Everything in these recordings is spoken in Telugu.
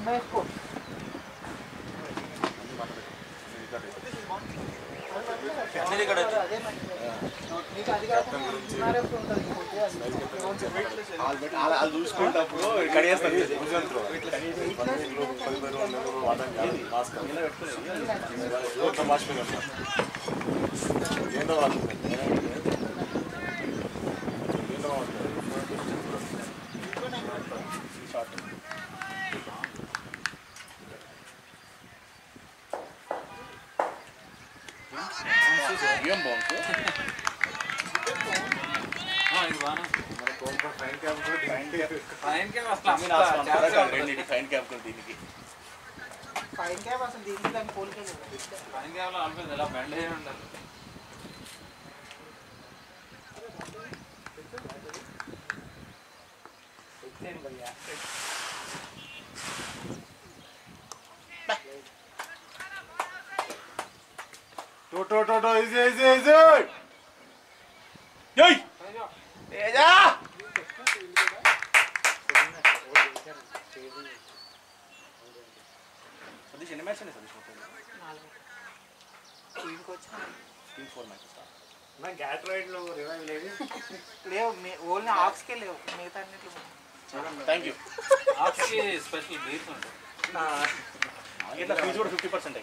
వేసుకో అన్ని ఇక్కడ వచ్చి. అదే మరి. నీకు అది కాకుండా ఉన్నారేపు ఉంటుంది ఇంకోటి అది. వాళ్ళు చూసుకుంటప్పుడు కడిగేస్తారు ఏంటో వాళ్ళు ఏం బాగుంది రెండింటి ఫైన్ క్యాప్ కూడా దీనికి ఫైన్ క్యాప్ అసలు దీనికి దాన్ని పోలికే లేదు. ఇచ్చేయండి భయ్యా. టో టో టో టో ఈజీ ఈజీ ఈజీ ఏయ్ ఏజా సతీష్ ఎన్ని మ్యాచ్ సతీష్ మొత్తం నాలుగు. దీనికి వచ్చిన టీమ్ ఫోర్ మ్యాచెస్ లేవు మే- ఓన్లీ ఆక్స్కే లేవు మిగతా అన్నిట్లు థ్యాంక్ యూ స్పెషల్ బీర్స్ ఉంటాయి ఇట్లా ఫీజు కూడా ఫిఫ్టీ పర్సెంట్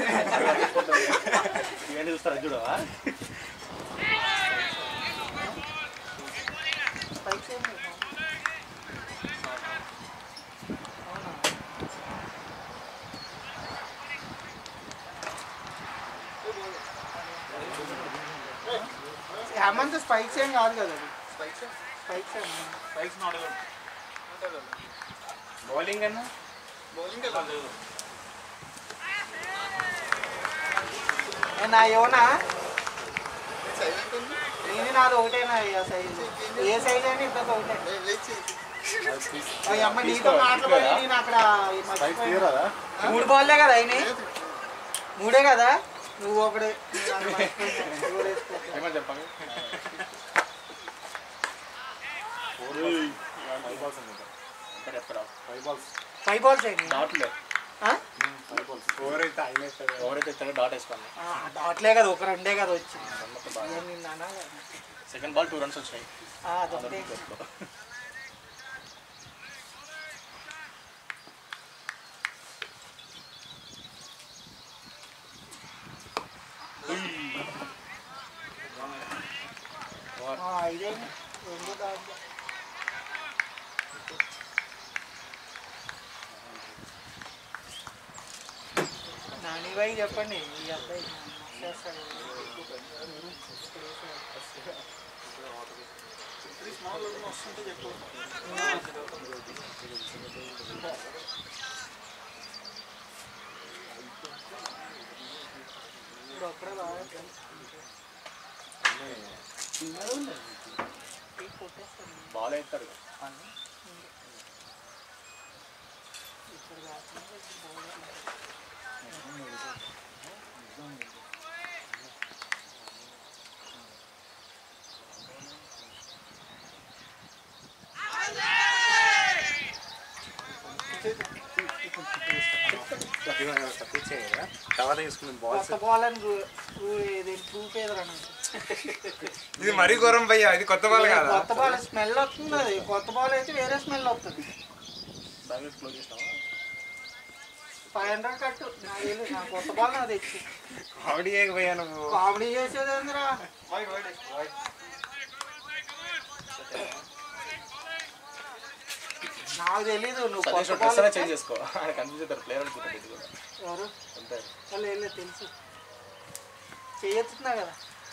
ఇవన్నీ చూస్తారా చూడవా స్పైక్స్ ఏం లేవు అవునా హేమంత్ స్పైక్స్ ఏం కాదు కదా అది స్పైక్స్ ఏం బైక్స్ నాట్ బౌలింగ్ అన్నా ఏ నా యోనా నేను నాది ఒకటేనా ఇక సైజ్ ఏ సైజ్ అయినా ఇద్దరు ఒకటే ఓ అమ్మ నీతో మాట్లాడి నేను అక్కడ ఈ మర్చిపోయినా. మూడు బాల్లే కదా అయినాయి మూడే కదా నువ్వు ఒకడే నేను అది మర్చిపోయినా. నువ్వు కూడా వేసుకో. ఏమని చెప్పండి ఫైవ్ బాల్స్ ఇక్కడ ఎక్కడ ఫైవ్ బాల్స్ ఫైవ్ బాల్స్ అయినాయి డాట్లే ఆ? ఫైవ్ బాల్స్ ఎవరైతే ఎవరైతే ఇస్తారో డాట్ వేసుకోండి ఆ, దాట్లే కదా ఒక రెండే కదా వచ్చింది ఇక నిన్ను అనాలి. సెకండ్ బాల్ టూ రన్స్ వచ్చాయి ఆ, అదొకటే ఆ, ఇదేంటి రెండు దాంట్లో నాని బాయ్ చెప్పండి ఈ అబ్బాయి చేస్తాడు ఇప్పుడు ఒక్కడే బాగా కొట్టేస్తాను బాల్ వేస్తారు ఇప్పుడు కాకుండా బౌలర్ తర్వాత తీసుకుని బాల్స్ కొత్త బాల్ అని రు- రు- ఇది ప్రూఫ్ ఏదరా నాకు ఇది మరీ ఘోరం భయ్యా ఇది కొత్త బాల్ కాదా కొత్త బాల్ స్మెల్ వస్తుంది అది కొత్త బాల్ అయితే వేరే స్మెల్ వస్తుంది బ్యాలెన్స్ క్లోజ్ చేస్తావా ఫైవ్ హండ్రెడ్ కట్టు నాకు తెలియదు నా కొత్త బాల్ నాకు తెచ్చి కామెడీ భయ్యా నువ్వు కామెడీ చేసేది ఏందిరా నాకు తెలీదు నువ్వు సతీష్ కొత్త డ్రెస్ బాల్ అయినా ఇస్తే- చేంజ్ చేసుకో ఆయన కన్ఫ్యూజ్ అవుతారు ప్లేయర్ అనుకుంటాడు ఇది కూడా ఎవరు అంతే వాళ్ళు వెళ్ళే తెలుసు చేయొచ్చుతున్నా కదా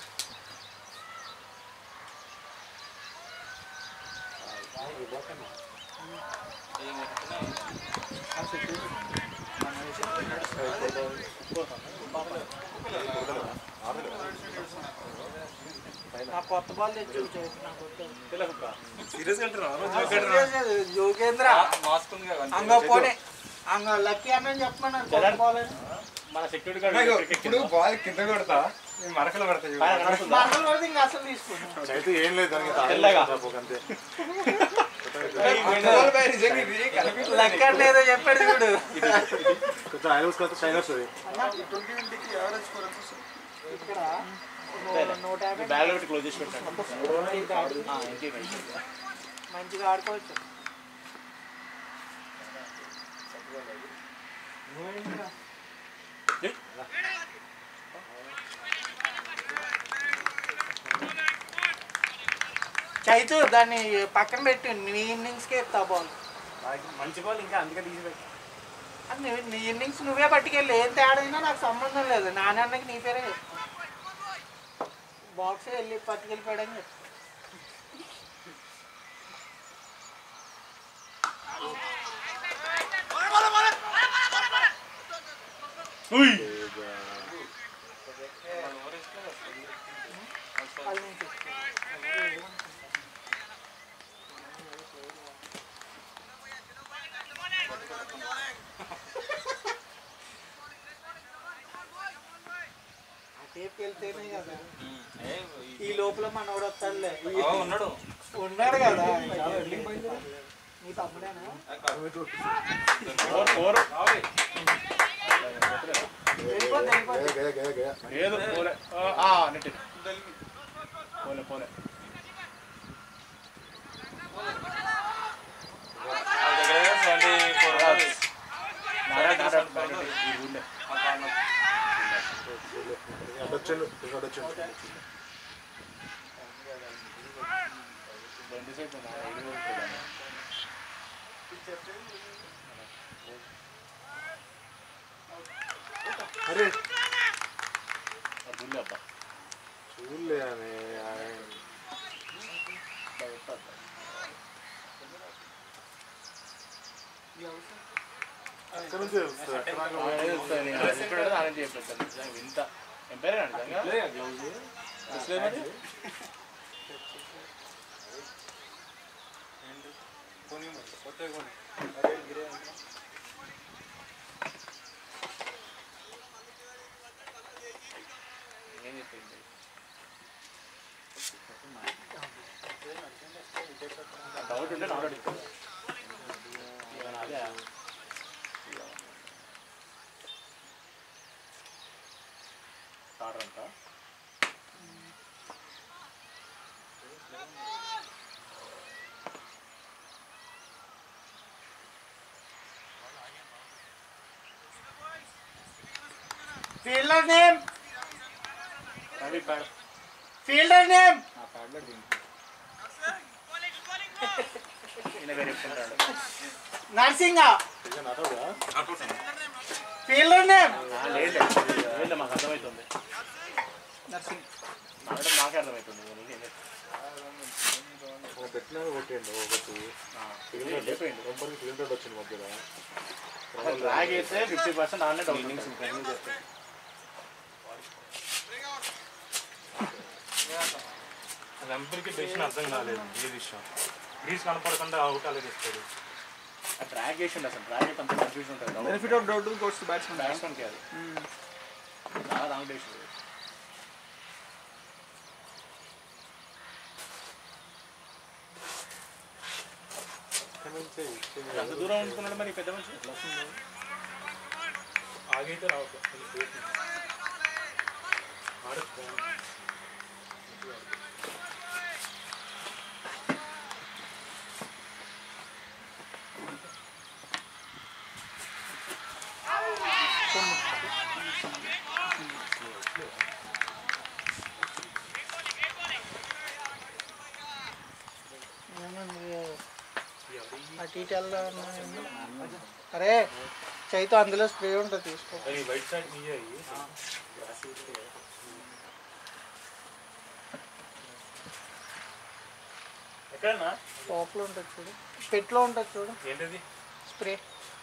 నా కొత్త బాల్ తెచ్చి ఉంచు, నాకు వద్దు. సీరియస్ అంటున్నావు Serious, జోకేంద్ర మాస్క్ ఉంది కదా అంగ పోనే అంగ లక్కీ అన్న చెప్పమన్నారు కొత్త బాల్ అని మన సెక్యూరిటీ గార్డ్ ఇప్పుడు బాల్ కింద కొడతా ఈ మరకలు పడతాయి చూడు. మరకలు పడితే ఇంకా అసలు తీసుకున్నాను తెల్లగా పెద్దవాళ్ళ పై నిజంగా ఇది కనిపించలేదు. లెక్క లేదో చెప్పాడు చూడు కొంచెం ఆయన చూసుకుంటే షైన్ వస్తుంది ఇక్కడ నూ- నూట యాభై బ్యాగ్లో పెట్టి క్లోజ్ చేసి పెట్టండి ఆ, ఇంకేం వేసి. మంచిగా ఆడుకోవచ్చు చైతు దాన్ని పక్కన పెట్టి నీ ఇన్నింగ్స్కే ఎత్తా బాల్ మంచి బాల్ ఇంకా అందుకే తీసి పెట్టి అది నీ- నీ ఇన్నింగ్స్ నువ్వే పట్టుకెళ్ళి ఏం తేడా అయినా నాకు సంబంధం లేదు నాన్నకి నీ పేరే బాక్స్ వెళ్ళి పట్టుకెళ్ళిపోయాడని చెప్పు అది నుంచి. అటేపు వెళ్తేనే కదా ఈ లోపల మనోడు వస్తాడులే ఓ, ఉన్నాడు ఉన్నాడు కదా నీ తమ్ముడేనా ఫోర్ ఫోర్ వెళ్ళిపోద్ది వెళ్ళిపోద్ది లేదు పోలే ఆ, నెట్ పోలే పోలే దగ్గర twenty four hours Narayana Narayana bag ఈ ఊళ్ళో ట్వంటీ సెకండ్ ఐదు రోజులు అరే ఊళ్ళో అబ్బా చూడలే అని ఎక్కడి నుంచి వస్తుంది ఎక్కడ ఆయన వస్తాడు, నేను అది చెప్పాడు, ఆయన చెప్పాడు. నిజంగా వింత ఏం పేరు నిజంగా డిస్ప్లే మరి? ఏం చెప్పింది డౌట్ ఉంటే నాట్ అడుగుతా అదే స్టార్టర్ అంతా fielder name Ravi pad fielder name ఆ ప్యాడ్లో దీనికి ఈయన పేరు చెప్పుకుంటాడు నర్సింగా నాటోడా ఫీల్డర్ నేమ్ ఆ, లేదు లేదు మాకు అర్థమవుతుంది నర్సింగ్ నాకడం మాకే అర్థమవుతుంది నీకేం తెలుసు? పెట్టినా కొట్టేయండి ఒకటి ఆ, వెళ్ళిపోయింది నెంబర్కి ఫిల్టర్ వచ్చింది మధ్యలో అసలు డ్రాగ్ వేస్తే ఫిఫ్టీ పర్సెంట్ ఆన్లైన్ డౌన్ రంపులకి డెసిషన్ అర్థం కాలేదు ఏ విషయం గ్రీస్ కనపడకుండా అవుట్ అలాగే ఇస్తాడు డ్రాగ్ వేసిండు అసలు డ్రాగ్ అయితే అంత కన్ఫ్యూజన్ ఉంటుంది benefit of doubt goes to batsmen బ్యాట్స్మెన్కి అది చాలా రాంగ్ డెసిషన్ ఎక్కడి నుంచే ఇచ్చింది అంత దూరం ఉంటున్నాడు మరి ఈ పెద్ద మనిషి ఎట్లా వస్తుంది? ఆగైతే రావట్లేదు ఆడచ్చు అటు ఇటు వెళ్దా అరే చైతు అందులో స్ప్రే ఉంటుంది తీసుకో వైట్ సైడ్ నీయే అయ్యి ఎక్కడన్నా టాప్లో ఉంటుంది చూడు పెట్లో ఉంటుంది చూడు ఏంటది స్ప్రే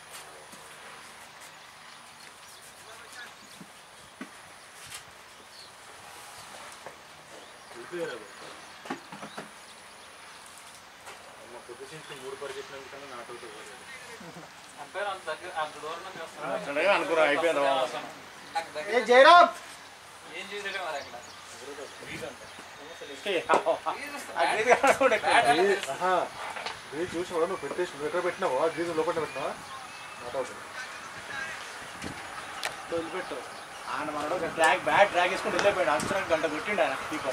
పొజిషన్స్ మూడు పరిగెత్తినందుకన్నా నాట్ అవుట్ అవ్వాలి అంపైర్ అంత దగ్గర అంత దూరం నుంచి వస్తున్నాడు. అట్లనే అనుకున్నా అయిపోయింది రా. ఏ జయరామ్ ఏం చేసాడు మరి అక్కడ ఏ, ఆ గ్రీజ్ కాడ కూడా ఎక్కువ. ఆహా గ్రీజ్ చూసినావా నువ్వు పెట్టేసి నువ్వు ఎక్కడ పెట్టినావా గ్రీజ్ లోపల పెట్టినావా నాట్ అవుట్ వదిలిపెట్టు ఆయన మనడు ఒక డ్రాగ్ బ్యాట్ డ్రాగ్ వేసుకుని వెళ్ళిపోయాడు అక్షరం గంట కొట్టిండు ఆయన కీపర్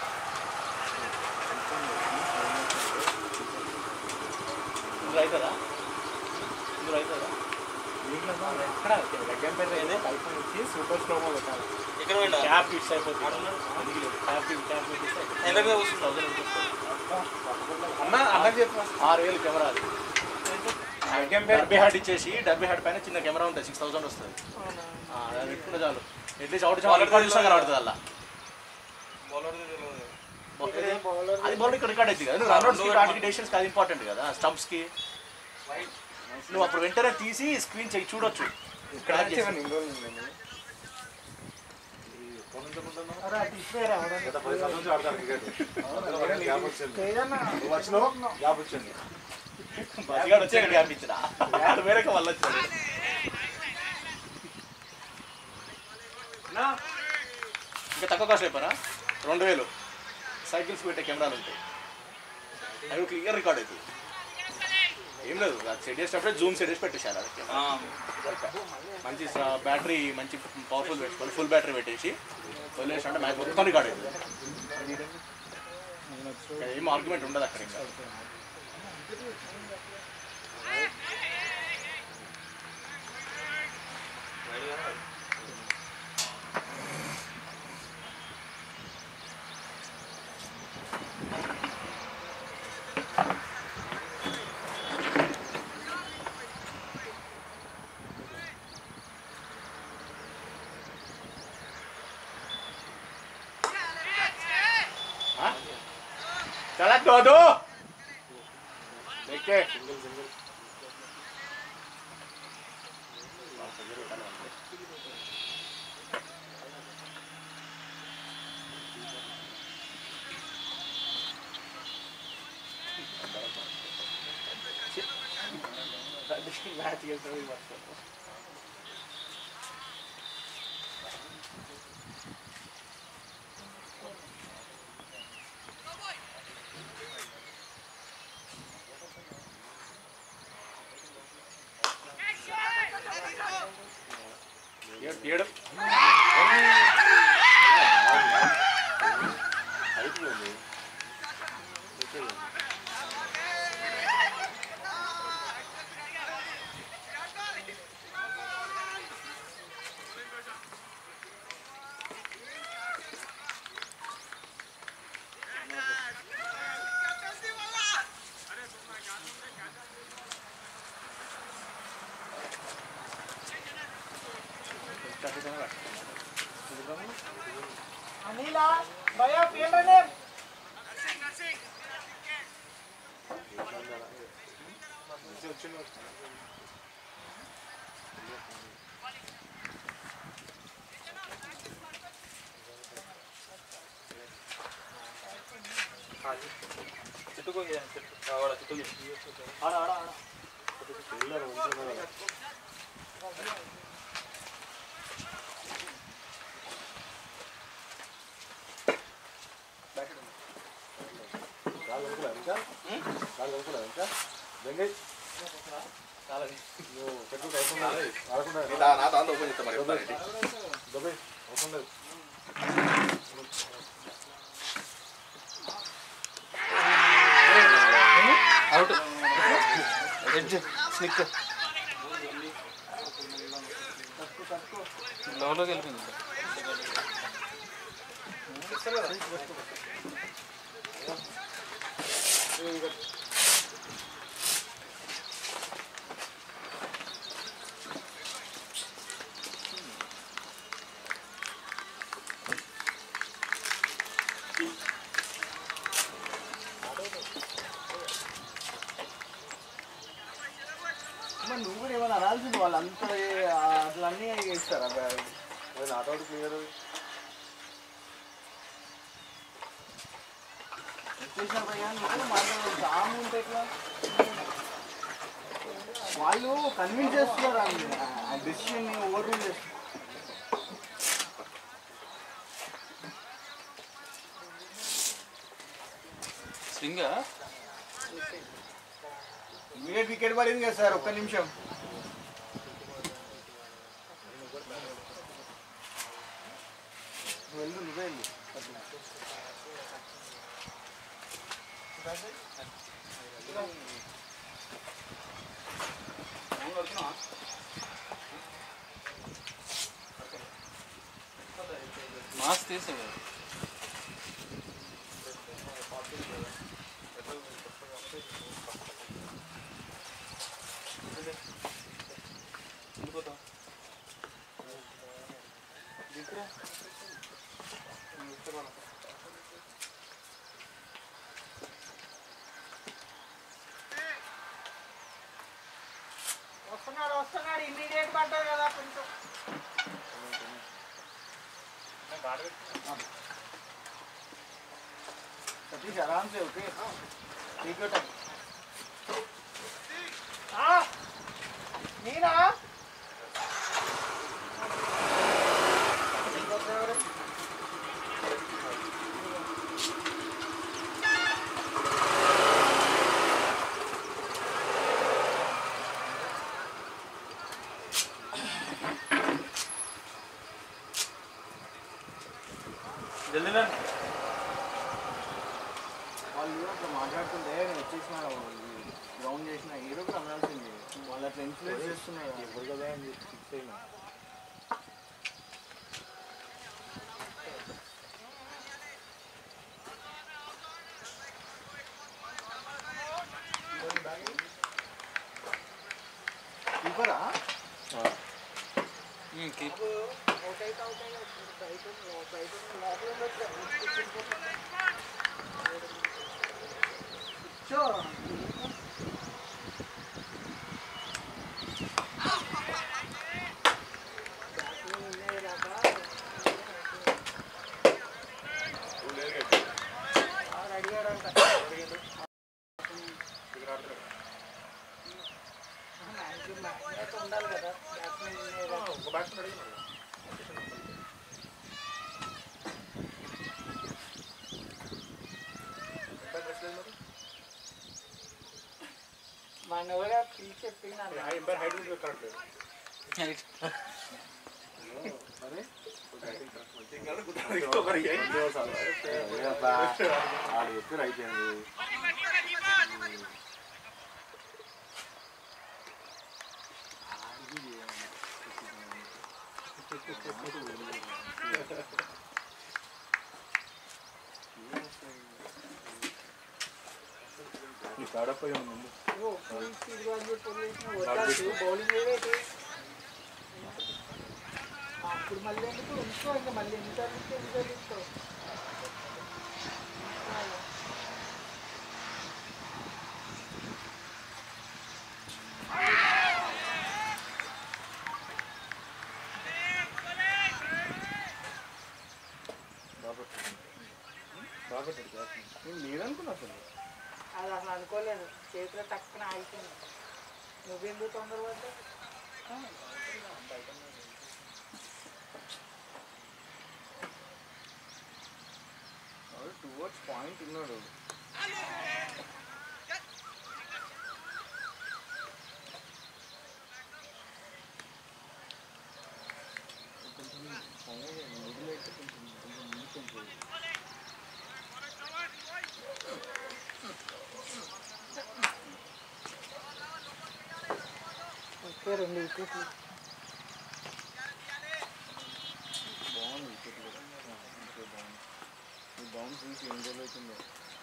ఇందులో అవుతుందా ఇందులో అవుతుందా ఎక్కడ గడ్డం పెద్ద ఏదే ఐఫోన్ ఇచ్చి సూపర్ స్లోమో పెట్టాలి ఇక్కడ పోయిండా క్యాప్ ఫిక్స్ అయిపోతుంది అది లేదు క్యాప్ క్యాప్ ఫిక్స్ ఎంత మీద కూర్చుంటావు అన్న అన్న చెప్పు ఆరు వేలు కెమెరా అది డబ్బీ హ్యాడ్ ఇచ్చేసి డబ్బీ హ్యాడ్ పైన చిన్న కెమెరా ఉంటుంది సిక్స్ థౌసండ్ వస్తుంది ఆ, అది పెట్టుకుంటే చాలు అట్లీస్ట్ అవుట్ చాలు చూసా కనబడుతుంది అలా అది బౌలర్ ఇక్కడ రికార్డ్ అవుతుంది కదా నువ్వు రన్ అవుట్స్కి వాటికి డెసిషన్స్కి అది ఇంపార్టెంట్ కదా స్టంప్స్కి నువ్వు అప్పుడు వెంటనే తీసి స్క్రీన్ చెయ్యి చూడొచ్చు ఇక్కడ గత పది సంవత్సరాల నుంచి ఆడతాను క్రికెట్ గ్యాప్ వచ్చింది నువ్వు వచ్చినావు గ్యాప్ వచ్చింది బతిగాడు వచ్చి ఇక్కడ కనిపించిన వేరే మళ్ళీ వచ్చాడు నా? ఇంకా తక్కువ కాస్ట్ అయిపోయినా రెండు వేలు సైకిల్స్ పెట్టే కెమెరాలు ఉంటాయి అవి క్లియర్ రికార్డ్ అవుతుంది ఏం లేదు అది సెట్ చేసినప్పుడే జూమ్ సెట్ చేసి పెట్టేసారు అది కెమెరా. మంచి బ్యాటరీ మంచి పవర్ఫుల్ పెట్టుకోవాలి ఫుల్ బ్యాటరీ పెట్టేసి వదిలేసి అంటే మ్యాచ్ మొత్తం రికార్డ్ అవుతుంది ఇంకా ఏం ఆర్గ్యుమెంట్ ఉండదు అక్కడ ఇంకా चला दो दो देखते मैच गेम सभी मस्त ఏడు ఏడు అయిపోయింది అనిలా భయ ఫీల్డర్ నేమ్ మంచిగా వచ్చింది చుట్టుకో చెట్టు కావాలా చుట్టుకి ఆడ ఆడ ఆడ వెళ్ళారు మంచిగా ఉన్నారు. కాలు కనుకోలే ఇంకా కాలు కనుకోలే ఇంకా వెంకయ్య నువ్వు పెట్టుకుంటే అవసరం లేదు ఆడకుండా నా దాంతో ఓపెన్ చేస్తా మరి దొబ్బై అవసరం లేదు అవుట్ ఎడ్జ్ స్నిక్ లోలోకి వెళ్ళిపోయింది మరి నువ్వు కూడా ఏమైనా అనాల్సింది వాళ్ళు అంతా అట్లా అన్నీ ఇస్తారా అది నాట్ అవుట్ క్లియర్ చేసిన భయ్యా నువ్వు మాట్లాడే జామ్ ఉంటే ఎట్లా వాళ్ళు కన్విన్స్ చేస్తున్నారు ఆ డెసిషన్ ఓవర్ రూల్ చేస్తున్నారు స్వింగ్ ఇమీడియట్ వికెట్ పడింది కదా సార్ ఒక్క నిమిషం వెళ్ళు నువ్వే వెళ్ళు మాస్క్ తీసే కదా వస్తున్నాడు వస్తున్నాడు ఇమ్మీడియట్ పడ్డాడు కదా కొంచెం सतीश आराम से ओके ठीक है टाइम ఆ, నేనా జల్దీ రండి వాళ్ళు అట్లా మాట్లాడుతుంటే నేను వచ్చేసిన గ్రౌండ్ చేసిన హీరో కూడా అనాల్సింది వాళ్ళు అట్లా ఇన్ఫ్లుయెన్స్ చేస్తున్నారు ఇప్పుడు కదా అని చెప్పి ఫిక్స్ అయినా కీపరా కీప్ అవుట్ అయితే అవుట్ అయ్యి బయట బయట లోపల సో ఉండాలి కదా బ్యాట్స్మెన్ మన ఎవరో పిలిచి చెప్పింది ఆడు చెప్పి రైట్ అయింది ఈ కాడపోయి ముందు బౌలింగ్ ఏదైతే అప్పుడు మళ్ళీ ఎందుకు ఉంచుకో ఇంకా మళ్ళీ ఎన్నిసార్లు ఇస్తే ఎన్నిసార్లు ఇస్తావు నేను లేదనుకున్నా అసలు అది అసలు అనుకోలేదు చేతిలో టక్కున ఆగిపోయింది నువ్వెందుకు తొందరపడ్డా టూ వర్డ్స్ పాయింట్ ఉన్నాడు కొంచెం మిడిల్ అయితే కొంచెం కొంచెం ముందుకు వెళ్ళిపోయి. ఓకే రెండు వికెట్లు బాగుంది వికెట్ కూడా ఇంకా బాగుంది ఈ బౌన్స్ తీసి ఏం జరుగుతుందో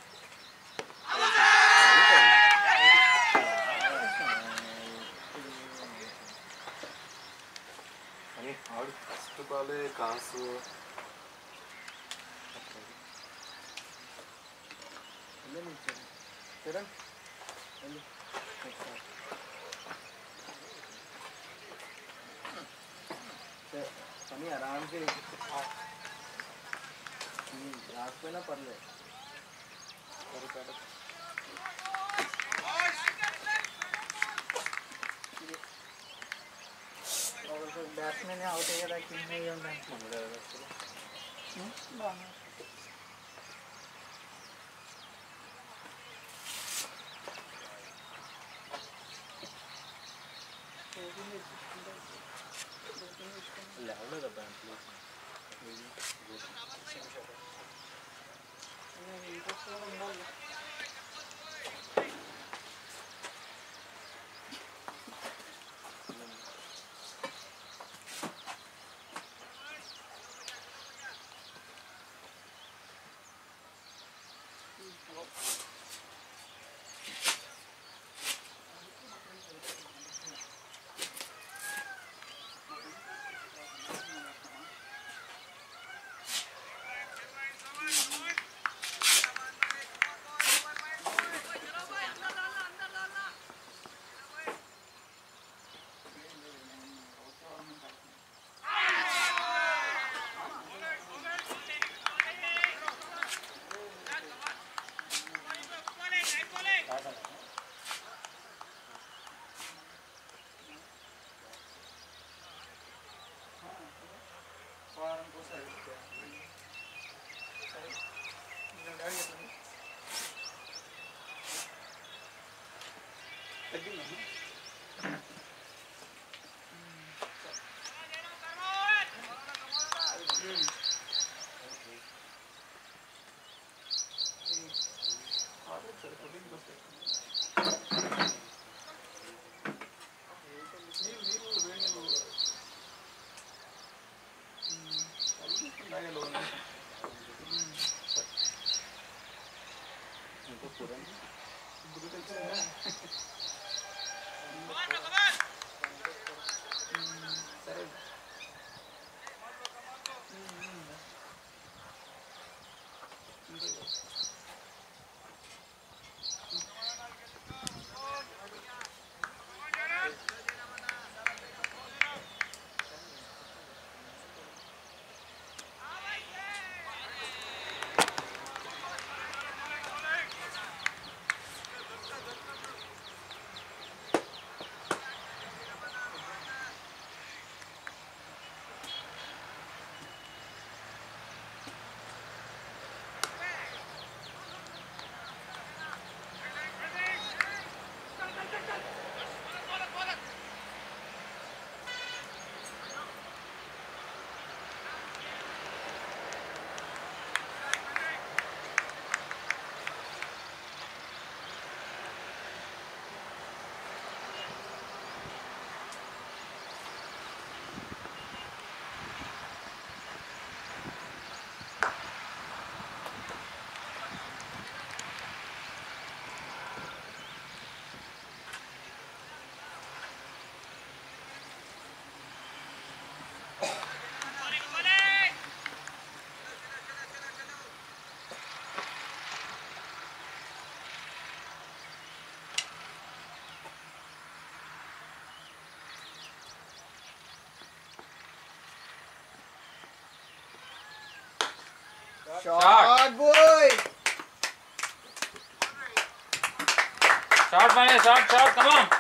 అని ఆడు ఫస్ట్ బాలే కాసు వెళ్ళండి చరణ్. చరణ్ వెళ్ళు నెక్స్ట్ పని ఆరామ్సే రాకపోయినా పర్లేదు సరే సరే బ్యాట్స్మెన్ అవుట్ అయ్యేదా కింద అయ్యి ఉండాలి బాగుంది Shot boy! షార్ట్ పైన షార్ట్ షార్ట్ కమాన్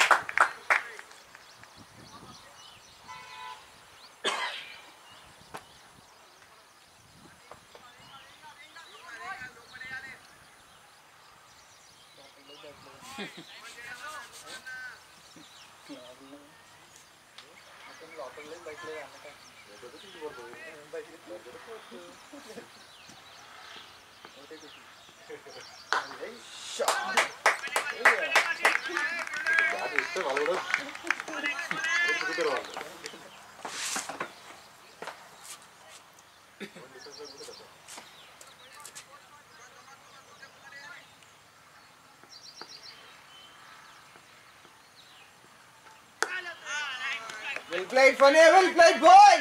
ఇస్తే వాళ్ళు కూడా ఎత్తుకుంటారు వాళ్ళు Well played, Funny. Well played, boy.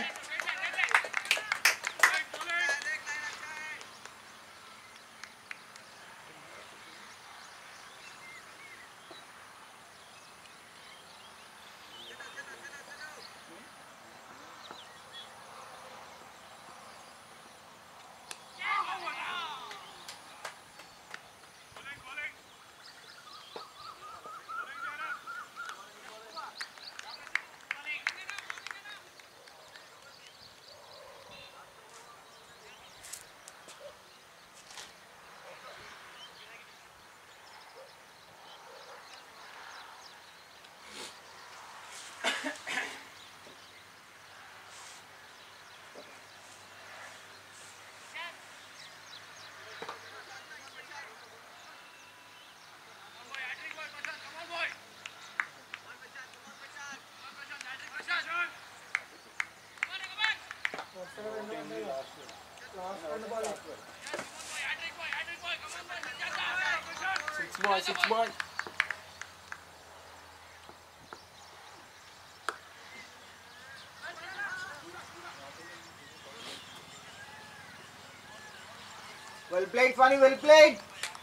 Six boy Well played, Funny, well played.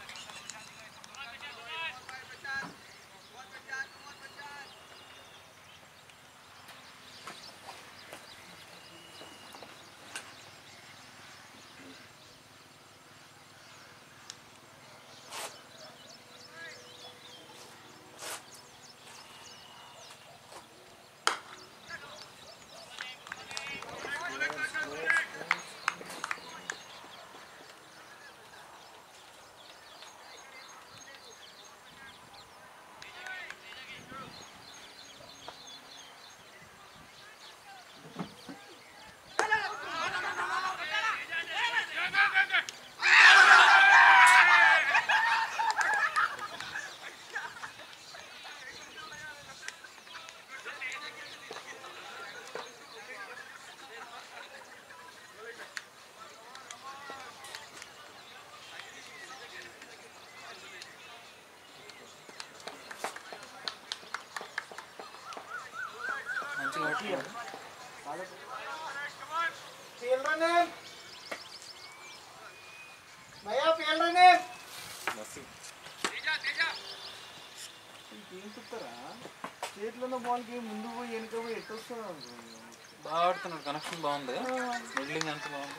మంచిగా పట్టుకో. Field running. Maya, field running. ఏం చెప్తారా చేతిలో ఉన్న బాల్కి ముందు పోయి వెనుక పోయి ఎట్టు వస్తుందా బాగా ఆడుతున్నాడు కనెక్షన్ బాగుంది మిడ్లింగ్ అంత బాగుంది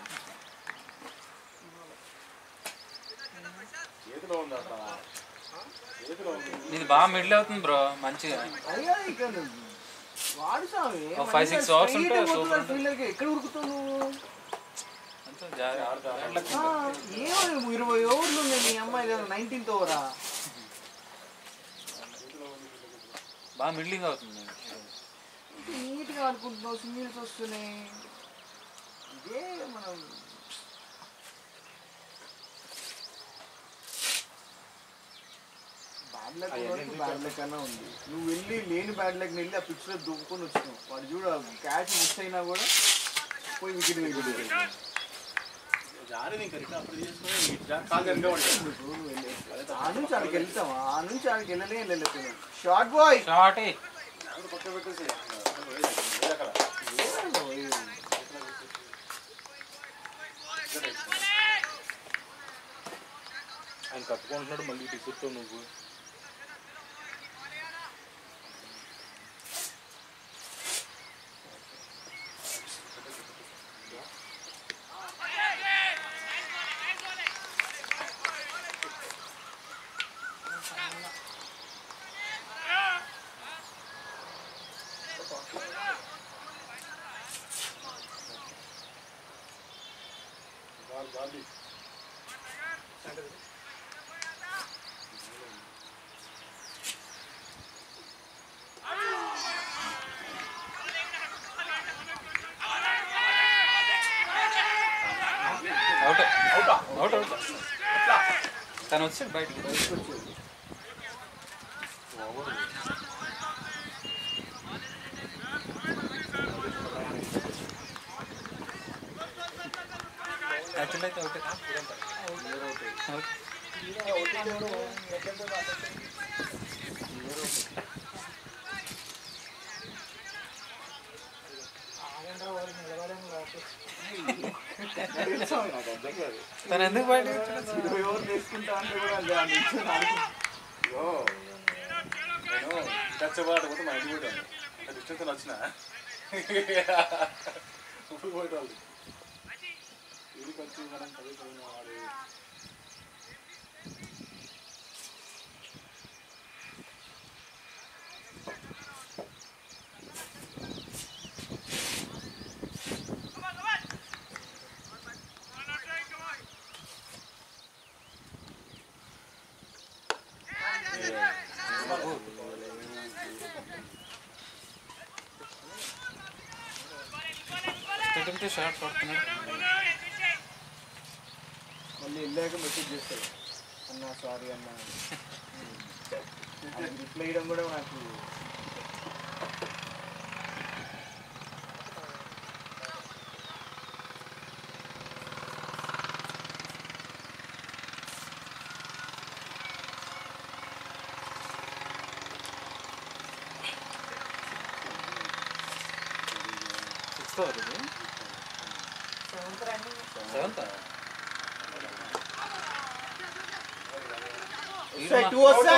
చేతిలో ఉంది అట్లా చేతిలో ఉంది ఇది బాగా మిడిల్ అవుతుంది బ్రో మంచిగా అయ్యా ఇక నువ్వు వాడు స్వామి ఓ five, six hours ఉంటే super ఉంటుంది. ఫీల్డర్కి ఎక్కడ ఉరుకుతావు నువ్వు అంతా జారి ఆ, ఏమో ఇరవై ఓవర్లు ఉన్నాయి మీ అమ్మాయి నైన్టీన్త్ ఓవరా బాగా మిడ్లింగ్ అవుతుంది నీట్గా ఆడుకుంటున్నావు సింగిల్స్ వస్తున్నాయి ఇదే మనం బ్యాడ్ లక్ ఉన్నట్టు బ్యాడ్ లక్ అన్నా ఉంది నువ్వు వెళ్ళి లేని బ్యాడ్ లక్ వెళ్ళి ఆ పిచ్ లో దువ్వుకొని వచ్చినావు వాడు చూడ క్యాచ్ మిస్ అయినా కూడా పోయి వికెట్ వికెట్ జారి ఇంకా రిటర్న్ అప్పుడు తీసుకొని జారి కాలు వెనక పడ్డాడు. ఆ నుంచి ఆడికి వెళ్తావా ఆ నుంచి ఆడికి వెళ్ళలే వెళ్ళలేదు షార్ట్ బాయ్ షార్ట్ అది పక్కన పెట్టేసి వేరే అక్కడ ఆయన కట్టుకుంటున్నాడు మళ్ళీ ఇటు కూర్చో నువ్వు ball ball out out out తను వచ్చాడు బయటికి యాక్చువల్ అయితే అవుట్ అవుట్ తను ఎందుకు బయట ఇరవై ఓవర్లు వేసుకుంటా అంటే కూడా అది ఆ నిల్చొని ఆడుకుంటా. అయ్యో నేను కచ్చబాటు పోతే మా ఇంటికి పోయాను అంత డిస్టెన్స్ వచ్చిన ఇప్పుడు పోయేటోళ్ళు ఇంటికి వచ్చి మనం చదువుకున్న వాడు తింటే షార్ట్ పడుతున్నాడు మళ్ళీ వెళ్ళాక మెసేజ్ చేస్తాడు అన్నా సారీ అన్నా రిప్లై ఇవ్వడం కూడా నాకు సిక్స్త్ ఓవర్ ఇది సెవెంత్ రన్నింగ్ సెవెంత్ టూ వస్తాయి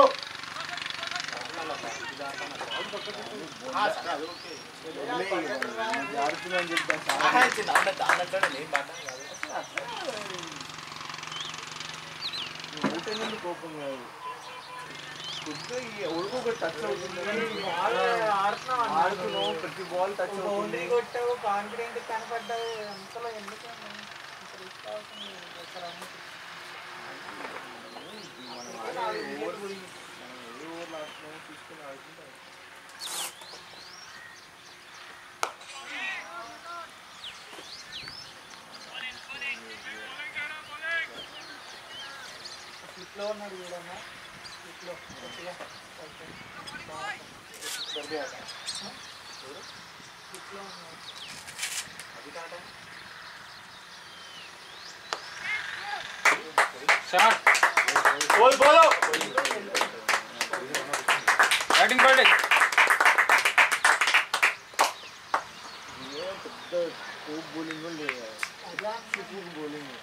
కోపం కాదు కొద్దిగా ఈ ఒడుగు ఒక టచ్ అవుతుంది ఆడుతున్నావు ప్రతి బాల్ టచ్ అవుతుంది బౌండరీ కొట్టావు కాన్ఫిడెంట్ కనపడ్డావు అంతలో ఎందుకు ఇంత risk అవుతుంది? ఒక run కి. మనం ఆడే ఓవర్ గురించి మనం ఏ ఓవర్ ఆడుతున్నామో చూసుకుని ఆడుకుంటాం స్లిప్ లో ఉన్నాడు చూడన్నా స్లిప్ లో గట్టిగా కొట్టు. స్లిప్ లో ఉన్నాడు shot bowl bowl batting batting ఏ పెద్ద కోప్ బౌలింగ్ లేదు అట్లా సూపర్ బౌలింగ్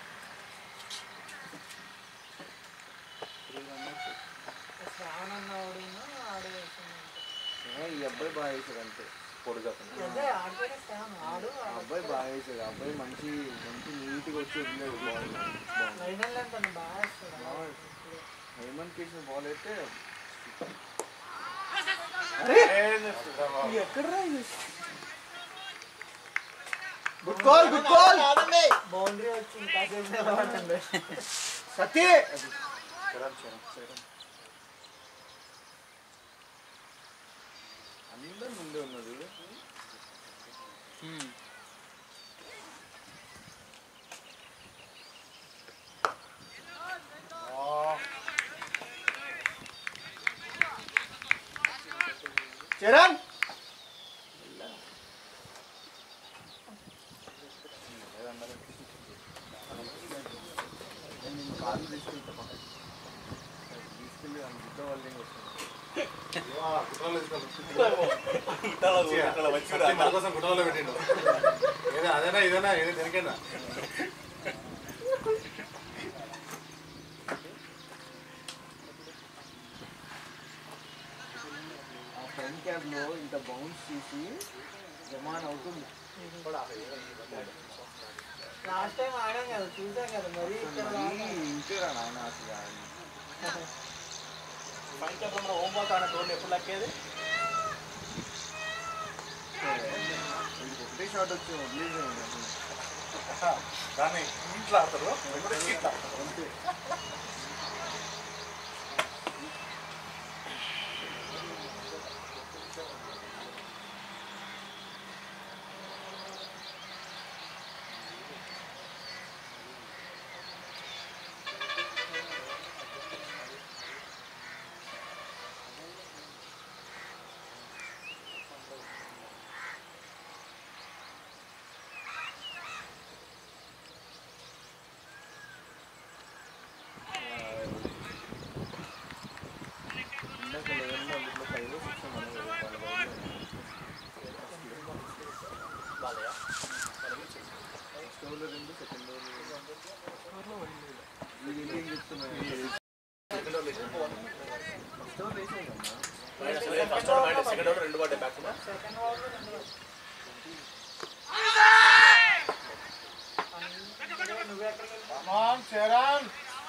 శ్రావణ్ అన్నవాడు ఆడేస్తున్నాడు ఈ అబ్బాయి బాగా వేసాడు అంతే పొడుగా అదే ఆడిపోయిన శ్రావణ్ ఆడు ఆ అబ్బాయి బాగా వేసాడు ఆ అబ్బాయి మంచి మంచి నీట్గా వచ్చి వదిలేదు బాల్ ఫైనల్ అంత బాగా వేస్తాడు హేమంత్ చేసిన బాల్ అయితే good call good call boundary వచ్చి ఇంకా చేసేవాడు సతీ అందరు ముందే ఉన్నారు చరణ్ నేను కాలు తీసుకెళ్తా పక్కకి తీసుకెళ్ళి ఆ గుడ్డ వాళ్ళు ఏం వస్తుంది మన కోసం గుట్టలో పెట్టిండు ఏదో అదేనా ఇదేనా ఏదో దేనికైనా ఆ ఫ్రంట్ క్యాబ్ లో ఇంత బౌన్స్ చేసి జమాన్ అవుతుంది లాస్ట్ టైం ఆడాం కదా చూసాం కదా మరి ఇక్కడ మరీ ఇంకేరా నాయన అసలు ఆయన. వీడికి ఒకటే షాట్ వచ్చి వదిలేసాను అసలు. దాన్ని ఇంట్లో ఆడతారు అంతే ఇందాక లెవెన్ అందులో ఫైవ్ సిక్స్ ఫస్ట్ ఓవర్లో రెండు సెకండ్ ఓవర్లో వీళ్ళు ఏం చెప్తున్నారు ఫస్ట్ ఓవర్ వేసాయి కదా సెకండ్ ఓవర్ రెండు పడ్డాయి బ్యాక్ సెకండ్ ఓవర్లో రెండు నువ్వు ఎక్కడికి వెళ్తావు చరణ్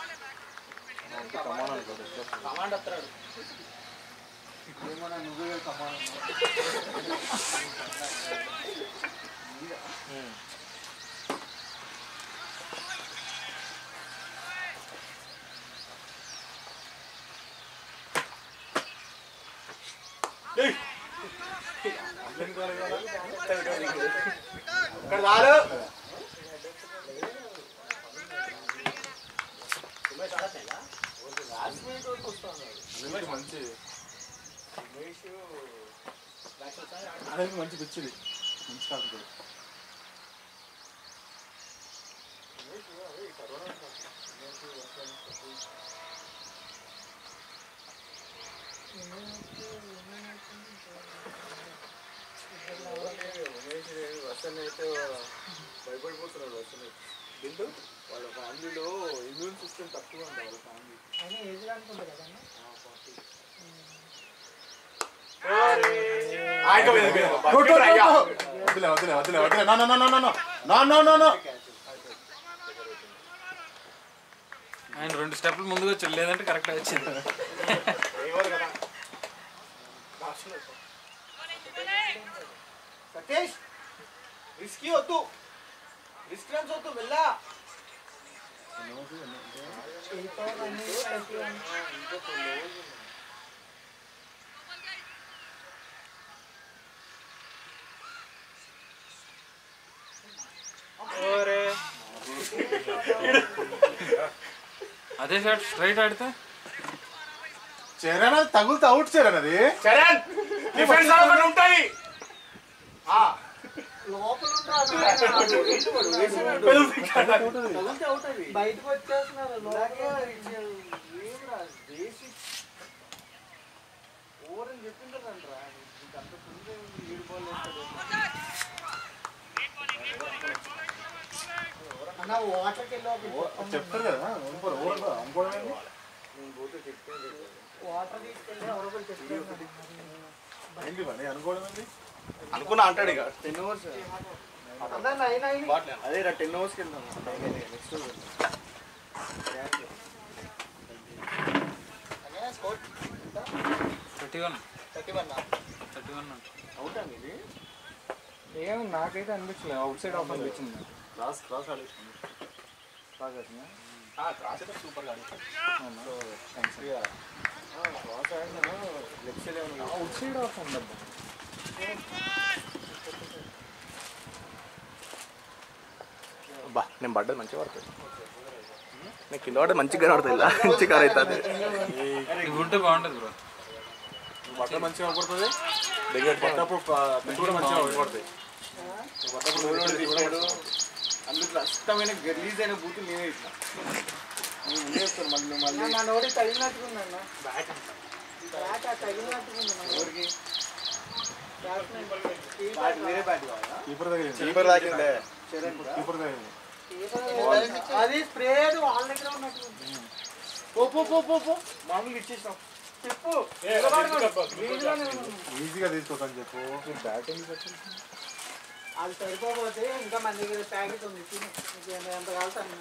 ఏమన్నా నువ్వే కమాన్ ఇక్కడ రాలు మంచి అనేది మంచి పిచ్చిది మంచి కాకపోతే చేసి వసన్ అయితే భయపడిపోతున్నాడు వసన్ బిందు వాళ్ళ ఫ్యామిలీలో ఇమ్యూన్ సిస్టమ్ తక్కువ ఉంది వాళ్ళ ఫ్యామిలీ అయినా ఏజ్ అనుకుంటా కదన్నా వదిలే వదిలే వదిలే వదిలే no no no no no no no no no ఆయన రెండు స్టెప్లు ముందుకు వచ్చి లేదంటే కరెక్ట్ వచ్చింది సతీష్ రిస్కీ వద్దు డిస్టెన్స్ వద్దు వెళ్ళా అదే షాట్ స్ట్రైట్ ఆడితే చరణ్ అది తగులుతా అవుట్ చరణ్ అది చరణ్ డిఫెన్స్ ఒకటి ఉంటుంది బయటకు వచ్చేస్తున్నారు ఓరని చెప్పింటారంట్రా అంత ముందే ఏడు బాల్ అన్న వాటర్కి వెళ్ళి ఒక చెప్తారు కదా అనుకోరు ఓవర్ అనుకోవడం ఏంది? నేను పోతే చెప్తే వాటర్ తీసుకెళ్ళి ఎవరో ఒకరు చెప్తారు ఏంటి పని అనుకోవడం ఏంటి అనుకున్నా అంటాడు ఇక టెన్ అవర్స్ అన్న నైన్ అయింది అదే రా టెన్ అవర్స్కి వెళ్దాం next thirty one thirty one thirty one out అండి ఇది ఏం నాకైతే అనిపించలేదు అవుట్ సైడ్ ఆఫ్ అనిపించింది క్రాస్ క్రాస్ ఆడేస్తుంది క్రాస్ అయితే సూపర్ గా క్రాస్ ఆడినా లెఫ్ట్ సైడ్ ఏమన్నా అవుట్ సైడ్ ఆఫ్ ఉండదు బా నేను పడ్డది మంచిగా పడుతుంది నేను కింద పడ్డది మంచిగా కనబడుతుంది ఇలా మంచిగా అవుతుంది ఇవి ఉంటే బాగుంటుంది బ్రో బట్ట మంచిగా అవపడుతుంది దగ్గర పట్టప్పుడు పెట్టి కూడా మంచిగా అవపడుతుంది అందులో అష్టమైన రిలీజ్ అయిన బూత్ నేనే ఇట్లా నేను ముందే వస్తాను మళ్ళీ మళ్ళీ నా నోడి తగిలినట్టుకుందన్న బ్యాట్ తగిలినట్టుకుంది నా ఎవరికి బ్యాట్స్మెన్ బ్యాట్ వేరే బ్యాట్ కావాలా కీపర్ తగిలింది కీపర్ తాకిందే కీపర్ తగిలింది అది స్ప్రే వాళ్ళ దగ్గర ఉన్నట్టుంది పో పో పో పో పో మామూలుగా ఇచ్చేసాం చెప్పు ఈజీగా తీసుకోకని చెప్పు అది సరిపోతే ఇంకా మన దగ్గర ప్యాకెట్ ఉంది తిను. నీకు ఎంత- ఎంత కాలుతాను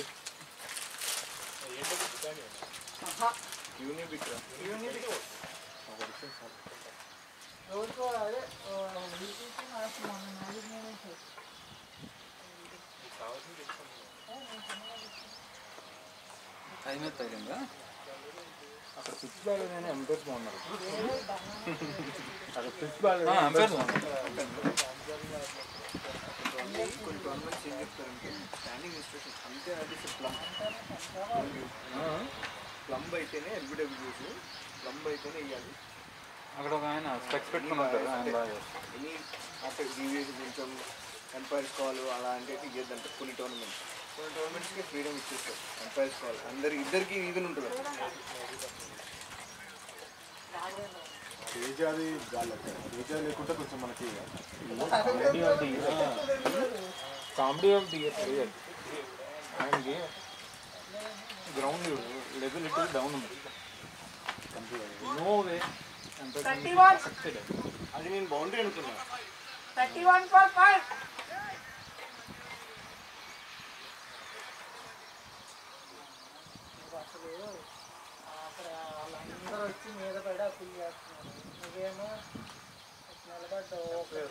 రోజుకో అదే ఆ, వీక్లీకి నాకు మొన్న నాలుగు నెలలు సార్. టైం అయితే తగిలిందా అక్కడ స్విచ్ బ్యాగ్ ఏదైనా ఎంపైర్స్ బాగున్నారు అక్కడ స్విచ్ బ్యాగ్ ఆ, అంపైర్ బాగుంది. కొన్ని గవర్నమెంట్స్ ఏం చెప్తారంటే స్టాండింగ్ ఇన్స్ట్రక్షన్ అంతే అది ప్లంబ్ ప్లంబ్ అయితేనే ఎల్బిడబ్ల్యూస్ ప్లంబ్ అయితేనే వేయాలి అక్కడ ఒక ఆయన స్పెక్స్ పెట్టుకుని ఉంటారు ఆయన బాగా చేస్తారు. ఎనీ ఆఫ్టర్ డీవీఎస్ కొంచెం ఎంపైర్స్ కాల్ అలా అంటే ఇవ్వద్దంటే కొన్ని టోర్నమెంట్స్ కొన్ని టోర్నమెంట్స్కి ఫ్రీడమ్ ఇచ్చేస్తారు ఎంపైర్స్ కాల్ అందరి ఇద్దరికి ఈవెన్ ఉంటుంది తేజ అది గాలి తేజ లేకుంటే కొంచెం మనకి comedy of the year player ఆయనకి గ్రౌండ్ లెవెల్ ఇట్ డౌన్ ఉంది నో వే థర్టీ వన్ అది నేను బౌండరీ అనుకున్నా థర్టీ వన్ ఫర్ ఫైవ్ అసలు అక్కడ వాళ్ళందరూ వచ్చి మీద పడి అప్పులు చేస్తున్నారు నువ్వేమో నిలబడ్డావు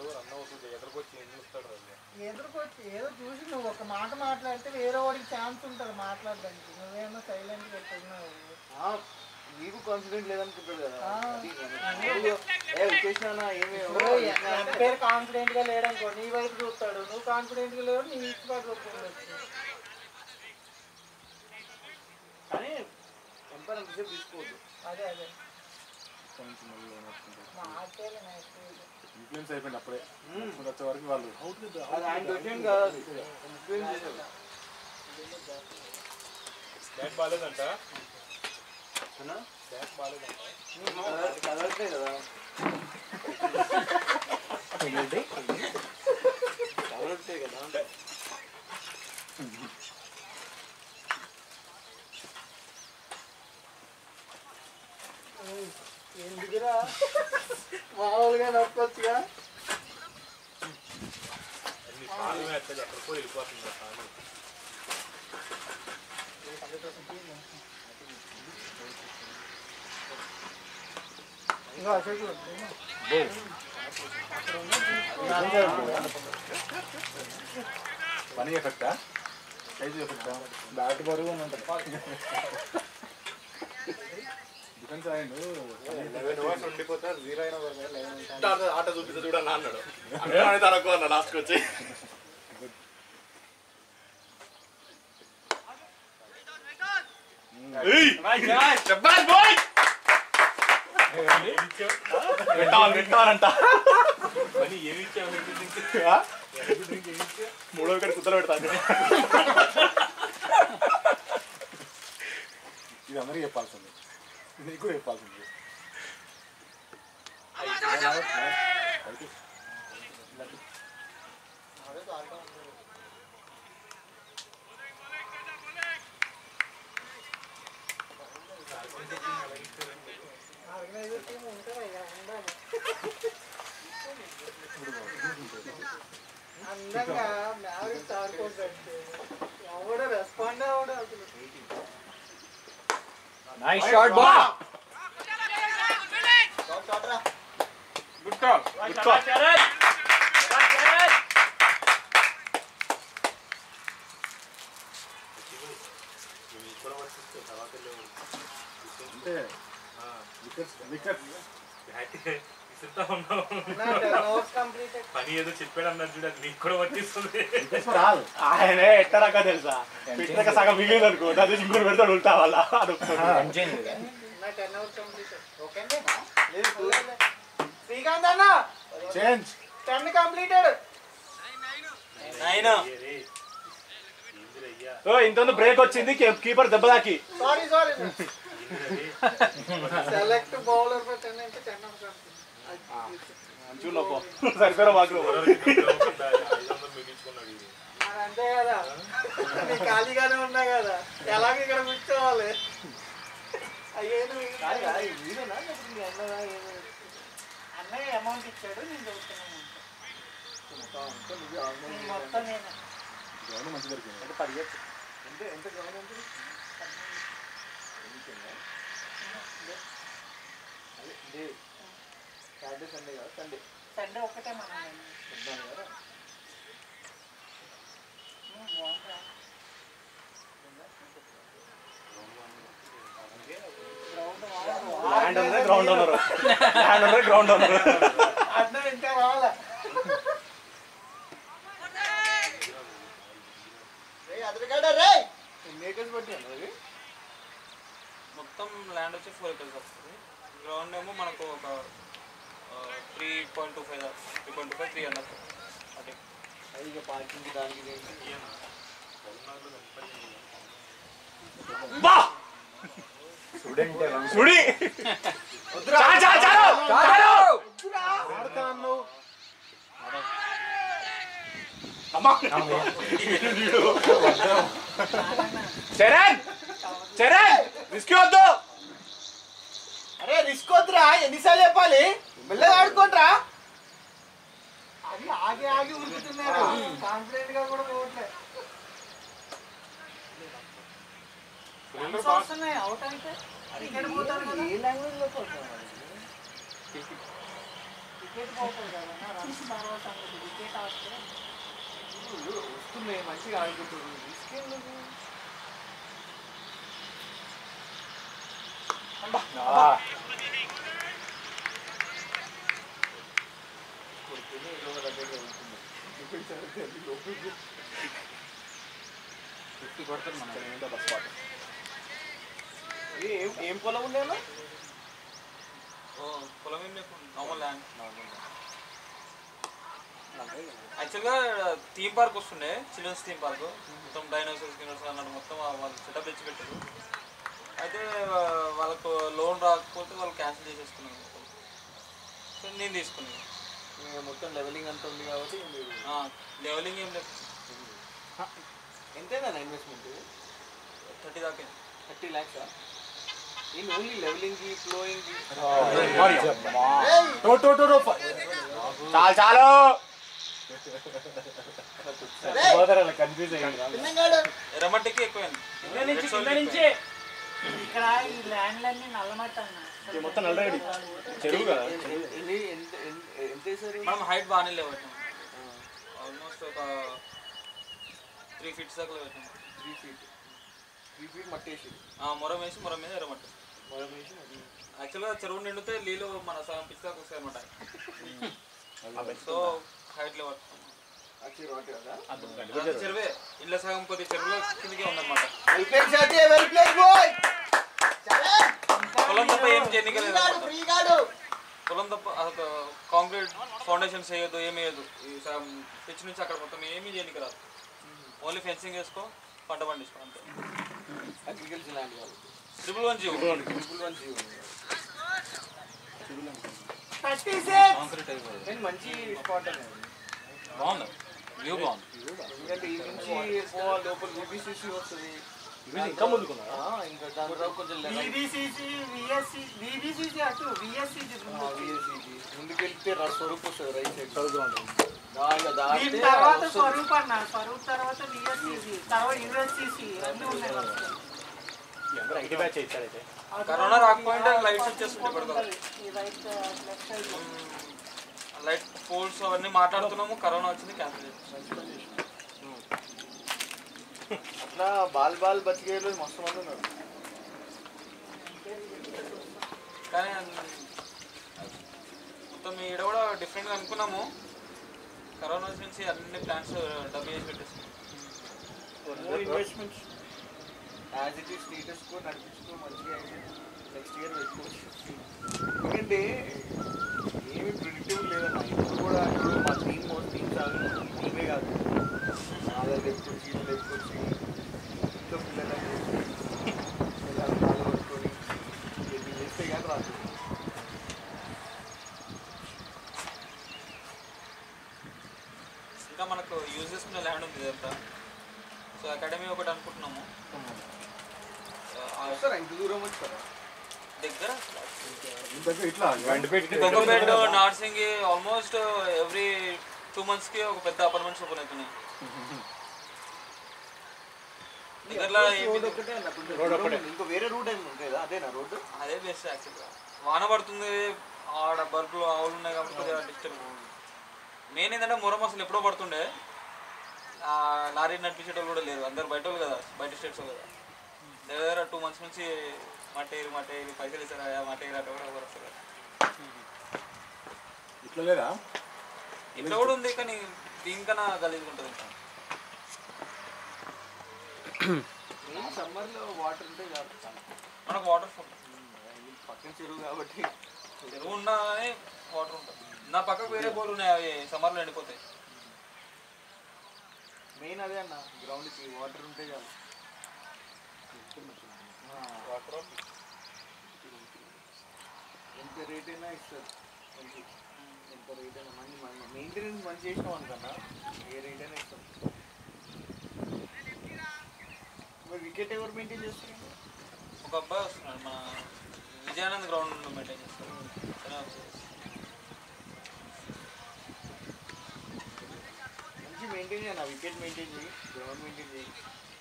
ఎదురుకొచ్చి ఏదో చూసి నువ్వు ఒక మాట మాట్లాడితే వేరే వాడికి ఛాన్స్ ఉంటుంది మాట్లాడడానికి నువ్వేమో సైలెంట్ పెట్టుకున్నావు నీకు కాన్ఫిడెంట్ లేదనుకుంటాడు కదా ఆ. అది నేను ఏ వచ్చేసినా ఏమి పేరు కాన్ఫిడెంట్ గా లేడనుకో నీ వైపు చూస్తాడు నువ్వు కాన్ఫిడెంట్ గా లేవు నీ ఇచ్చి పక్క ఒప్పుకోవచ్చు కానీ ఎంపైర్ అంతసేపు తీసుకోవద్దు అదే అదే మార్చేయాలి నెక్స్ట్ ఇన్ఫ్లుయెన్స్ అయిపోయింది అప్పుడే ఇప్పుడు వచ్చే వరకు వాళ్ళు అవుట్ అది ఆయన దొరికింది కాదు అది ఇన్ఫ్లుయెన్స్ చేశాడు బ్యాట్ బాగాలేదంట అన్నా? కదలట్లే కదా మామూలుగా నొక్కొచ్చుగా అన్ని సార్లు ఎక్కడ ఎక్కడికో వెళ్ళిపోతుంది ఆ సార్లు ఇంకా అశోక్ పని ఎఫెక్టా సైజు ఎఫెక్టా బ్యాట్ బరువు అని ఉంటుంది డిఫెన్స్ అయ్యిండు లెవెన్ అవర్స్ ఉండిపోతే జీరో అయినా పర్లేదు లెవెన్ ఉంటాను ఆట ఆట చూపిస్తే చూడన్నా అన్నాడు అంటే తనకు అన్న లాస్ట్కి వచ్చి ఏయ్! చెప్పాలి boy! వింటాను, వింటానంట. పని ఏమి ఇచ్చావు ఆ? మూడో ఇక్కడ కుత్తలు పెడతాను ఇది అందరికీ చెప్పాల్సింది నీకు కూడా చెప్పాల్సింది ఆర్గనైజర్ టీం ఉంటారా ఇక ఉండాలి అందంగా మ్యారేజ్ ఆడుకోవచ్చు ఎవడ రెస్పాండ్ అవడం అసలు నైస్ షాట్ బా గుడ్ కాల్ గుడ్ కాల్ అంటే వికెట్స్ వికెట్స్ ఇసురుతా ఉన్నావు నోట్స్ కంప్లీటెడ్ పని ఏదో చెప్పాడు అన్నారు చూడ నీకు కూడా వర్తిస్తుంది వికెట్స్ రాదు ఆయనే ఎట్టరాక తెలుసా పెట్టాక సగం మిగిలింది అనుకో అదే ఇంకోటి పెడతాడు ఉల్టా వాళ్ళ అదొకటి నా టెన్ అవర్స్ కంప్లీటెడ్ ఓకేనా లేదు చూడలే. శ్రీకాంత్ అన్న చేంజ్ టెన్ కంప్లీటెడ్ ఓ ఇంత బ్రేక్ వచ్చింది కీపర్ దెబ్బ తాకి sorry sorry select bowler for ten అంటే టెన్ అవర్స్ చూడపో సరిపోయిన మాకు ఐదు వందలు మిగిల్చుకున్నాడు ఇది మరి అంతే కదా నేను ఖాళీగానే ఉన్నా కదా ఎలాగ ఇక్కడ కూర్చోవాలి అయ్యేది అన్నయ్య అమౌంట్ ఇచ్చాడు నేను చదువుతున్నాను మొత్తం నేను గ్రౌండ్ మంచి దొరికింది అంటే పరిగెత్తు ఎంత ఎంత గ్రౌండ్ ఎంత సాటర్డే సండే కదా సండే సండే ఒక్కటే మనం ల్యాండ్ ఉంది గ్రౌండ్ ఉన్నారు ల్యాండ్ ఉంది గ్రౌండ్ ఉన్నారు అర్థం ఇంకా రావాలా ఎన్ని ఏకర్స్ పట్టింది అది మొత్తం ల్యాండ్ వచ్చి ఫోర్ ఎకర్స్ వస్తుంది గ్రౌండ్ ఏమో మనకు ఒక three point two five three point two five three అన్నారు అదే ఇక పార్కింగ్ దానికి బా సుడి చా చా చాలు చాలు ఆడతా అన్నావు అమ్మా చరణ్ చరణ్ రిస్క్ వద్దు అరే రిస్క్ వద్దురా ఎన్నిసార్లు చెప్పాలి మెల్లగా ఆడుకోండిరా అది ఆగి ఆగి ఉరుకుతున్నారు కాన్ఫిడెంట్ గా కూడా పోవట్లేదు వస్తున్నాయి అవుట్ అయితే టికెట్ పోతారు కదా ఏ లాంగ్వేజ్ లో పోతారు టికెట్ పోతారు కదా నా రన్స్ తర్వాత సంగతి టికెట్ ఆస్తే వస్తున్నాయి మంచిగా ఆడుకుంటారు రిస్క్ ఎందుకు ఫిఫ్టీ కొడతారు మనం ఏం ఏం పొలం ఉండేనా పొలం ఏం లేకుండా నార్మల్ ల్యాండ్ యాక్చువల్గా థీమ్ పార్క్ వస్తుండే చిల్డ్రన్స్ థీమ్ పార్క్ మొత్తం డైనోసార్స్ గినోసార్స్ అన్నట్టు మొత్తం వాళ్ళు సెటప్ తెచ్చి పెట్టారు అయితే ఆ, వాళ్ళకు లోన్ రాకపోతే వాళ్ళు క్యాన్సిల్ చేసేసుకున్నారు సో నేను తీసుకున్నాను మొత్తం లెవెలింగ్ అంతా ఉంది కాబట్టి మీరు లెవెలింగ్ ఏం లేదు ఎంతైనా ఇన్వెస్ట్మెంట్ థర్టీ దాకా thirty lakhs in only levelling కి ఫ్లోయింగ్ కి టో టో టో టో చాలు చాలు కన్ఫ్యూజ్ అయ్యింది ఎర్రమట్టికి ఎక్కువైంది ఇక్కడ ఈ ల్యాండ్లన్నీ నల్లమట్ట అన్న మొత్తం నల్లగడి చెరువు కదా ఎన్ని ఎంత ఎంత- ఎంత వేసారు మనం హైట్ బాగానే లేవు ఆల్మోస్ట్ ఒక త్రీ ఫీట్స్ దాకా పెట్టాం త్రీ ఫీట్ త్రీ ఫీట్ మట్టేసి మొరం వేసి మొరం మీద ఎర్రమట్టి మనం వేసి యాక్చువల్గా చెరువు నిండితే నీళ్ళు మన సగం పిచ్చి దాకా వస్తాయి అనమాట సో హైట్ లేవు వచ్చి వాటి కదా అది చెరువే ఇళ్ళ సగం కొద్ది చెరువులో కిందకే ఉందన్నమాట వెల్ ప్లేడ్ సాటి వెల్ ప్లేడ్ బాయ్ పొలం తప్ప ఏం చేయనీకలేదు పొలం తప్ప అసలు కాంక్రీట్ ఫౌండేషన్స్ వేయొద్దు ఏమి వేయద్దు ఈ సగం పిచ్ నుంచి అక్కడ మొత్తం ఏమీ చేయనికి రాదు ఓన్లీ ఫెన్సింగ్ వేసుకో పంట పండించుకో అంతే అగ్రికల్చర్ ల్యాండ్ కాదు triple one GO triple one GO thirty six concrete అయిపోయింది నేను మంచి స్పాట్ అనేది బాగుంది వ్యూ బాగుంది ఎందుకంటే ఈ నుంచి పోవాలి లోపల బీబీసీసీ వస్తుంది ఇంకా ముందుకున్నా ఆ, ఇంకా దాని తర్వాత కొంచెం లెవెల్ విబిసిసి విఎస్సి విబిసిసి అటు విఎస్సి ముందుకెళ్తే రా స్వరూప్ వస్తుంది రైట్ సైడ్ చదువుకోండి దానిలో దీని దాటితే తర్వాత వస్తుంది. స్వరూప్ అన్న స్వరూప్ తర్వాత విఎస్సిసి తర్వాత యుఎస్సిసి అన్నీ ఉన్నాయి వస్తాయి. అందరూ ఐటీ బ్యాచ్ ఇచ్చారైతే అటు కరోనా రాకపోయింటే లైట్స్ వచ్చేస్తుంటే ఇప్పుడు కదా. ఈ right left side light poles అవన్నీ మాట్లాడుతున్నాము కరోనా వచ్చింది క్యాన్సిల్ చేసి అట్లా బాల్ బాల్ బతికేయలేదు మస్తు మంది ఉన్నారు కానీ మొత్తం ఈడ కూడా డిఫరెంట్గా అనుకున్నాము కరోనా నుంచి అన్ని ప్లాన్స్ డబ్బు చేసి పెట్టేస్తున్నాం investments as it is status quo నడిపించుకో మంచిగా నెక్స్ట్ ఇయర్ పెట్టుకోవచ్చు ఎందుకంటే ఏమి ప్రిడిక్టబుల్ లేదన్న ఇప్పుడు కూడా ఇప్పుడు మా టీమ్ టీమ్ చాలు టీమే కాదు ఆధార్ లేపుకొచ్చి ఇల్లు లేపుకొచ్చి ఇంట్లో పిల్లలని పిల్లలు కాళ్ళు పట్టుకొని ఇది చేస్తే కానీ రాదు ఇంకా మనకు యూజ్ చేసుకునే ల్యాండ్ ఉంది ఇదంతా సో అకాడమీ ఒకటి అనుకుంటున్నాము ఆ, వస్తారా ఇంత దూరం వచ్చారా దగ్గర ఇంతకు ఇట్లా Kothapet Narsing almost every two మంత్స్కి ఒక పెద్ద అపార్ట్మెంట్స్ ఓపెన్ అవుతున్నాయి దగ్గరలో ఏపీ రోడ్ ఒకటే అన్న కొంచెం దూరం ఉంది. ఇంకో వేరే రూట్ ఏమి ఉండేదా అదేనా రోడ్డు అదే బెస్ట్ యాక్చువల్గా వాన పడుతుంది ఆడ బల్బులు ఆవులు ఉన్నాయి కాబట్టి కొద్దిగా డిస్టర్బ్ మెయిన్ ఏంటంటే మురం అసలు ఎప్పుడో పడుతుండే ఆ, లారీ నడిపించేటోళ్ళు కూడా లేరు అందరు బయట వాళ్ళు కదా బయట స్టేట్స్ కదా దగ్గర దగ్గర టూ మంత్స్ నుంచి మట్టేరు మట్టేరు పైసలు ఇస్తారా మట్టేరు అట్లా కూడా ఎవరు వస్తారు ఇట్లా లేదా ఇంట్లో కూడా ఉంది కానీ దీనికన్నా గలీజ్గా ఉంటుంది మెయిన్ సమ్మర్లో వాటర్ ఉంటే చాలు మనకు వాటర్ ఫుల్ పక్కన చెరువు కాబట్టి చెరువు ఉన్నా కానీ వాటర్ ఉంటుంది నా పక్కకు వేరే బోర్లు ఉన్నాయి అవి సమ్మర్లో ఎండిపోతాయి మెయిన్ అదే అన్న గ్రౌండ్కి వాటర్ ఉంటే చాలు వాటర్ ఎంత రేట్ అయినా ఇస్తారు మంచి ఎంత రేట్ అయినా మంచి మెయింటెనెన్స్ మంచి చేసినాం అనుకన్నా ఏ రేట్ అయినా ఇస్తాం మరి వికెట్ ఎవరు మెయింటైన్ చేస్తారు ఒక అబ్బాయి వస్తున్నాడు మన విజయానంద్ గ్రౌండ్ మెయింటైన్ చేస్తారు తనే వచ్చేసి. మంచి మెయింటైన్ చేయాలి వికెట్ మెయింటైన్ చేయి గ్రౌండ్ మెయింటైన్ చేయి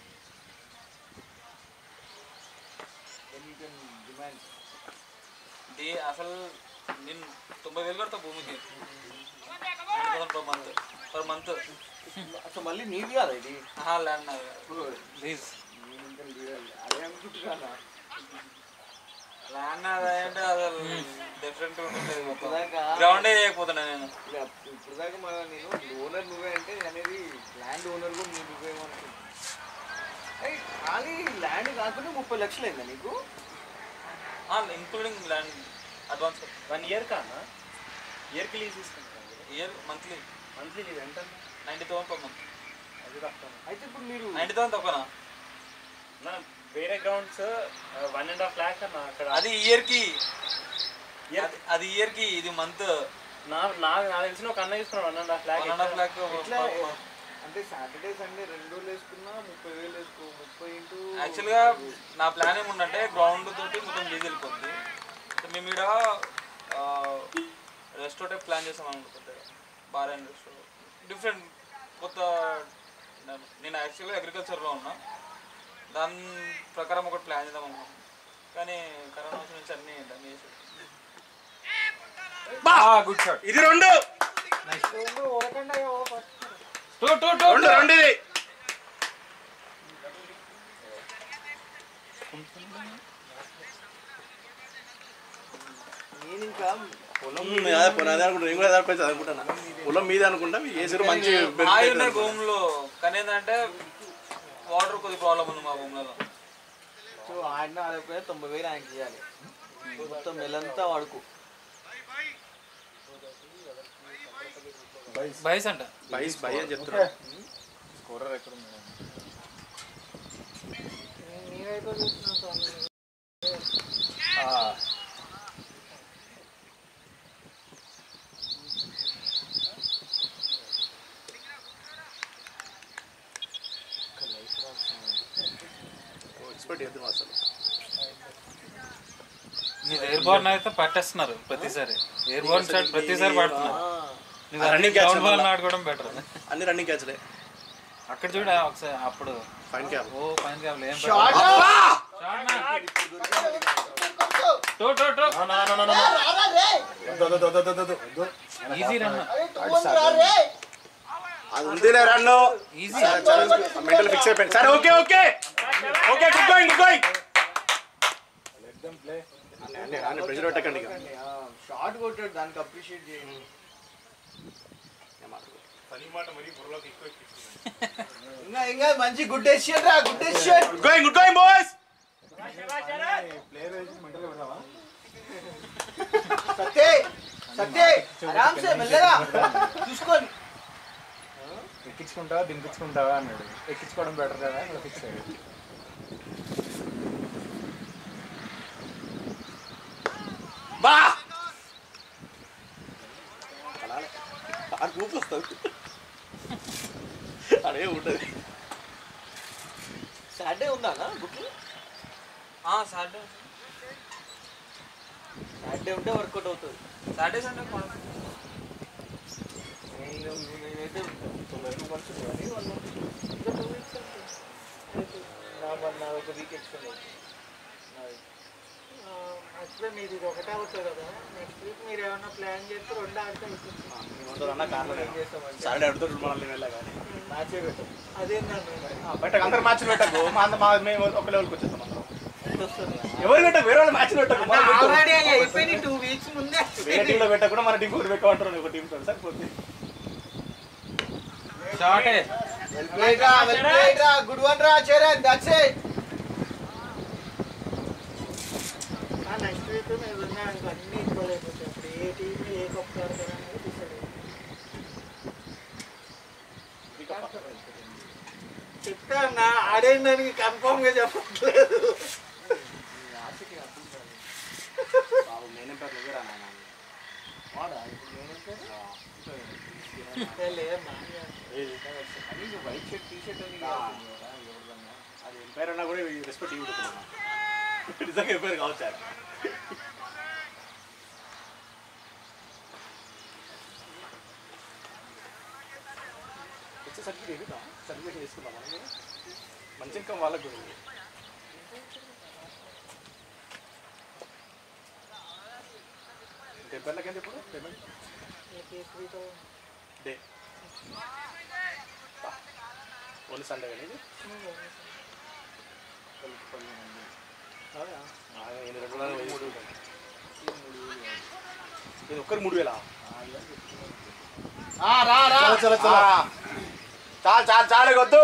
దెన్ యూ కెన్ డిమాండ్ ఇది అసలు నేను తొంభై వేలు కడతా భూమికి పర్ మంత్ పర్ మంత్ అసలు మళ్ళీ నీది కాదా ఇది ల్యాండ్ ప్లీజ్ అదే అనుకుంటున్నా ల్యాండ్ అంటే అసలు డిఫరెంట్ ఉంటుంది ఇప్పటిదాకా గ్రౌండే చేయకపోతున్నా నేను ఇప్పుడు ఇప్పుడు దాకా మన నేను ఓనర్ నువ్వే అంటే అనేది ల్యాండ్ ఓనర్ కూడా నువ్వు నువ్వేమనుకుంటున్నా ఖాళీ ల్యాండ్ కాకుండా ముప్పై లక్షలు అయిందా నీకు including land advance one year కానా ఇయర్కి లీజ్ తీసుకుంటాను ఇయర్ మంత్లీ మంత్లీ లీజ్ ఎంత నైంటీ థౌసండ్ పర్ మంత్ అది తక్కువ అయితే ఇప్పుడు మీరు నైంటీ థౌసండ్ తక్కువనా నా వేరే grounds one and half lakh అన్న అక్కడ అది ఇయర్కి Year- అది ఇయర్కి ఇది మంత్ నా నాకు నాకు తెలిసిన ఒక అన్న తీసుకున్నాడు one and half lakh one and half lakh ఎట్లా అంటే సాటర్డే సండే రెండు రోజులు వేసుకున్నా ముప్పై వేలు వేసుకో ముప్పై ఇంటూ యాక్చువల్గా నా ప్లాన్ ఏముందంటే గ్రౌండ్ తోటి మొత్తం డీజిల్ వెళ్ళిపోద్ది అయితే మేము ఇక్కడ రెస్టారెంట్ ప్లాన్ చేసాం అనుకుంటే బార్ అండ్ రెస్టారెంట్ డిఫరెంట్ కొత్త నేను యాక్చువల్గా అగ్రికల్చర్లో ఉన్నా దాని ప్రకారం ఒకటి ప్లాన్ చేద్దాం అనుకున్నాం కానీ కరోనా వచ్చి నుంచి అన్నీ డన్ చేసి గుడ్ షాట్ ఇది రెండు రెండు ఓడకండి అయ్యో, first. టూ టూ టూ రెండు రెండు ఇది నేను ఇంకా పొలం అదే పొలం అదే అనుకుంటా నేను కూడా అదే అనుకుంటా అనుకుంటాను పొలం మీద అనుకుంటా మీకు వేసారు మంచి హాయి ఉన్నాయి భూమిలో కానీ ఏంటంటే వాటర్ కొద్ది ప్రాబ్లం ఉంది మా భూములలో సో ఆడిన ఆడకపోయినా తొంభై వేలు ఆయనకి ఇవ్వాలి మొత్తం నెలంతా వాడుకో బైస్ అంట బైస్ బై అని చెప్తున్నా స్కోరర్ ఎక్కడ ఉంది నేనైతే చూస్తున్నాను స్వామి ఎక్స్పర్ట్ చేద్దాం అసలు మీరు ఎయిర్ బోర్న్ అయితే పట్టేస్తున్నారు ప్రతిసారి ఎయిర్ బోర్న్ షాట్ ప్రతిసారి పడుతున్నారు నీకు రన్నింగ్ గ్రౌండ్ క్యాచ్ బాల్ ఆడుకోవడం బెటర్ అన్ని రన్నింగ్ క్యాచ్లే అక్కడ చూడ ఒకసారి అప్పుడు ఫైన్ క్యాప్ ఓ పైన క్యాబ్లు ఏం షాట్ టో టో టో ఈజీ రన్ అది ఉందిలే రన్ను ఈజీ మెంటల్ ఫిక్స్ అయిపోయింది సరే okay okay okay good going good going అన్నీ రాని ప్రెషర్ పెట్టకండి ఇక షార్ట్ కొట్టాడు దానికి అప్రిషియేట్ చేయండి ఇంకా ఇంకా మంచి గుడ్ డెసిషన్ రా good decision good going good going boys player వేసి మెంటల్ పెడదామా సత్తే సత్తే ఆరామ్ సే మెల్లగా చూసుకోండి ఎక్కించుకుంటావా దింపించుకుంటావా అన్నాడు ఎక్కించుకోవడం బెటర్ కదా అలా ఫిక్స్ అయ్యాడు బా అది ఊపి వస్తుంది అదే ఉంటుంది సాటర్డే ఉందా బుకింగ్ సాటర్డే సాటర్డే ఉంటే వర్కౌట్ అవుతుంది సాటర్డే సండే నేను నేనైతే తొంభై రెండు మంత్స్ కానీ వన్ మంత్ ఇంకా టూ వీక్స్ నా మరి నా ఒక వీక్ ఎక్స్టెండ్ అవుతుంది యాక్చువల్లీ మీది ఇది ఒకటే అవుతుంది కదా నెక్స్ట్ వీక్ మీరు ఏమైనా ప్లాన్ చేస్తే రెండు ఆడితే అయిపోతుంది అన్న కార్లో ఏం చేస్తామంటే సాటర్డే అడుగుతాడు మనల్ని వెళ్ళా కానీ మ్యాచే పెట్టాం అదేంటండి పెట్టకు అందరు మ్యాచ్ పెట్టకు మా అంత మా మేము ఒక లెవెల్కి వచ్చేస్తాం అందరం ఎంత వస్తుంది ఎవరు పెట్టకు వేరే వాళ్ళు మ్యాచ్ పెట్టకు మన పెట్టు. ఆల్రెడీ అయిపోయింది టూ వీక్స్ ముందే వేరే టీంలో పెట్టకుండా మన టీం కూడా పెట్టమంటారు ఒక టీం సరిపోతుంది షార్టే వెల్ ప్లేడ్ రా వెల్ ప్లేడ్ రా గుడ్ వన్ రా Charan that's it next week మేము ఉన్నాను అన్ని ఈక్వల్ అయిపోతాయి అప్పుడు ఏ టీం ఏ కప్ ఆడతారు అనేది డిసైడ్ చెప్తా నా ఆడేం దానికి కన్ఫర్మ్ గా చెప్పట్లేదు బాబు మెయిన్ ఎంపైర్ నువ్వే రా నాన్న. వాడా ఇప్పుడు నేను లేదమ్మా కనీసం వైట్ షర్ట్ టీ షర్ట్ అని కాదు కదా, ఎవరిదన్నా. అది ఎంపైర్ అన్నా కూడా రెస్పెక్ట్ ఇవ్వదు నిజంగా ఎంపైర్ కావచ్చు ఆయన. వచ్చే సర్టిఫికేట్ ఇద్దాం సర్టిఫికేట్ తీసుకుందాం మనం కూడా. మంచి ఇన్కమ్ వాళ్ళకు కూడా ఉంది. ఎంపైర్లకి ఎంత ఇప్పుడు పేమెంట్ నీకు three thousand day only Sunday కానీ ఇది అవునా? ఆ, ఎన్ని రెండు వందల వెయ్యి మూడు వేలు. ఇది ఒక్కరికి మూడు వేలా రా రా చలో చలో చాలు చాలు చాలు వద్దు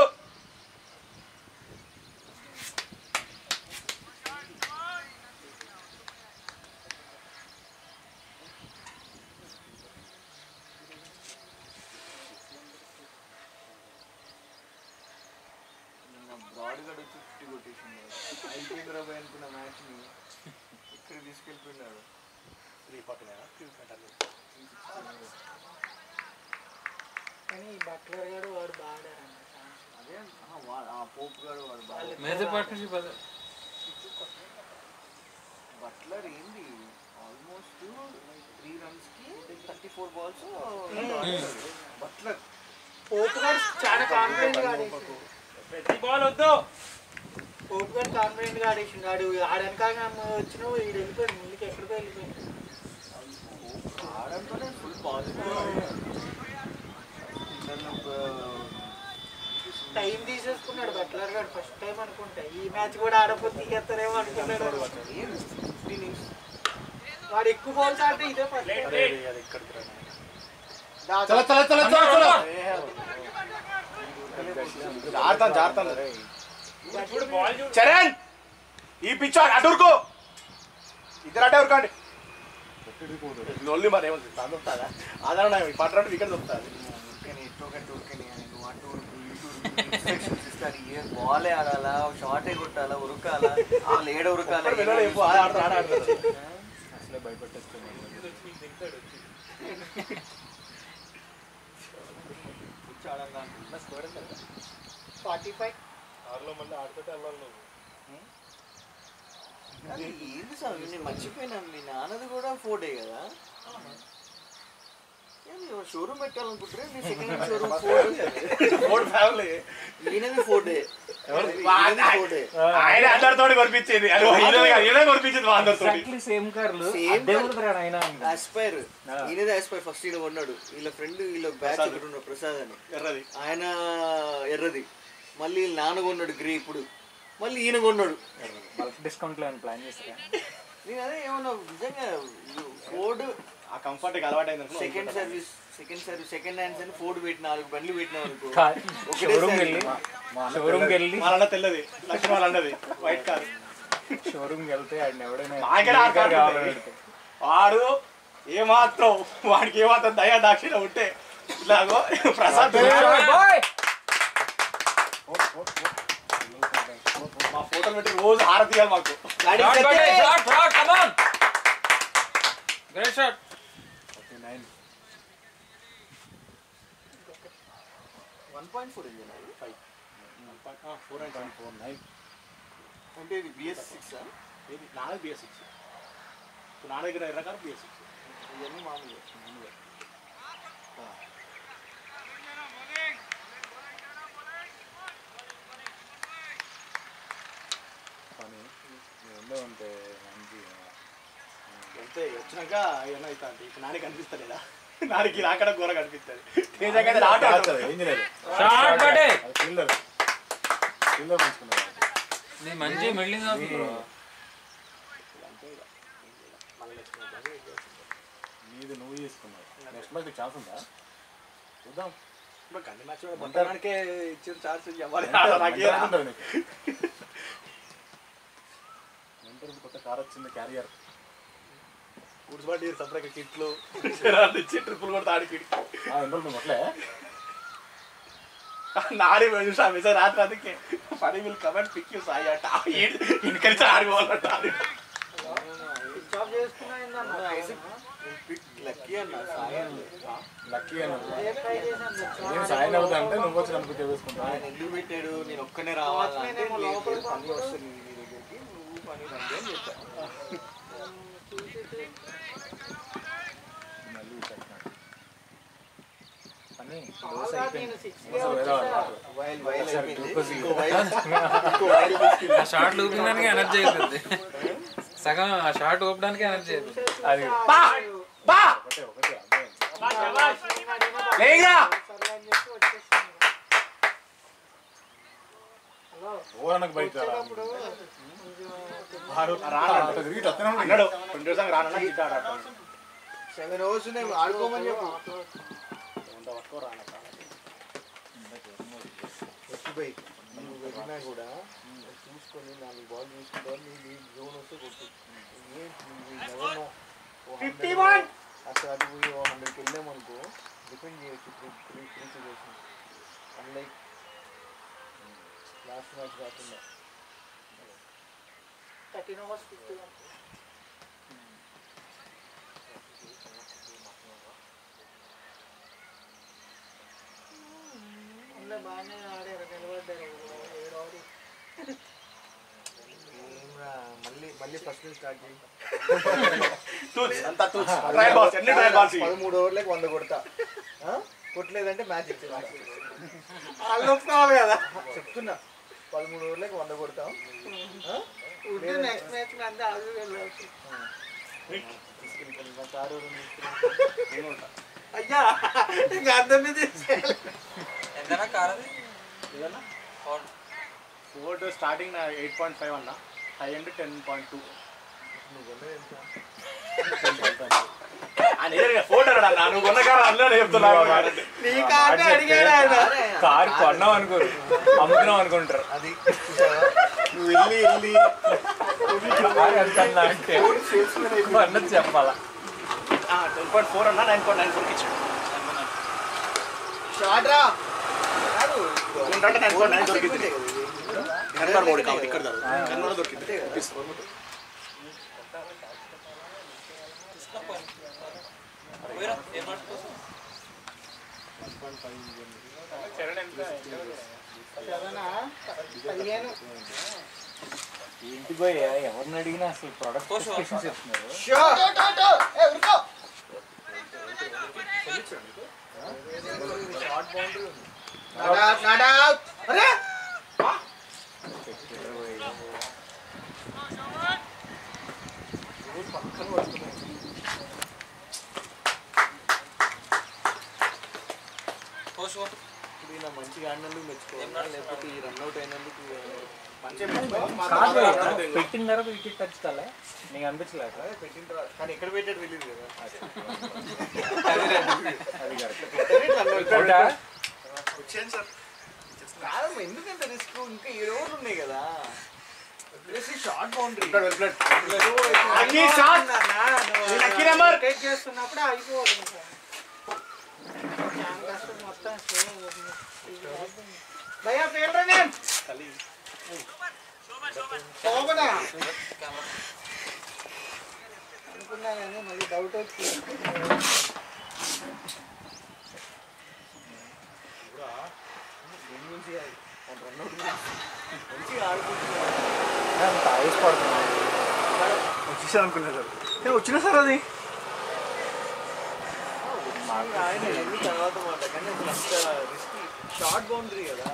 బ్రాడ్ గడ్ వచ్చి ఫిఫ్టీ కొట్టేసింది అయిపోయింది రా భయ్ అనుకున్న మ్యాచ్ ని ఇక్కడ తీసుకెళ్ళిపోయినాడు త్రీ ఫార్టీ నైన్ కానీ బట్లర్ గారు వాడు బాగాడారన్న అదే ఆహా, వా- ఆ పోపు గారు వాడు బాగా మేజర్ పార్ట్నర్షిప్ అదే బట్లర్ ఏంది ఆల్మోస్ట్ త్రీ రన్స్ కి thirty four balls Buttler Pope గారు చాలా కాన్ఫిడెంట్ గా ఆడేసిండు ప్రతి బాల్ వద్దు పోపు గారు కాన్ఫిడెంట్ గా ఆడేసిండు ఆడు ఆడనకాక వచ్చిన వీడు వెళ్ళిపోయింది ముందుకు ఎక్కడికో వెళ్ళిపోయింది ఆడంతోనే ఫుల్ పాజిటివ్ టైం తీసేసుకున్నాడు బట్లర్ గారు ఫస్ట్ టైం అనుకుంటా ఈ మ్యాచ్ కూడా ఆడపోతే తీసేస్తారేమో అనుకున్నాడు వాడు ఎక్కువ బాల్స్ ఆడితే ఇదే ఫస్ట్ అది ఇక్కడికి రా చల చల చల చల చల జాగ్రత్త జాగ్రత్త చూడు బాల్ చూడు చరణ్ ఈ పిచ్చు అటు ఉరుకో ఇద్దరు అటే ఉరకండి నొల్లి మరి ఏముంది తాను దొరుకుతుందా ఆధారణ పట్టడం ఇక్కడ దొరుకుతుంది ఏ బాలే ఆడాలా షార్టే కొట్టాలా ఉరకాలా వాళ్ళు ఏడ ఉరకాలా పిల్లలు చెప్పు ఆడ ఆడతారు ఆడ ఆడతారు అసలే భయపెట్టేసుకున్నాను ఫార్టీ ఫైవ్ ఆరులో మళ్ళీ ఆడుతుంటే వెళ్ళాలి నువ్వు అది ఏంది సార్ నేను మర్చిపోయినా మీ నాన్నది కూడా ఫోర్డే కదా షోరూమ్ పెట్టాలనుకుంటారే మీ సెకండ్ హ్యాండ్ షోరూమ్ ఫోర్డ్ మూడు ఫ్యామిలీ ఈయనది ఫోర్డే ఫోర్డే ఆయన అందరితో కొనిపించేది అది ఈయన కొనిపించింది మా అందరితో సేమ్ కార్లు Same అదే car. కుడుతురాడు ఆయన ఆస్పైర్ ఈయనది ఆస్పైర్ ఫస్ట్ ఈయన కొన్నాడు వీళ్ళ ఫ్రెండ్ వీళ్ళ బ్యాచ్ ఒకటి ఉన్నాడు ప్రసాద్ అని ఎర్రది ఆయన ఎర్రది మళ్ళీ వీళ్ళ నాన్న కొన్నాడు గ్రే ఇప్పుడు మళ్ళీ ఈయన కొన్నాడు బల్క్ డిస్కౌంట్ లో ప్లాన్ చేస్తారా నేను అదే ఏమన్నా నిజంగా ఫోర్డ్ ఆ కంఫర్ట్ అలవాటు అయింది second service second service second hands అని ఫోర్డ్ పెట్టిన నాలుగు బండ్లు పెట్టినావు అనుకో ఒకటే షోరూమ్ సారి. వెళ్ళి షోరూమ్ వెళ్ళి వాళ్ళ అన్న తెల్లది లక్ష్మణ్ వాళ్ళ అన్నది వైట్ కార్ షోరూమ్ వెళ్తే ఆయన ఎవడైనా నాకే ఏ ఆ కార్ కార్ కావాలని ఉంటుంది. అడిగితే. వాడు ఏమాత్రం వాడికి ఏమాత్రం దయా దాక్షిణ ఉంటే ఇలాగో ప్రసాద్ మా ఫోటోలు పెట్టి రోజు హారతి తీయాలి మాకు great shot one point four engine అది ఫోర్ అండ్ ఫోర్ నైన్ అంటే ఇది బిఎస్ సిక్స్ ఇది నాది బిఎస్ సిక్స్ ఇప్పుడు నా దగ్గర ఎర్ర కార్ బిఎస్ సిక్స్ ఇవన్నీ మామూలు పని నేను ఉండే ఉంటే మంచి వెళ్తే వచ్చినాక ఏమన్నా అవుతా అంటే ఇప్పుడు నాని కనిపిస్తలేదా నానికి రాకడ కూర కనిపిస్తుంది తేజకైతే ఆటో ఆడుతుంది. ఇంజనీర్ షాట్ పడే అది ఫీల్డర్ ఫీల్డర్ మంచుకున్నాడు నీ మంచి మిల్లింగ్ నీది నువ్వు తీసుకున్నావు నెక్స్ట్ మ్యాచ్ ఛాన్స్ ఉందా చూద్దాం ఇప్పుడు కన్ని మ్యాచ్ మొత్తానికే ఇచ్చిన ఛాన్స్ ఇవ్వాలి నాకే రా. ఉంటుంది నీకు వింటర్ కొత్త కార్ వచ్చింది క్యారియర్ కూర్చోబట్టి సపరేట్ కిట్లు ఇచ్చి ట్రిపుల్ కూడా తాడికి ఇంటర్ నువ్వు అట్లే నాడి చూసా మెసేజ్ రాత్రి అందుకే పని వీళ్ళు కమెంట్ పిక్ యూ సాయి అట ఇన్కరించి ఆడిపోవాలంట జాబ్ చేసుకున్నా ఏందన్నా? లక్కీ అన్న సాయి అన్న. లక్కీ అని అదే ట్రై చేశాను నేను సాయం అవుతా అంటే నువ్వు వచ్చి కనుక వేసుకుంటా ఆయన ఎందుకు పెట్టాడు నేను ఒక్కనే రావాలంటే వాచ్మెన్ ఏమో లేదు, లోపలికి లేదు, పని పంపడు. వస్తుంది నీ దగ్గరికి నువ్వు పని రండి అని చెప్పా మళ్ళీ చెప్పినాడు పని ఆల్రెడీ నేను six కే అసలు వేరే వచ్చేసా. వాడు. వైల్ వైల్ అయిపోయింది గ్లూకోజ్ ఇంకో వైల్ ఇంకో వైల్ తీసుకెళ్ళి ఆ షార్ట్ ఊపడానికి ఎనర్జీ అవుతుంది సగం ఆ షార్ట్ ఊపడానికి ఎనర్జీ అవుతుంది అది బా బా ఒకటే ఒకటే అదే లేదురా సర్లే అని చెప్పి వచ్చేసాను. హలో ఓరనకు బయట రా. వచ్చేటప్పుడు కొంచెం వాడు ఆ, రాను అట్లా తిరిగి అత్తనే ఉంటాడు. అన్నాడు రెండు రోజులు రానన్నా గిట్టాడు ఆడతాను సెవెన్ అవర్స్ ఉన్నాయి ఆడుకోమని చెప్పు ఎంత పట్టుకో రానక్క వచ్చిపోయి నువ్వు వెళ్ళినా కూడా చూసుకొని నాలుగు బాల్ చూసుకుంటావు నీ నీ జోన్ వస్తే కొట్టు ఫిఫ్టీ వన్ అసలు అటు పోయి ఓ హండ్రెడ్కి వెళ్ళామనుకో డిపెండ్ చేయొచ్చు three three three situation unlike last match కాకుండా థర్టీన్ అవర్స్ ఫిఫ్టీ వన్ కూడా బాగానే ఆడారు నిలబడ్డారు ఏడు ఓవర్ ఏమ్రా, మళ్ళీ మళ్ళీ ఫస్ట్ నుంచి స్టార్ట్ చేయి టూల్స్ అంతా టూల్స్ ట్రయల్ బాల్స్ అన్ని ట్రయల్ బాల్స్ ఇవి. పదమూడు ఓవర్లకు వంద కొడతా ఆ? కొట్టలేదంటే మ్యాచ్ ఇచ్చేస్తా వాళ్ళు ఒప్పుకోవాలి కదా చెప్తున్నా పదమూడు ఓవర్లకు వంద కొడతాం ఆ? ఉంటే నెక్స్ట్ మ్యాచ్ అంతా అది వెళ్ళవచ్చు తీసుకెళ్ళిపోండి. మా కారు ఎవరు తీసుకెళ్ళి- అయ్యా ఇంకా అందరినీ తీసేయాలి ఎంతనా కార్ అది ఇదన్నా Ford Ford starting eight point five అన్న high end ten point two నువ్వు కొన్నది ఎంత? ఆయన ఏదైనా ఫోర్డ్ అన్నాడు అన్న నువ్వు కొన్న కారు అందులోనే చెప్తున్నావు నీ కార్డు అడిగాడు ఆయన కారు కొన్నాం అనుకోరు అమ్ముతున్నాం అనుకుంటారు అది చూసావా? నువ్వు వెళ్ళి వెళ్ళి కారు ఎంత అన్నా అంటే అన్నది చెప్పాలా టెన్ పాయింట్ ఫోర్ అన్న నైన్ పాయింట్ నైన్ ఫోర్కి ఇచ్చాడు షార్ట్ రా కాదు. అంటే నైన్ పాయింట్ నైన్ దొరికింది చెప్పిందే కదా ఇది. కన్వర్ మోడ్ కాబట్టి ఇక్కడ కన్వర్ దొరికింది పోయిరా ఏం పట్టుకోసం చదవనా పదిహేను ఏంటి పోయి ఎవరిని అడిగినా అసలు ప్రొడక్ట్ కోసు చెప్తున్నారు షార్ట్. ఏ, ఉరుకో. షార్ట్ బౌండరీ ఉంది. Not out, not out. అరే పక్కన పడుతున్నాయి కోసు ఇప్పుడు ఈయన మంచిగా ఆడినందుకు మెచ్చుకోవాలా లేకపోతే ఈ రన్అట్ అయినందుకు పెట్టిన తర్వాత వికెట్ టచ్ కాలే నీకు అనిపించలేక అదే పెట్టిన తర్వాత కానీ ఎక్కడ పెట్టాడు తెలియదు కదా అది కరెక్ట్ పెట్టాడు, run out. అవుటా? వచ్చేయండి సార్ కాదమ్మా ఎందుకంత రిస్క్ ఇంకా ఏడు ఓవర్లు ఉన్నాయి కదా షార్ట్ బౌండరీ లక్కీ షాట్ నీ లక్కీ నెంబర్ టేక్ చేస్తున్నప్పుడు అయిపోవాలి ఇంకా చాలా కష్టం మొత్తం సేమ్ అవుతుంది. భయ్యా ఫీల్డర్ నేమ్ శోభనా అనుకున్నా కానీ మళ్ళీ డౌట్ వచ్చి మంచిగా ఆడుకుంటున్నాడు అంత ఐస్ పడుతున్నాయి వచ్చేసాను అనుకున్నా సార్ వచ్చినా సార్ అది ఆయన ఎన్ని తర్వాత మాట కానీ అసలు అంత రిస్క్ షార్ట్ బౌండరీ కదా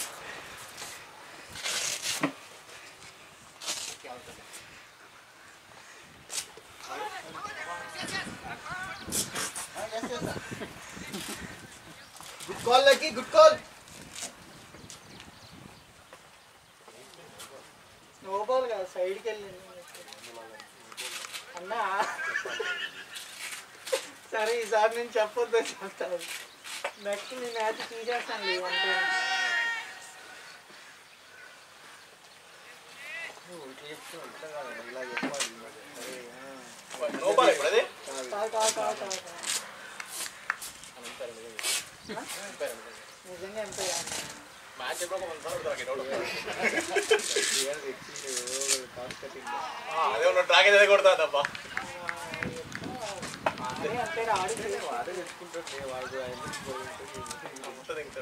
good call lucky good call no ball కదా సైడ్కి వెళ్ళింది అన్నా సరే ఈసారి నేను చెప్పొద్దు చెప్తాను నెక్స్ట్ మీ మ్యాచ్ తీసేస్తాను లీవ్ అంటే ఇట్లా చెప్తే అంతా కాదు ఇలా చెప్పాలి అరే, ఆ. నో బాల్ ఇప్పుడు అది కాదు కాదు కాదు కాదు కాదు. నిజంగా ఎంత మ్యాచ్ ఎప్పుడో ఒక వన్ అవర్ దొరికింది ఏడు తెచ్చిండు, కాస్ట్ కట్టింగ్ అదే ఉన్న ట్రాక్ ఏదో కొడతా తప్ప అదే అంతే ఆడి వాడే తెచ్చుకుంటాడు వాడు ఆయన ఉంటుంది ఇంకా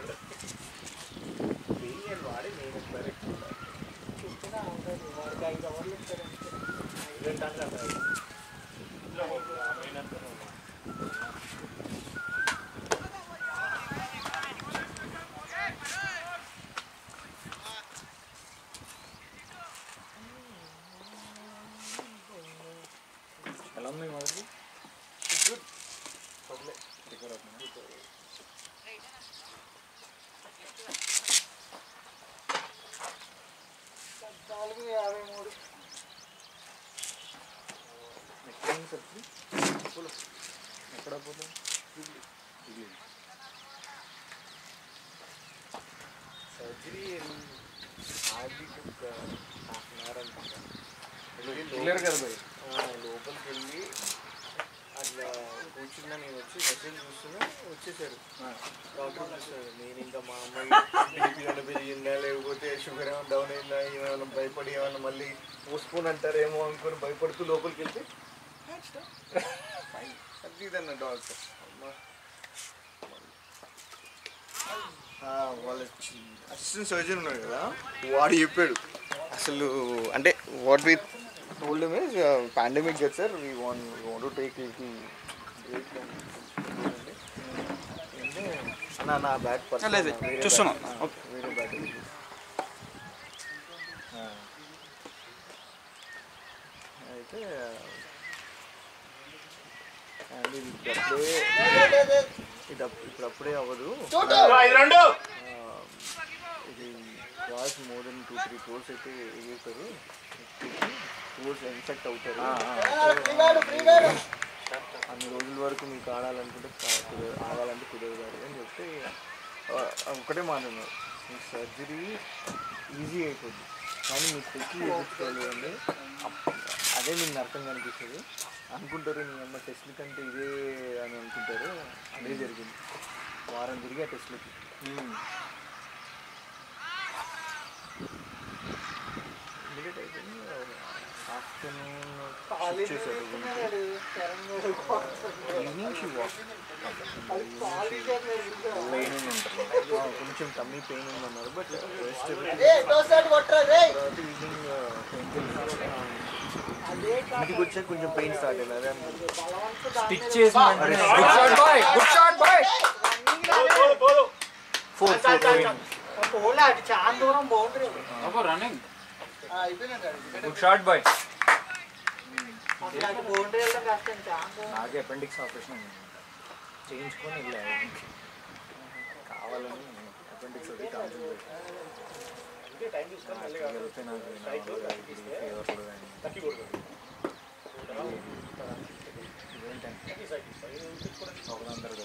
వెయ్యి వాడే నేను డైరెక్ట్ చూస్తున్నా ఉంటుంది వాడికి ఐదు అవర్లు ఇస్తారు అంతే ఎలా ఉంది మొదటి నాలుగు యాభై మూడు ఎక్కడ ఉంది సర్జరీ ఎక్కడ పోతుంది సర్జరీ హార్దిక్ ఒక హాఫ్ అన్ అవర్ అనుకుంటా వెళ్ళి క్లియర్ కదా పోయి ఆ, లోపలికి వెళ్ళి అట్లా కూర్చున్నా నేను వచ్చి మెసేజ్ చూస్తున్నా వచ్చేసాడు డాక్టర్ చూస్తాడు నేను ఇంకా మా అమ్మాయి బీపీ ఏమైనా పెరిగిందా లేకపోతే షుగర్ ఏమైనా డౌన్ అయిందా ఏమైనా భయపడి ఏమైనా మళ్ళీ పోస్ట్పోన్ అంటారేమో అనుకుని భయపడుతూ లోపలికి వెళ్తే అది ఇదన్న డాక్టర్ అమ్మా వాళ్ళ అసిస్టెంట్ సర్జన్ ఉన్నాడు కదా వాడు చెప్పాడు అసలు అంటే what we told is pandemic కదా sir we want want to take little break అన్న నా బ్యాట్ లేదు, చూస్తున్నా. వేరే బ్యాట్ అయితే అండ్ ఇది ఇప్పుడప్పుడే ఇది అప్- ఇప్పుడప్పుడే అవ్వదు ఆ, ఇది cross more than two three crores అయితే ఎగురుతారు క్రోర్స్ ఇన్ఫెక్ట్ అవుతారు అన్ని రోజుల వరకు మీకు ఆడాలనుకుంటే కా- కుదర ఆడాలంటే కుదరదు అని చెప్తే ఆ, ఒకటే మాట ఉన్నారు మీ సర్జరీ ఈజీ అయిపోద్ది కానీ మీకు టెస్ట్ చేయించుకోవాలి అండి అదే మీకు నరకం కనిపిస్తుంది అనుకుంటారు నీ అమ్మ టెస్ట్ల కంటే ఇదే అని అనుకుంటారు అదే జరిగింది వారం తిరిగి ఆ టెస్ట్లకి ఇమీడియట్ అయిపోయింది ఆఫ్టర్నూన్ చేశారు ఈవినింగ్ షీ వాక్ పెయిన్ ఉంటుంది కొంచెం కమ్మీ పెయిన్ ఉంది అన్నారు బట్ రెస్ట్ తర్వాత ఈవినింగ్ ఇంటికి వచ్చాక కొంచెం పెయిన్ స్టార్ట్ అయింది అదే స్టిచ్ చేసి good shot boy good shot boy four four పోలే అది చాలా దూరం boundary running good shot boy అసలు అది బౌండరీ వెళ్ళడం కష్టం చాలా దూరం నాకే అపెండిక్స్ ఆపరేషన్ చేయించుకొని వెళ్ళాను కావాలని అపెండిక్స్ అది కాన్సన్ట్రేట్ నాకు ఫేవర్లు కానీ ఒకదందరూ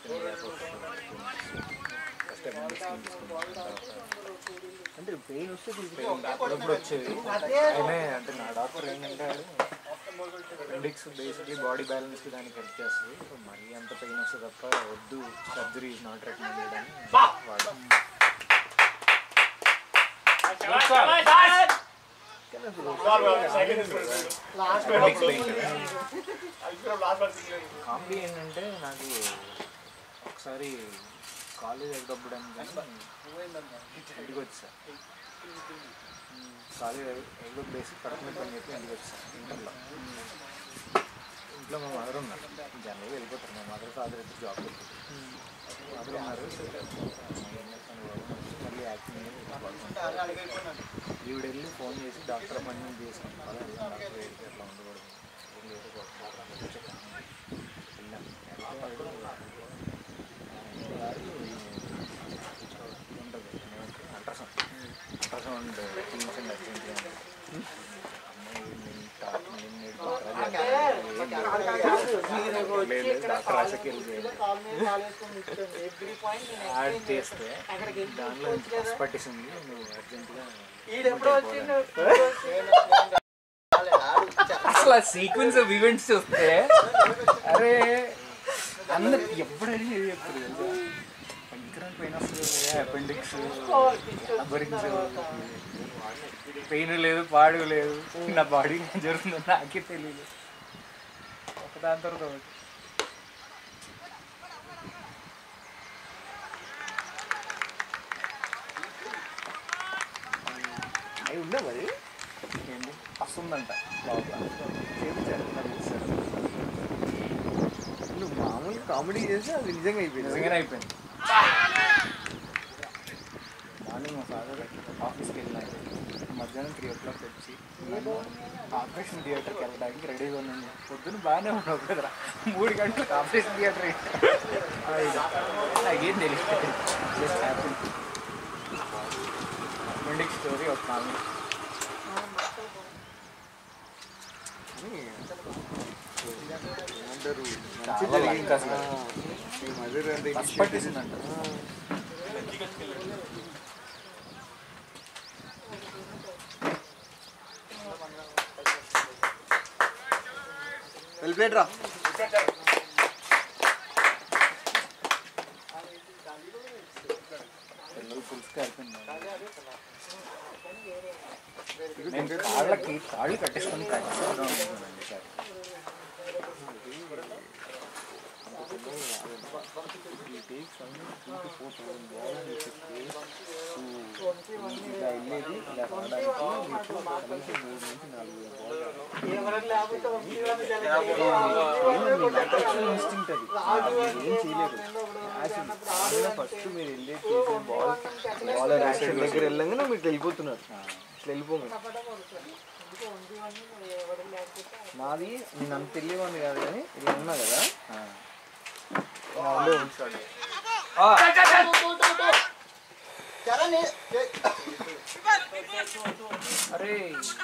ఫస్ట్ అపెండిక్స్ అంటే పెయిన్ వస్తే పెయిన్ అప్పుడప్పుడు వచ్చేది అయినా అంటే నా డాక్టర్ ఏంటంటే అపెండిక్స్ బేసిక్లీ బాడీ బ్యాలెన్స్కి దానికి హెల్ప్ చేస్తుంది సో మరీ అంత పెయిన్ వస్తుంది తప్ప వద్దు సర్జరీ ఈజ్ నాట్ రికమెండెడ్ అని వాడు అపెండిక్స్ పెయిన్ కామెడీ ఏంటంటే నాకు ఒకసారి కాలేజ్ ఎగ్గొబ్బడానికి కానీ ఇంటికి వచ్చా కాలేజ్ ఎగ్గొబ్బేసి కడుపు పని చెప్పి ఇంటికి వచ్చా ఇంటర్లో ఇంట్లో మా మదర్ ఉన్నారు జనరల్గా వెళ్ళిపోతారు మా మదర్ ఫాదర్ అయితే జాబ్ వెళ్ళిపోతారు మదర్ ఉన్నారు ఏం చేస్తాను బాబు అని చెప్పి మళ్ళీ యాక్టింగ్ ఈవిడ వెళ్ళి ఫోన్ చేసి డాక్టర్ అపాయింట్మెంట్ చేసుకుని అలా వెళ్ళాం డాక్టర్ ఏంటి అట్లా ఉండకూడదు ఏం లేదు డాక్టర్ అని చెప్పి వెళ్ళాం వెళ్తే వాడు, ఉంటుంది అల్ట్రాసౌండ్ అల్ట్రాసౌండ్ తీయించండి అర్జెంట్గా అమ్మాయి నేను టాప్ నేను లేదు డాక్టర్ రాసకి వెళ్ళి ఎవ్రీ పాయింట్ యాడ్ చేస్తే దానిలో ఇంత పసు పట్టేసింది నువ్వు అర్జెంటుగా ఈడెప్పుడు వచ్చిండు అసలు ఆ సీక్వెన్స్ ఆఫ్ ఈవెంట్స్ చూస్తే అరే అందరు ఎప్పుడైనా ఇది చెప్తారు తెలుసా భయంకరమైన పెయిన్ వస్తుంది అపెండిక్స్ పెయిన్ లేదు పాడు లేదు నా బాడీ ఏం జరుగుతుందో నాకే తెలియదు ఒకదాని తర్వాత ఒకటి అవి ఉందా మరి ఏంటి వస్తుందంట లోపల చేపించారు నాకు ఇచ్చారు. నువ్వు మామూలు కామెడీ చేస్తే అది నిజంగా అయిపోయింది నిజంగానే అయిపోయింది మార్నింగ్ మా ఫాదర్ ఆఫీస్కి వెళ్ళినారు మధ్యాహ్నం త్రీ ఓ క్లాక్ వచ్చి నన్ను ఆపరేషన్ థియేటర్కి వెళ్ళడానికి రెడీగా ఉన్నాను పొద్దున్న బాగానే ఉన్నావు కదరా మూడు గంటలకు ఆపరేషన్ థియేటర్ నాకేం తెలియదు జస్ట్ హ్యాపీ అపెండిక్ స్టోరీ ఒక కామెడీ ఏమంటారు చాలా మంచి luck జరిగింది అసలు. మీ మదర్ అంటే బస్ పట్టేసిందంట వెళ్ళిపోయాడ్రా పిల్లలు పులుసుకి అయిపోయింది నేను కాళ్ళకి కాళ్ళు కట్టేసుకొని ప్రాక్టీస్ చేద్దాం అనుకుంటున్నానండి sir It takes almost three to four thousand balls which it takes to ఇలా వెళ్ళేది ఇలా రావడానికి మీకు కనీసం మూడు నుంచి నాలుగు వేల బాల్ ఎవరైనా లేకపోతే ఒకటి ఇవ్వండి జర. ఇన్స్టింక్ట్ అది మీరు ఏం చేయలేరు ఫస్ట్ మీరు వెళ్ళే చేసే బాల్ బాలర్ యాక్షన్ దగ్గర వెళ్ళంగానే మీరు వెళ్ళిపోతున్నారు ఇట్లా వెళ్ళిపోండి నాది నేను అంత తెలియవాడిని కాదు కానీ ఇలా ఉన్నా కదా నా ఉండే ఉంచాడు జర నే- ఏ, అరే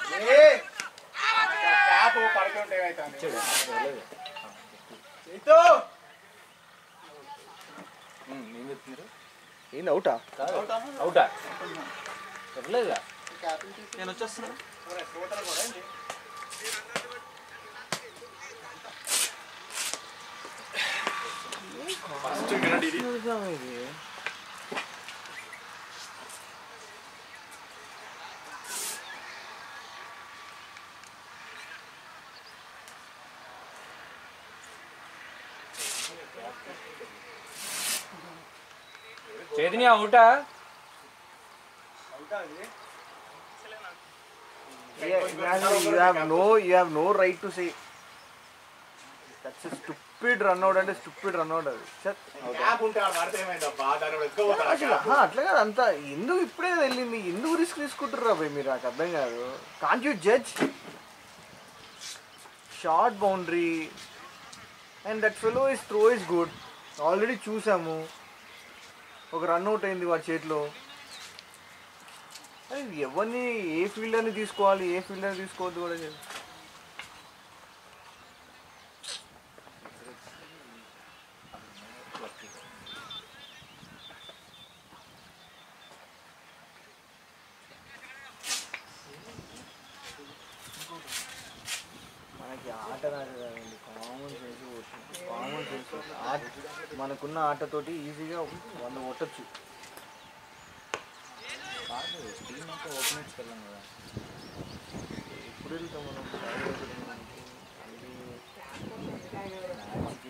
క్యాప్ పడుకుంటే ఏమైతుంది ఏం చెప్తున్నారు ఏంది అవుటా అవుటా చెప్పలేదుగా నేను వచ్చేస్తున్నాను ఫస్ట్ వినండి ఇది ఇది చైతన్య అవుటా you have no you have no right to say that's a stupid run out అంటే stupid run out అది Chhat. క్యాప్ ఉంటే ఆడ పడితే ఏమైందబ్బా దాన్ని ఎత్తుకోపోతారు అసలు ఆహా, అట్లా కాదు అంత ఎందుకు ఇప్పుడే కదా వెళ్ళింది ఎందుకు రిస్క్ తీసుకుంటారు అబ్బాయి మీరు నాకు అర్థం కాదు can't you judge short boundary and that fellow is throw is good already చూసాము ఒక రన్ అవుట్ అయింది వాడి చేతిలో అది ఎవరిని ఏ ఫీల్డర్ని తీసుకోవాలి ఏ ఫీల్డర్ని తీసుకోవద్దు కూడా తెలియదు. మనకి ఆట రాదు కదండి కామన్ సెన్స్ పోతుంది కామన్ సెన్స్ ఆట మనకున్న ఆటతోటి ఈజీగా వంద కొట్టచ్చు కాదు టీమ్ అంతా ఓపెనింగ్స్కి వెళ్ళాం కదా ఎప్పుడు వెళ్తాం మనం బాగా వెళ్తాం మనకి అన్ని మ్యాచ్కి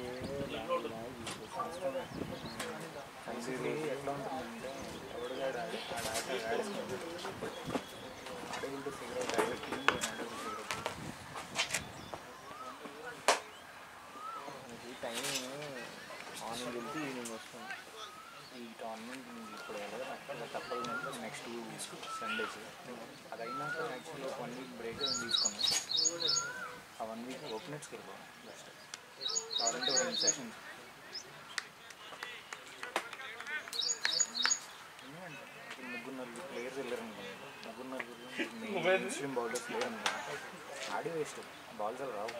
సండే ఎట్లా ఉంటుందంటే ఎవడుగాడు ఆడ ఆట ఆడేసుకుంటాడు ఆడేగుంటూ ఫిగర్ అవుట్ ఆడే టీమ్ ఆడేగుంటూ ఫిగర్ అవుట్ మనకి టైం మార్నింగ్ వెళ్తే ఈవినింగ్ వస్తాం ఈ టోర్నమెంట్ ఇప్పుడు వెళ్ళదు తప్పదు అంటే నెక్స్ట్ టూ సండేస్ అది అయినాక యాక్చువల్లీ ఒక వన్ వీక్ బ్రేక్ తీసుకున్నాం ఆ వన్ వీక్ ఓపెనెట్స్కి వెళ్ళిపోయాం బెస్ట్ కావాలంటే ఒక రెండు సెషన్స్ ముగ్గురు నలుగురు ప్లేయర్స్ వెళ్ళారు అనుకోండి ముగ్గురు నలుగురు ముస్లిం బౌలర్స్ లేరు అనుకోండి ఆడి వేస్ట్ బాల్స్ అవి రావు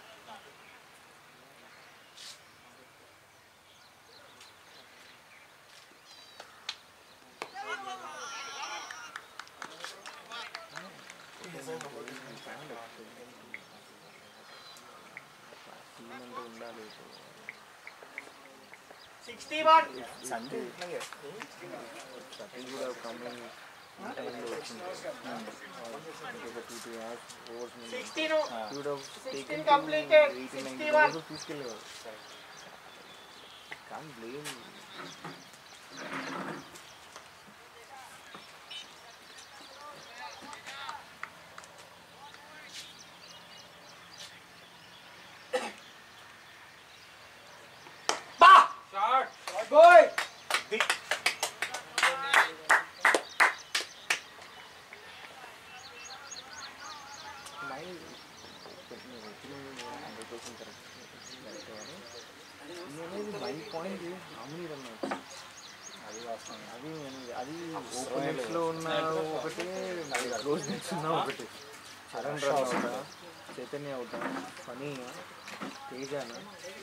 టీం అంతా ఉండాలి సిక్స్టీ వన్ సండే ఇట్లాగే సతీష్ కూడా కమింగ్ టైంలో వచ్చింది ఒక two three hours overs sixteen taken completed. Eighty 61. Nine తీసుకెళ్ళేవారు కానీ blame my hundred percent correct correct కానీ ఇది అనేది మై పాయింట్ అమ్మి రన్ అది వాస్తవం అది అనేది అది ఓపెనర్స్లో ఉన్న ఒకటి క్లోజ్ నెట్స్ ఉన్న ఒకటి చరణ్ రన్ అవుతా చైతన్య అవుతా ఫనీ తేజానా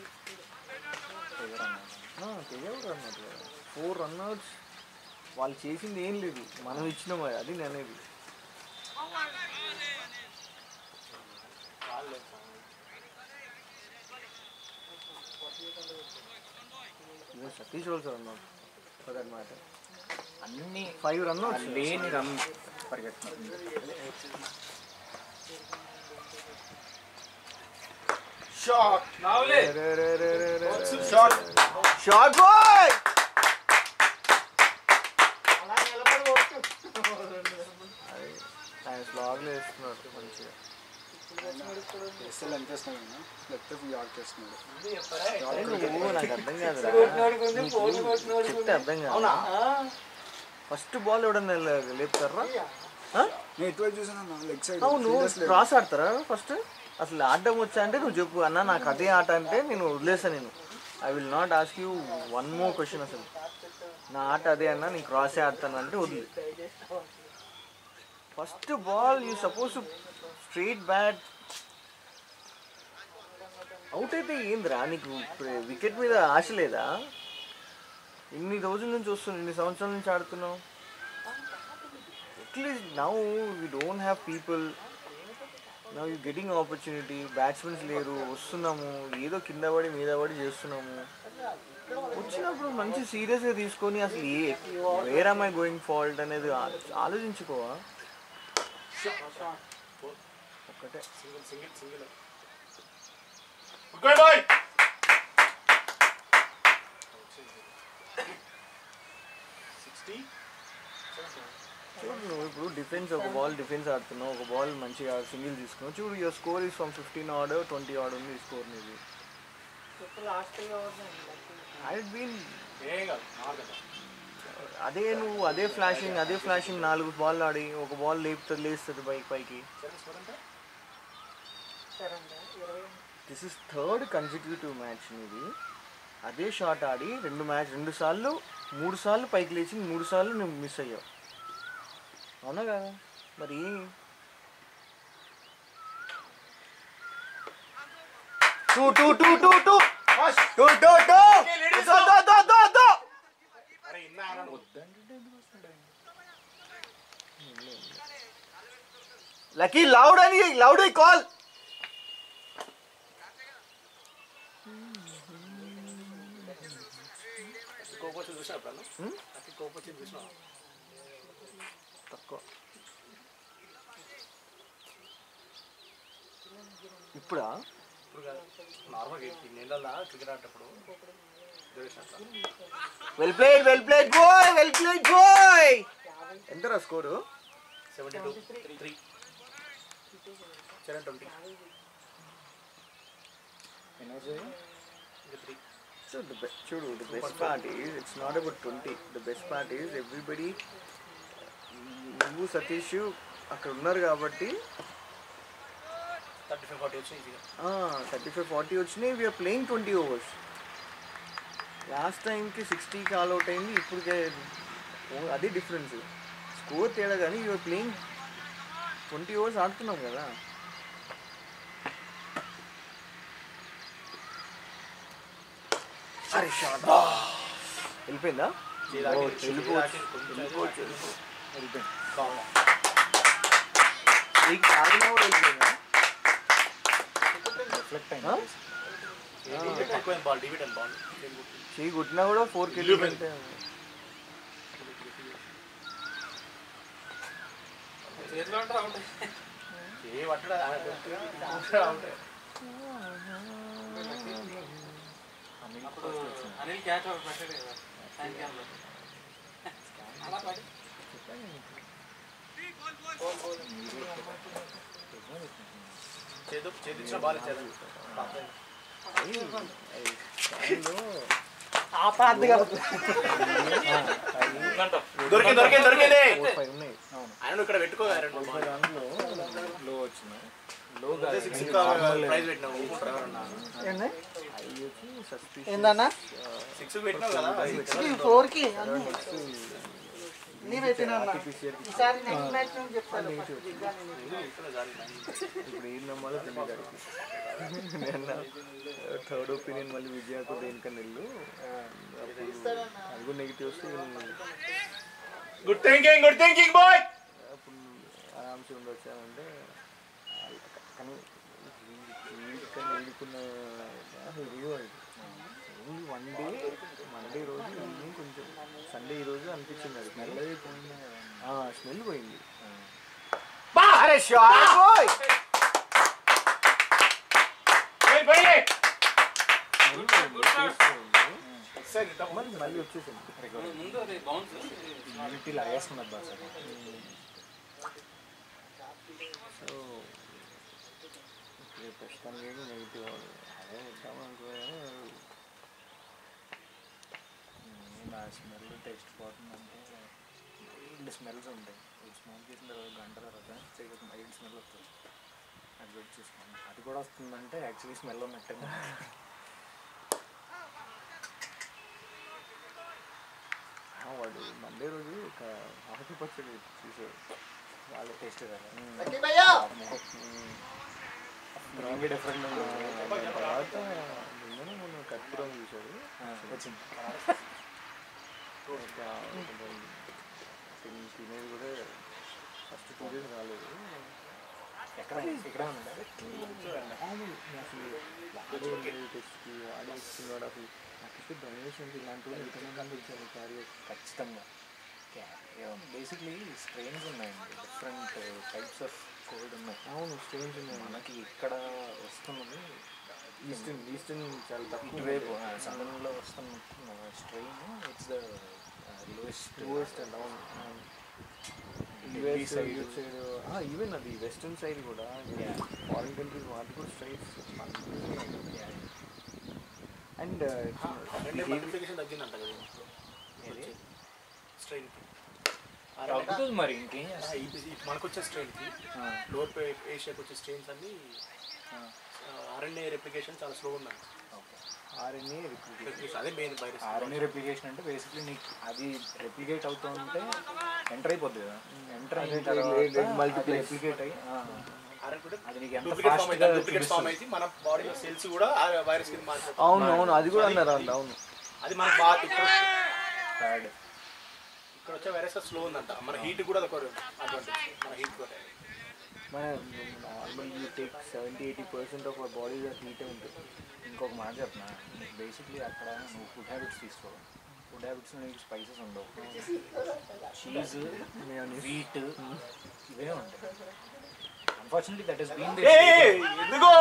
తేజ కూడా రన్ అవుతుంది కదా ఫోర్ రన్ అవుట్స్ వాళ్ళు చేసింది ఏం లేదు మనం ఇచ్చినాం అది. అది నేను అనేది Even Satish also run out for that matter అన్ని ఫైవ్ రన్ అవుట్స్ లేని రన్ పరిగెత్తుతుంది షాట్ నావులే షాట్ షార్ట్ బాయ్ అలా నిలబడి కొట్టు. ఆయన స్లాగ్లో వేస్తున్నాడు మంచిగా ఎస్ఎల్ ఎంత వేస్తున్నాడు లేకపోతే యాడ్ చేస్తున్నాడు అరే నువ్వు నాకు అర్థం కాదురా చెప్తే అర్థం కాదు ఫస్ట్ బాల్ ఎవడన్నా లే- లేపుతారా ఆ? నేను ఇటువైపు చూసాను లెగ్ సైడ్ అవును క్రాస్ ఆడతారా ఫస్ట్ అసలు ఆడడం వచ్చా అంటే నువ్వు చెప్పు అన్న నాకు అదే ఆట అంటే నేను వదిలేసాను నేను I will not ask you one more question అసలు నా ఆట అదే అన్న నేను క్రాసే ఆడతాను అంటే వదిలే first ball you suppose straight bat out అయితే ఏందిరా నీకు వికెట్ మీద ఆశ లేదా ఇన్ని రోజుల నుంచి వస్తున్నావు ఇన్ని సంవత్సరాల నుంచి ఆడుతున్నావు at least now we don't have people now you getting opportunity batsmens లేరు వస్తున్నాము ఏదో కింద పడి మీద పడి చేస్తున్నాము వచ్చినప్పుడు మంచి సీరియస్గా తీసుకొని అసలు ఏ where am I going fault అనేది ఆ- ఆలోచించుకోవా ఒక్కటే గుడ్ బాయ్ సిక్స్టీ చూడు నువ్వు ఇప్పుడు డిఫెన్స్ ఒక బాల్ డిఫెన్స్ ఆడుతున్నావు ఒక బాల్ మంచిగా సింగిల్ తీసుకున్నావు చూడు your score is from fifteen order twenty order ఉంది స్కోర్ నీది లాస్ట్ ఐ బీన్ ఏం కాదు నాలుగు కదా అదే నువ్వు అదే ఫ్లాషింగ్ అదే ఫ్లాషింగ్ నాలుగు బాల్ ఆడి ఒక బాల్ లేపుతుంది లేస్తుంది బైక్ పైకి this is third consecutive match నీది అదే షాట్ ఆడి రెండు మ్యాచ్ రెండు సార్లు మూడు సార్లు పైకి లేచి మూడు సార్లు నువ్వు మిస్ అయ్యావు అవునా కదా మరి two two two two two two two two దో దో దో దో దో అరే ఇన్నా లక్కీ లౌడ్ అని లౌడ్ కాల్ కోపొచ్చి చూసా ఎప్పుడన్నా అతి కోపొచ్చి చూసినా తక్కువ ఇప్పుడా ఇప్పుడు కాదు నార్మల్గా ఈ నీళ్ళల్లో క్రికెట్ ఆడేటప్పుడు చూసినట్లా well played well played boy well played boy ఎంతరా score seventy two three seven twenty three so the చూడు the best part is it's not about twenty the best part is everybody నువ్వు సతీష్ అక్కడ ఉన్నారు కాబట్టి థర్టీ ఫైవ్ ఫార్టీ వచ్చి ఈజీగా థర్టీ ఫైవ్ ఫార్టీ వచ్చినాయి we are playing twenty overs last టైంకి సిక్స్టీకి ఆల్ అవుట్ అయింది ఇప్పటికే ఓ- అదే డిఫరెన్స్ స్కోర్ తేడా కానీ యూఆర్ ప్లేయింగ్ ట్వంటీ ఓవర్స్ ఆడుతున్నాం కదా అరే షాట్ వెళ్ళిపోయిందా ఓ, వెళ్ళిపోవచ్చు వెళ్ళిపోవచ్చు వెళ్ళిపోయింది నీకు ఆడినా కూడా వెళ్ళిపోయిందా ఆ? ఎక్కువ బాల్ డివిడ్ అండ్ బాల్ చెయ్యి కుట్టినా కూడా ఫోర్ కిలో అంటే చేతిలో ఉంటారు అవుట్ ఏ పట్టడా అప్పుడు అనిల్ క్యాచ్ ఒకటి పెట్టాడు కదా సాయంకాలంలో అలా పడి చేదు చేతిచ్చిన బాల్ ఇచ్చారు దొరికింది దొరికింది దొరికింది ఫోర్ ఫైవ్ ఉన్నాయి ఆయన ఇక్కడ పెట్టుకో రెండు బాల్ దాంట్లో లో వచ్చినాయి లో సిక్స్ ప్రైజ్ పెట్టినావు ఊరుకుంటారు ఎవరన్నా అవి వచ్చి సస్పిషియస్ ఏందన్నా సిక్స్ పెట్టినావు కదా ఫోర్ కి అన్ని నీ పెట్టినా ఈసారి నెక్స్ట్ మ్యాచ్ నుంచి చెప్తాను first దిగ్గానే నీకు. ఇప్పుడు ఏం నమ్మాలో తెలియదు నేను థర్డ్ ఒపీనియన్ మళ్ళీ విజయకు దేనికన్నా వెళ్ళు అది కూడా నెగిటివ్ వస్తే good thinking good thinking boy అప్పుడు ఆరామ్సే ఉండొచ్చానంటే కానీ వీడికన్నా వీడుకున్న ఓన్లీ వన్ డే మండే రోజు ఈవినింగ్ కొంచెం సండే ఈ రోజు అనిపించింది అది స్మెల్ స్మెల్ పోయింది అరే షాట్ బాయ్ మళ్ళీ వచ్చేసింది ముందు అది బౌన్స్ ఇమ్యూనిటీ లాగేస్తున్నారు బాగా సార్ సో ఇప్పుడు ప్రస్తుతానికి ఏమి నెగిటివ్ అదే ఇద్దాం అనుకున్నాను నా స్మెల్ టేస్ట్ పోతుందంటే రెండు స్మెల్స్ ఉంటాయి స్మోక్ చేసిన తర్వాత గంట తర్వాత చేయక మైల్డ్ స్మెల్ వస్తుంది అది వెయిట్ చూసుకోండి అది కూడా వస్తుందంటే యాక్చువల్లీ స్మెల్ ఉన్నట్టే ఆ, వాడు మండే రోజు ఒక ఆకు పచ్చడి చూసాడు వాళ్ళ టేస్ట్ కదా స్ట్రాంగ్ డిఫరెంట్ తర్వాత నిన్న మొన్న కర్పూరం చూశాడు వచ్చింది ఒక కొంచెం తిని తినేది కూడా ఫస్ట్ టూ డేస్ రాలేదు ఎక్కడ ఇక్కడ ఉన్నాడు అసలు వాడే ఉండేది తెచ్చి వాడే ఇస్తున్నాడు అసలు నాకైతే డొనేషన్ ఇలాంటి వాళ్ళు ఎంతమంది వచ్చారు క్యారీ ఖచ్చితంగా బేసిక్లీ స్ట్రెయిన్స్ ఉన్నాయండి డిఫరెంట్ టైప్స్ ఆఫ్ కోల్డ్ ఉన్నాయి అవును స్ట్రేంజ్ ఉన్నాయి మనకి ఇక్కడ వస్తున్నది ఈస్టర్న్ ఈస్టర్న్ చాలా తక్కువ ఇటువైపు సదన్లో వస్తున్న strain it's the lowest lowest and అవును యూఎస్ సైడ్ ఈవెన్ అది వెస్టర్న్ సైడ్ కూడా ఫారిన్ కంట్రీస్ వాటి కూడా స్ట్రైట్స్ అండ్ నోటిఫికేషన్ తగ్గిందంట కదా స్ట్రెయిన్కి తగ్గుతుంది మరి ఇంకేం చేస్తాం మనకు వచ్చే స్ట్రెయిన్కి లోవర్ ఏషియాకి వచ్చే స్ట్రెయిన్స్ అన్ని ఆర్ఎన్ఏ రెప్లికేషన్ చాలా స్లో ఉందంట ఆర్ఎన్ఏ Replication, అదే మెయిన్ వైరస్ ఆర్ఎన్ఏ రెప్లికేషన్ అంటే బేసిక్లీ నీకు అది రెప్లికేట్ అవుతూ ఉంటే ఎంటర్ అయిపోద్ది కదా ఎంటర్ అయిన అదే, తర్వాత లేదు, లేదు, multiplex. రెప్లికేట్ అయ్యి ఆ, ఆర్ఎన్ కూడా అది నీకు ఎంత డూప్లికేట్ ఫామ్ ఫాస్ట్గా అయితే డూప్లికేట్ ఫామ్ అయితే మన బాడీలో సెల్స్ కూడా ఆ వైరస్ కింద మారిపోతాయి అవును అవును అది కూడా అన్నారు అంట అవును అది మనకు బాగా ఇక్కడ బ్యాడ్ ఇక్కడ వచ్చే వైరస్ స్లో ఉందంట మన హీట్ కూడా ఒక అడ్వాంటేజ్ మన హీట్ కూడా మన normal you take seventy eighty percent of our body హీటే ఉంటుంది ఇంకొక మాట చెప్పిన నీకు బేసిక్లీ అక్కడ నువ్వు ఫుడ్ హ్యాబిట్స్ తీసుకో ఫుడ్ హ్యాబిట్స్లో నీకు స్పైసెస్ ఉండవు చీజ్ వీట్ ఇవే ఉంటాయి అన్ఫార్చునేట్లీ దట్ ఇస్ బీన్ ఎందుకో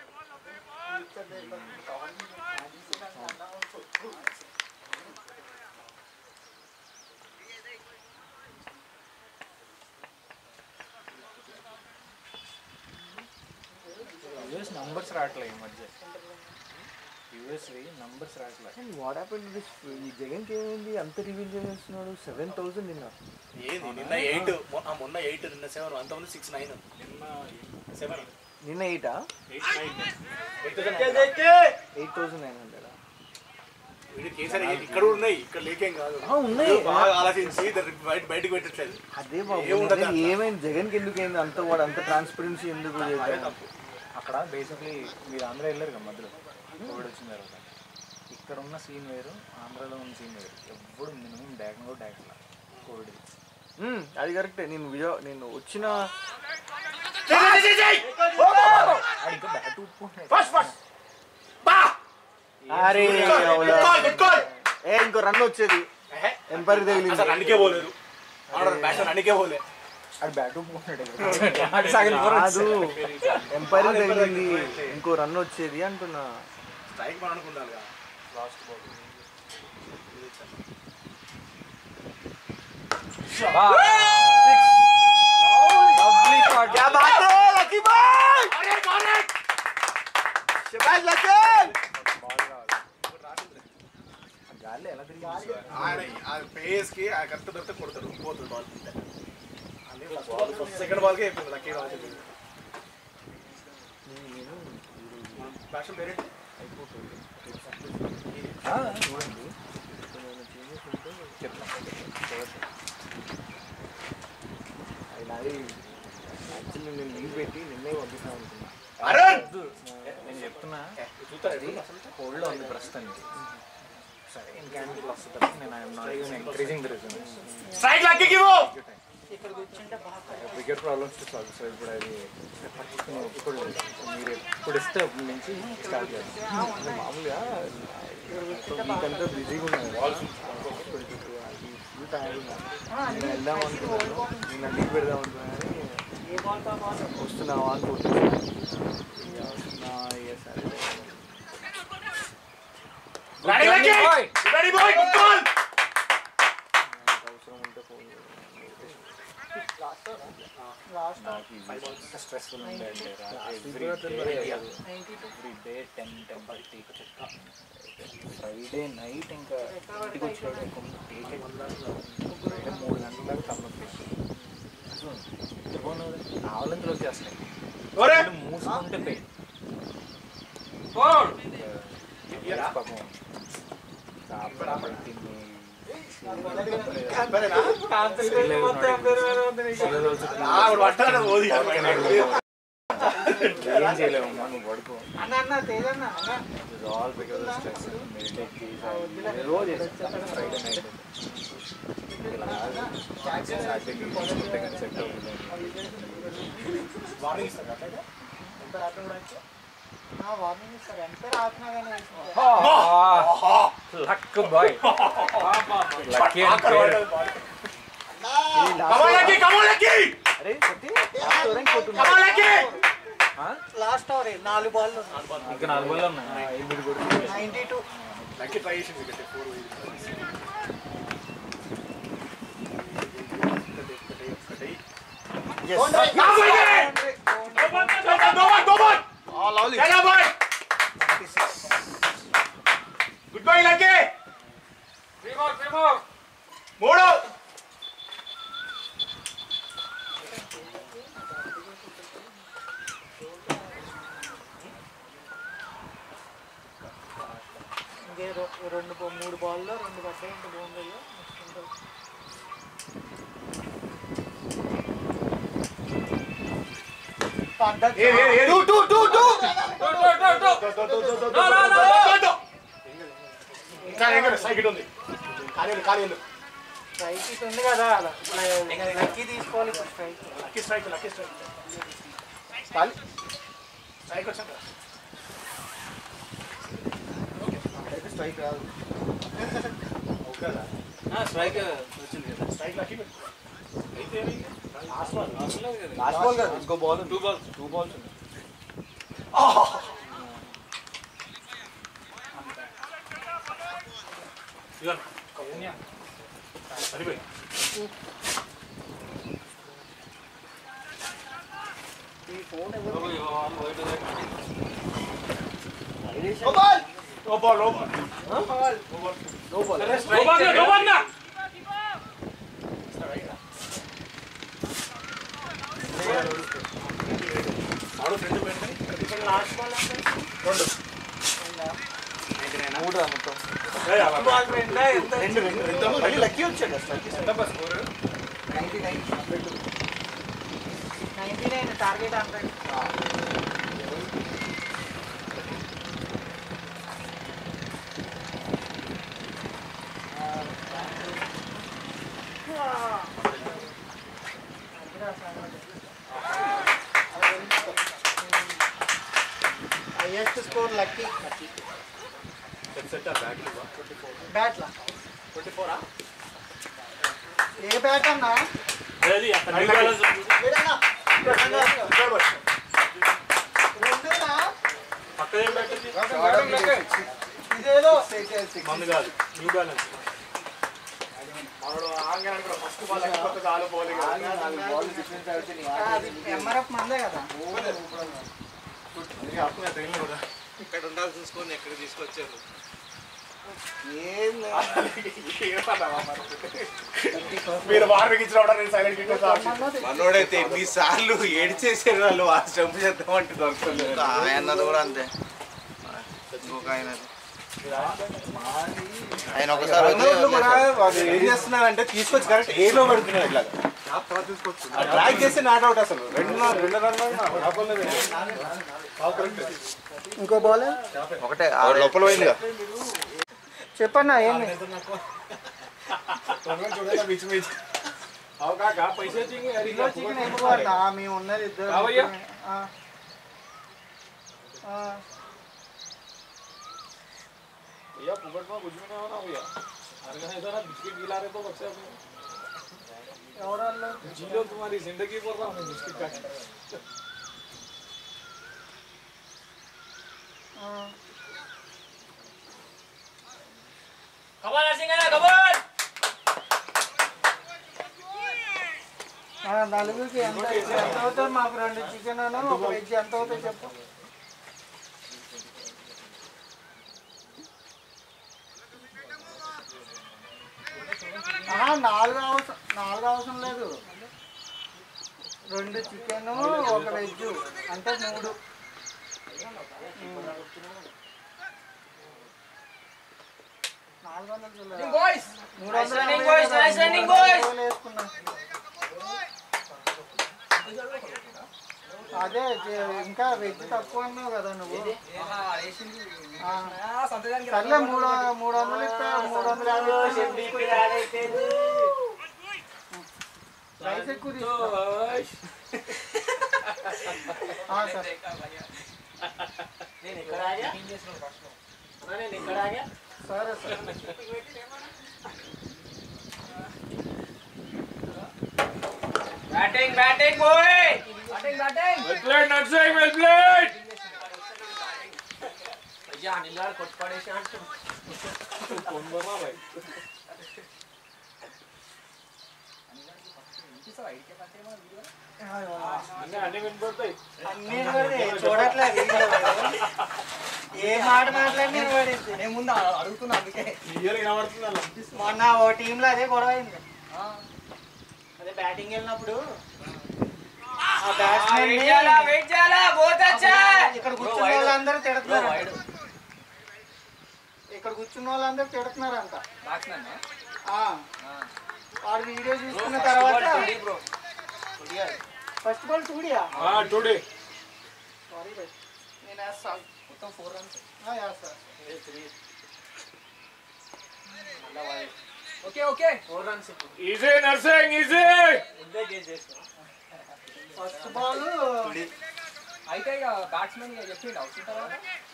యూఎస్ నంబర్స్ రావట్లేదు ఈ మధ్య యూఎస్వి నంబర్స్ రావట్లేదు అండ్ వాట్ హ్యాపెన్ దిస్ ఈ జగన్కి ఏమైంది అంత రివీల్ చేస్తున్నాడు సెవెన్ థౌసండ్ నిన్న ఏది నిన్న ఎయిట్ మొన్న ఎయిట్ నిన్న సెవెన్ అంతమంది సిక్స్ నైన్ సెవెన్ నిన్న ఎయిటా eight eight thousand nine hundred వీడి కేసరి ఇక్కడ ఉన్నాయి ఇక్కడ లేకేం కాదు ఉన్నాయి బాగా ఆలోచించి దాన్ని బయట బయటకు పెట్టట్లేదు అదే బాబు ఏముండదు అదే ఏమైంది జగన్కి ఎందుకు అయింది అంత వాడు అంత ట్రాన్స్పరెన్సీ ఎందుకు చేశాడు? అక్కడ బేసిక్లీ మీరు ఆంధ్ర వెళ్ళారు కదా మధ్యలో కోవిడ్ వచ్చిన తర్వాత ఇక్కడ ఉన్న సీన్ వేరు ఆంధ్రాలో ఉన్న సీన్ వేరు ఎప్పుడు మినిమం డాకన్ కూడా డాకలా కోవిడ్ మ్మ్, అది కరెక్టే నేను విజయ నేను వచ్చిన ఇంకా బ్యాట్ ఉప్పుకుంటున్నాయి ఫస్ట్ ఫస్ట్ అరే అవునా. కాల్ గుడ్ కాల్ ఏ ఇంకో రన్ వచ్చేది ఎంపైర్ తగిలింది అసలు అన్నికే పోలేదు బ్యాట్స్మెన్ అన్నికే పోలే అది బ్యాట్ ఉప్పుకుంటున్నాడు కాదు ఎంపైర్ తగిలింది ఇంకో రన్ వచ్చేది అంటున్నా స్ట్రైక్ మనం అనుకుంటారు కదా లాస్ట్ బాల్ क्या बात है लकी बॉय शाबाश लकी గాలి ఎలా తిరిగి ఆయన ఆ పేస్ కి ఆ కరెక్ట్ దొరికితే కొడతాడు పోతుంది బాల్ ఫస్ట్ సెకండ్ బాల్ కి అయిపోయింది లక్కీ బాల్ బ్యాట్స్మెన్ పేరే చూడండి చెప్తాను ఆయన అది యాక్చువల్లీ నేను లీవ్ పెట్టి నిన్నే పంపిస్తాను అనుకున్నా అరుణ్ నేను చెప్తున్నా చూస్తారా అది కోల్డ్లో ఉంది ప్రస్తుతానికి సరే ఇంకేంటి వస్తుంది తర్వాత నేను I'm not even encouraging the reason strike లక్కీకి ఇవ్వు wicket problems to solve so ఇప్పుడు అది పట్టుకుని ఒప్పుకోలేదు మీరు ఇప్పుడు ఇస్తే అప్పటి నుంచి స్టార్ట్ చేయాలి అంటే మామూలుగా మీకంతా బిజీగా ఉన్నారు ఫుల్ టైం నేను వెళ్దాం అనుకున్నాను నేను లీవ్ పెడదాం అనుకున్నాను కానీ వస్తున్నావా అని కొట్టుకున్నాను ఇక వస్తున్నా ఇక సరే Ready, Lucky? Ready boy good call అవసరం ఉంటే ఫోన్ లాస్ట్ నాకు ఇది స్ట్రెస్ఫుల్ ఉండే అంటే every day every day ten ten thirty Friday night ఇంకా ఇంటికి వచ్చేవాడు అంటే మూడు గంటల దాకా తమ్మకి అసలు నిద్రపోను ఆవలింతలు వచ్చేస్తాయి ఒరే కళ్ళు మూసుకుంటే పెయిన్ పాపం కాపాడు తిని ఏం చేయలేము నువ్వు పడుకో అన్న అన్న తేజన్న అన్న It's all because of stress. Meditate చేసి రోజు ఫ్రైడే నైట్ ఇలా సాటర్డే తీసుకుంటే కానీ సెట్ అవుతుంది వార్నింగ్ ఇస్తారు అట్లయితే ఎంత రాత్రి కూడా అయితే ఆ వార్నింగ్ ఇస్తారు ఎంత రాత్నా కానీ వేసుకుంటారు. లక్ బాయ్ లక్కీ కమాల్ లక్కీ కమాల్ లక్కీ అరే సత్తి కమాల్ లక్కీ లాస్ట్ ఓవర్ నాలుగు బాల్ ఇంకా నాలుగు వేలు ఉన్నాయి ఎనిమిది కూడా నైన్టీ టూ లక్కీ ట్రై చేసింది ఇక్కడ ఫోర్ నా boy go boy go boy చలా బాయ్ గుడ్ బాయ్ లక్కీ మూడు ఇంకే రొ- రెండు బా- మూడు బాల్లో రెండు పడ్డాయి ఇంకా బౌండరీలో ఏ ఏ ఏ two two two two cycle ఉంది ఖాళీ ఉంది, ఖాళీ ఉంది స్ట్రైక్ ఇట్ ఉంది కదా అలా లక్కీ తీసుకోవాలి ఇప్పుడు strike Lucky strike Lucky strike ఖాళీ స్ట్రైక్ వచ్చాక స్ట్రైక్ రాదు స్ట్రైక్ వచ్చింది కదా స్ట్రైక్ లక్కీ అయితే ఏమైంది? లాస్ట్ బాల్ లాస్ట్ బాల్ కాదు ఇంకో ball two balls two balls ఉన్నాయి ఇదిగోండి. కౌన్యా. సరిపోయి ఓ బాల్ ఓ బాల్ ఓ బాల్ నో బాల్ ఆడు ఫ్రెండ్ పెట్టుకొని ఇక్కడ తీసుకొని లాస్ట్ బాల్ రెండు మూడు మొత్తం ఏయ్, అలా. బాల్ రెండా ఎంత రెండు రెండు రెండు మళ్ళీ లక్కీ వచ్చాడు స్ట్రైక్ ఎంత score ninety nine ninety nine target hundred highest score Lucky set set back బ్యాట్లా ట్వంటీ ఫోరా ఏ బ్యాట్ అన్నా ఏది అక్కడ న్యూ బ్యాలెన్స్ ఏడన్నా? రెండునా? పక్కదేం పెట్టింది ఇదేదో మందు కాదు న్యూ బ్యాలెన్స్ మనోడు ఆంగన్ అనుకో ఫస్ట్ బాల్ లేకపోతే చాలు బౌలింగ్ అది ఎంఆర్ఎఫ్ మందే కదా ఇక్కడ ఉండాల్సిన స్కోర్ ఎక్కడ తీసుకొచ్చారు మీరు వారికి ఇచ్చిన నేను సైలెంట్ కిట్ మనోడైతే ఎన్నిసార్లు ఏడ్చేసారు వాళ్ళు ఆ స్టంప్ చేద్దామంటే దొరకలేదు ఆయనది కూడా అంతే ఇంకొక ఆయనది ఆయన ఒకసారి రంగంలో కూడా వాళ్ళు ఏం చేస్తున్నారంటే తీసుకొచ్చి కరెక్ట్ ఏలో పెడుతున్నారు ఇట్లా ట్రాక్ చేసి నాట్ అవుట్ అసలు రెండు రెండు రన్లు ఇంకో బాల్ ఒకటే లోపల పోయిందిగా చెప్పన్నా ఏంది పైసా కిలో చికెన్ ఎందుకు అన్నా మేము ఉన్నది ఇద్దరు రావయ్యా. ఆ. ఆ. भैया फुकट में कुछ भी नहीं होना भैया हर घर ऐसा ना बिस्किट गिला रहे तो बच्चे अपने ఎవరు వాళ్ళు जी लो तुम्हारी जिंदगी पर रहा हूँ बिस्किट का ఆ. కమాన్ నర్సింగ్ అన్న కమాన్ ఆ, నలుగురికి ఎంత ఎంత అవుతుంది మాకు రెండు చికెన్ ఒక వెజ్ ఎంత అవుతుంది చెప్పు ఆ, నాలుగు అవసరం నాలుగు అవసరం లేదు రెండు చికెన్ ఒక వెజ్ అంటే మూడు నాలుగు వందలు చిల్లర. మూడు వందల running యాభై boys, కదా, nice running మూడు boys. వందలు వేసుకున్నాం. అదే చే- ఇంకా వెజ్ తక్కువ అన్నావు కదా నువ్వు ఆ. సర్లే మూడు మూడు వందలు ఇస్తా మూడు వందల యాభై ఇస్తా, నేను తీసుకొస్తా. రైస్ ఎక్కువ తీసుకో ఆ, సరే నేను ఎక్కడ ఆగా అన్న, నేను ఎక్కడ ఆగా సరే సరే batting batting boy batting batting well played Narsing well played అయ్యా నిల్లాడు కొట్టుపడేసి అంటు అన్ని వినపడతాయి అన్నీ పడి చూడట్లే వీడియో. ఏ మాట మాట్లాడి పడింది నేను ముందు అడుగుతున్నా అందుకే క్లియర్ కనబడుతుంది అలా మొన్న ఓ టీంలో అదే గొడవ అయింది అదే బ్యాటింగ్ వెళ్ళినప్పుడు ఆ బ్యాట్స్మెన్ వెయిట్ చేయాలా వెయిట్ చేయాలా బోత్ అచ్చా ఇక్కడ కూర్చున్న వాళ్ళందరూ తిడుతున్నారు ఇక్కడ కూర్చున్న వాళ్ళందరూ తిడుతున్నారంట ఆ. వాడు వీడియో చూసుకున్న తర్వాత బ్రో ఫస్ట్ బాల్ చూడియా టుడే సారీ బై నేను వేస్తా మొత్తం ఫోర్ రన్స్ ఆ, వేస్తా ఓకే ఓకే ఫోర్ రన్స్ ఇప్పుడు ఈజీ నర్సింగ్ ఈజీ ముందే గేజ్ చేస్తాం ఫస్ట్ బాల్ అయితే ఇక బ్యాట్స్మెన్ ఇక చెప్పిండు వచ్చిన తర్వాత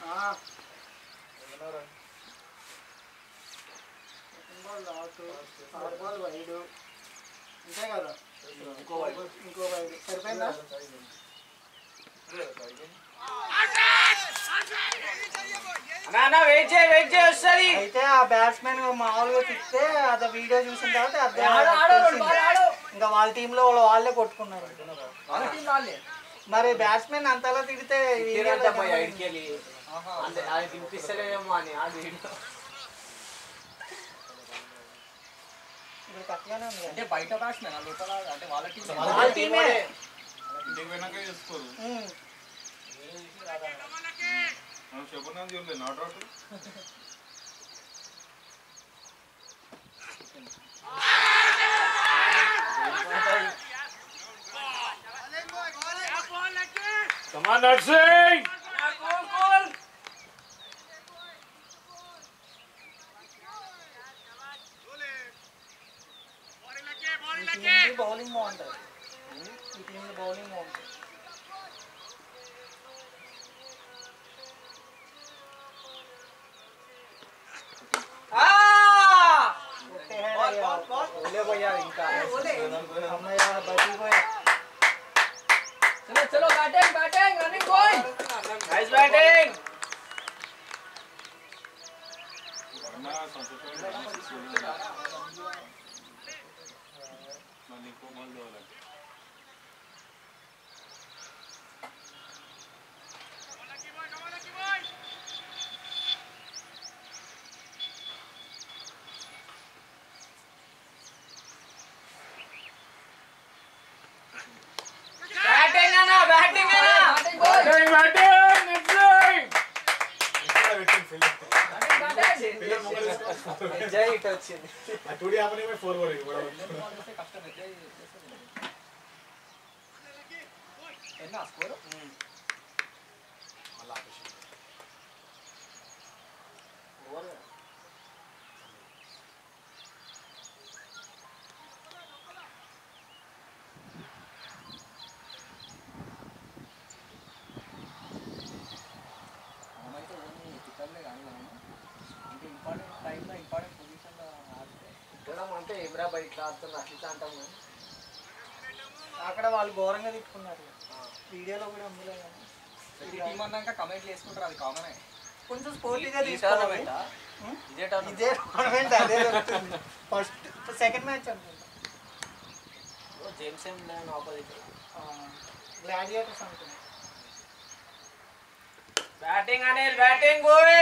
బాల్ లాట్ థర్డ్ బాల్ వైడ్ అంతే కదా ఇంకో వైడ్ ఇంకో వైడ్ సరిపోయిందా అన్న అన్న వెయిట్ చేయి వెయిట్ చేయి వస్తుంది అయితే ఆ బ్యాట్స్మెన్ మామూలుగా తిప్పితే అది వీడియో చూసిన తర్వాత అర్థం ఆడు, ఆడు, తెలిసింది. బాల్ ఆడు. ఇంకా వాళ్ళ టీంలో వాళ్ళు వాళ్ళే కొట్టుకున్నారు వాళ్ళ టీం వాళ్ళే మరి బ్యాట్స్మెన్ అంతలా తిడితే వీడియోలో కనబడింది. అది తినిపిస్తలేమో అని అది ఇప్పుడు అట్లానే ఉంది అంటే బయట బ్యాట్స్మెన్ లోపల అంటే వాళ్ళ టీం వాళ్ళ టీమే ఇంటికి పోయినాక చేసుకోరు ఉమ్. మనం చెప్పినా చూడలేదు not out Come on, Narsing! ఈ టీంకి బౌలింగ్ బాగుంటుంది ఈ టీంకి బౌలింగ్ బాగుంటుంది పోయారు ఇంకా అమ్మాయి బతికిపోయా చలో చలో batting batting running boy nice batting అన్న సంతోషం మళ్ళీ ఇంకో బాల్ తోవాలి బ్యాటింగ్ అన్న బ్యాటింగ్ అన్న batting boy Batting, batting, Narsing! జై ఇట్ వచ్చింది టూ డే ఆపనే ఫోర్ ఓవర్ కూడా కష్టం అయితే ఎన్న స్కోర్ మనమైతే ఓన్లీ చిక్కర్లే కానీ మనం అంటే ఇంపార్టెంట్ టైంలో ఇంపార్టెంట్ పొజిషన్లో ఆడితే తిట్టడం అంటే ఏమిరా బయట ఇట్లా ఆడుతున్నా అట్లా అంటాం కానీ అక్కడ వాళ్ళు ఘోరంగా తిట్టుకున్నారు వీడియోలో కూడా ఉందిలే కానీ ప్రతి టీం అన్నాక కమెంట్లు వేసుకుంటారు అది కామనే కొంచెం స్పోర్టీగా ఈ తీసుకోవాలి టోర్నమెంటా ఇదే టర్న్ ఇదే టోర్నమెంట్ అదే దొరుకుతుంది ఫస్ట్ సెకండ్ మ్యాచ్ అనుకుంటా జేమ్స్ ఏం ఆపోజిట్ గ్లాడియేటర్స్ అనుకుంటా బ్యాటింగ్ అనిల్ బ్యాటింగ్ పోయి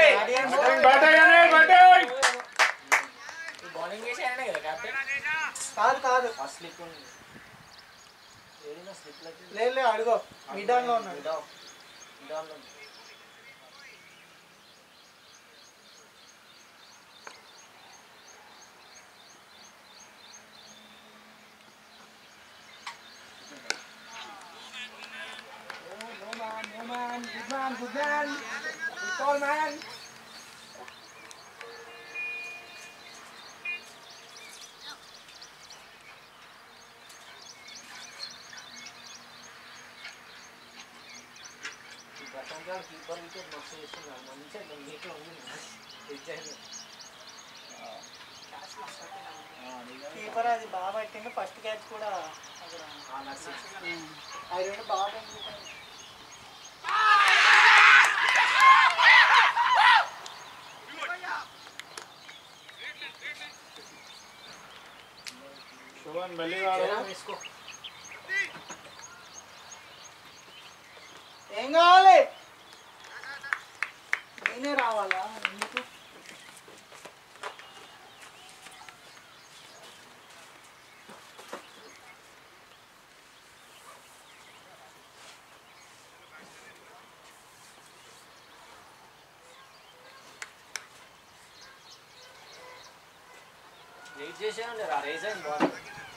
బౌలింగ్ చేసి ఆయన కదా కెప్టెన్ కాదు కాదు ఫస్ట్ స్లిప్ ఉంది ఏదైనా స్లిప్ లేదు లేదు అడుగో మిడ్ ఆన్ లో ఉన్నాడు దానిలో ప్రశాంత్ గారు కీపర్ వికెట్ మస్తు చేస్తున్నారు మంచిగా నీట్లో ఉంది రిజైన్ కీపర్ అది బాగా పట్టింది ఫస్ట్ క్యాచ్ కూడా అక్కడ ఉమ్. అది రెండు బాగా పట్టింది. శుభన్ మెల్లిగా వేసుకో ఏం కావాలి నేనే రావాలా ఎందుకు వెయిట్ చేసాను రా రేజ్ అయింది బాల్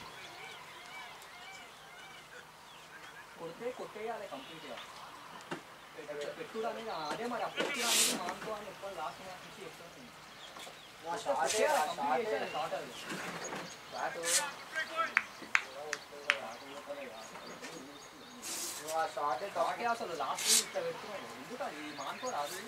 కొడితే కొట్టేయాలి కంప్లీట్గా పెట్టుడు అనేది అదే మరి ఆ పెట్టుడు అనేది మానుకో అని ఎప్పుడు లాస్ట్ మ్యాచ్ నుంచి చెప్తుంది నా షాటే ఆ షాటే షాట్ అది బ్యాట్ నువ్వు ఆ షాటే షాటే అసలు లాస్ట్ ఇట్లా పెట్టుకున్నాడు ఎందుకు అది మానుకో రాదు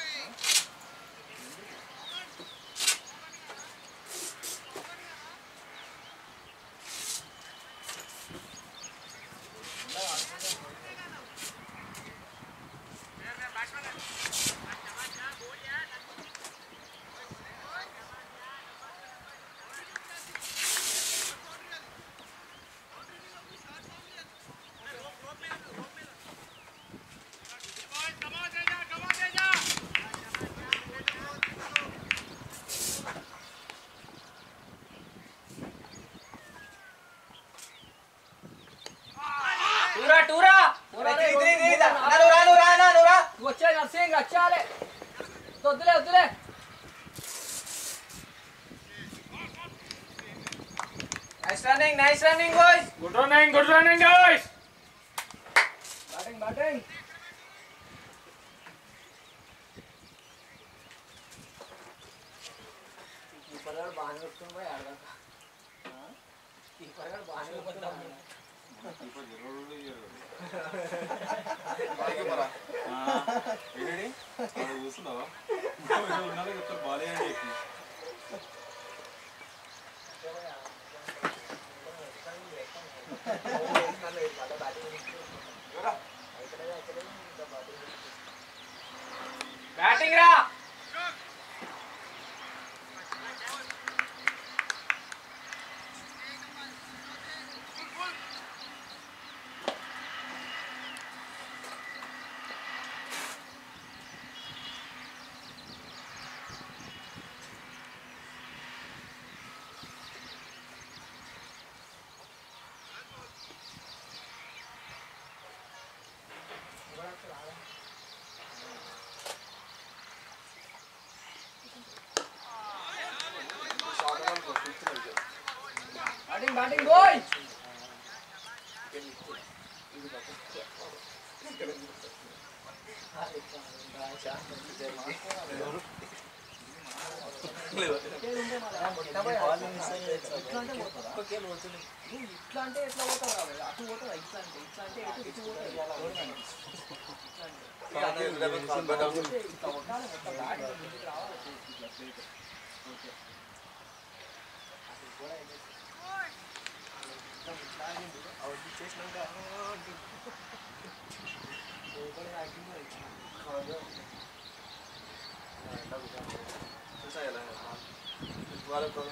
టూరా టూరా వచ్చే నర్సింగ్ వచ్చాలే వద్దులే వద్దులే nice running nice running boys good running good running guys batting batting keeper గారు బాగానే కొట్టుకుని పోయి ఆడదాక కీపర్ గారు బాగానే కొట్టుకుని చూస్తున్నావా ఉన్నారో చెప్తారు బాలే అని చెప్పి బ్యాటింగ్ రా బ్యాటింగ్ బ్యాటింగ్ బాయ్ ఇట్లా అంటే ఎట్లా పోతావు రా భయ్? అటు పోతావు ఇట్లా అంటే ఇట్లా అంటే ఎటు ఇటు పోతావు ఇట్లా అంటే ఇట్లా కొట్టాలి మొత్తం బ్యాట్ ముందుకు రావాలి ఇట్లా straight. ఓకే చూసా ఎలా వాళ్ళకు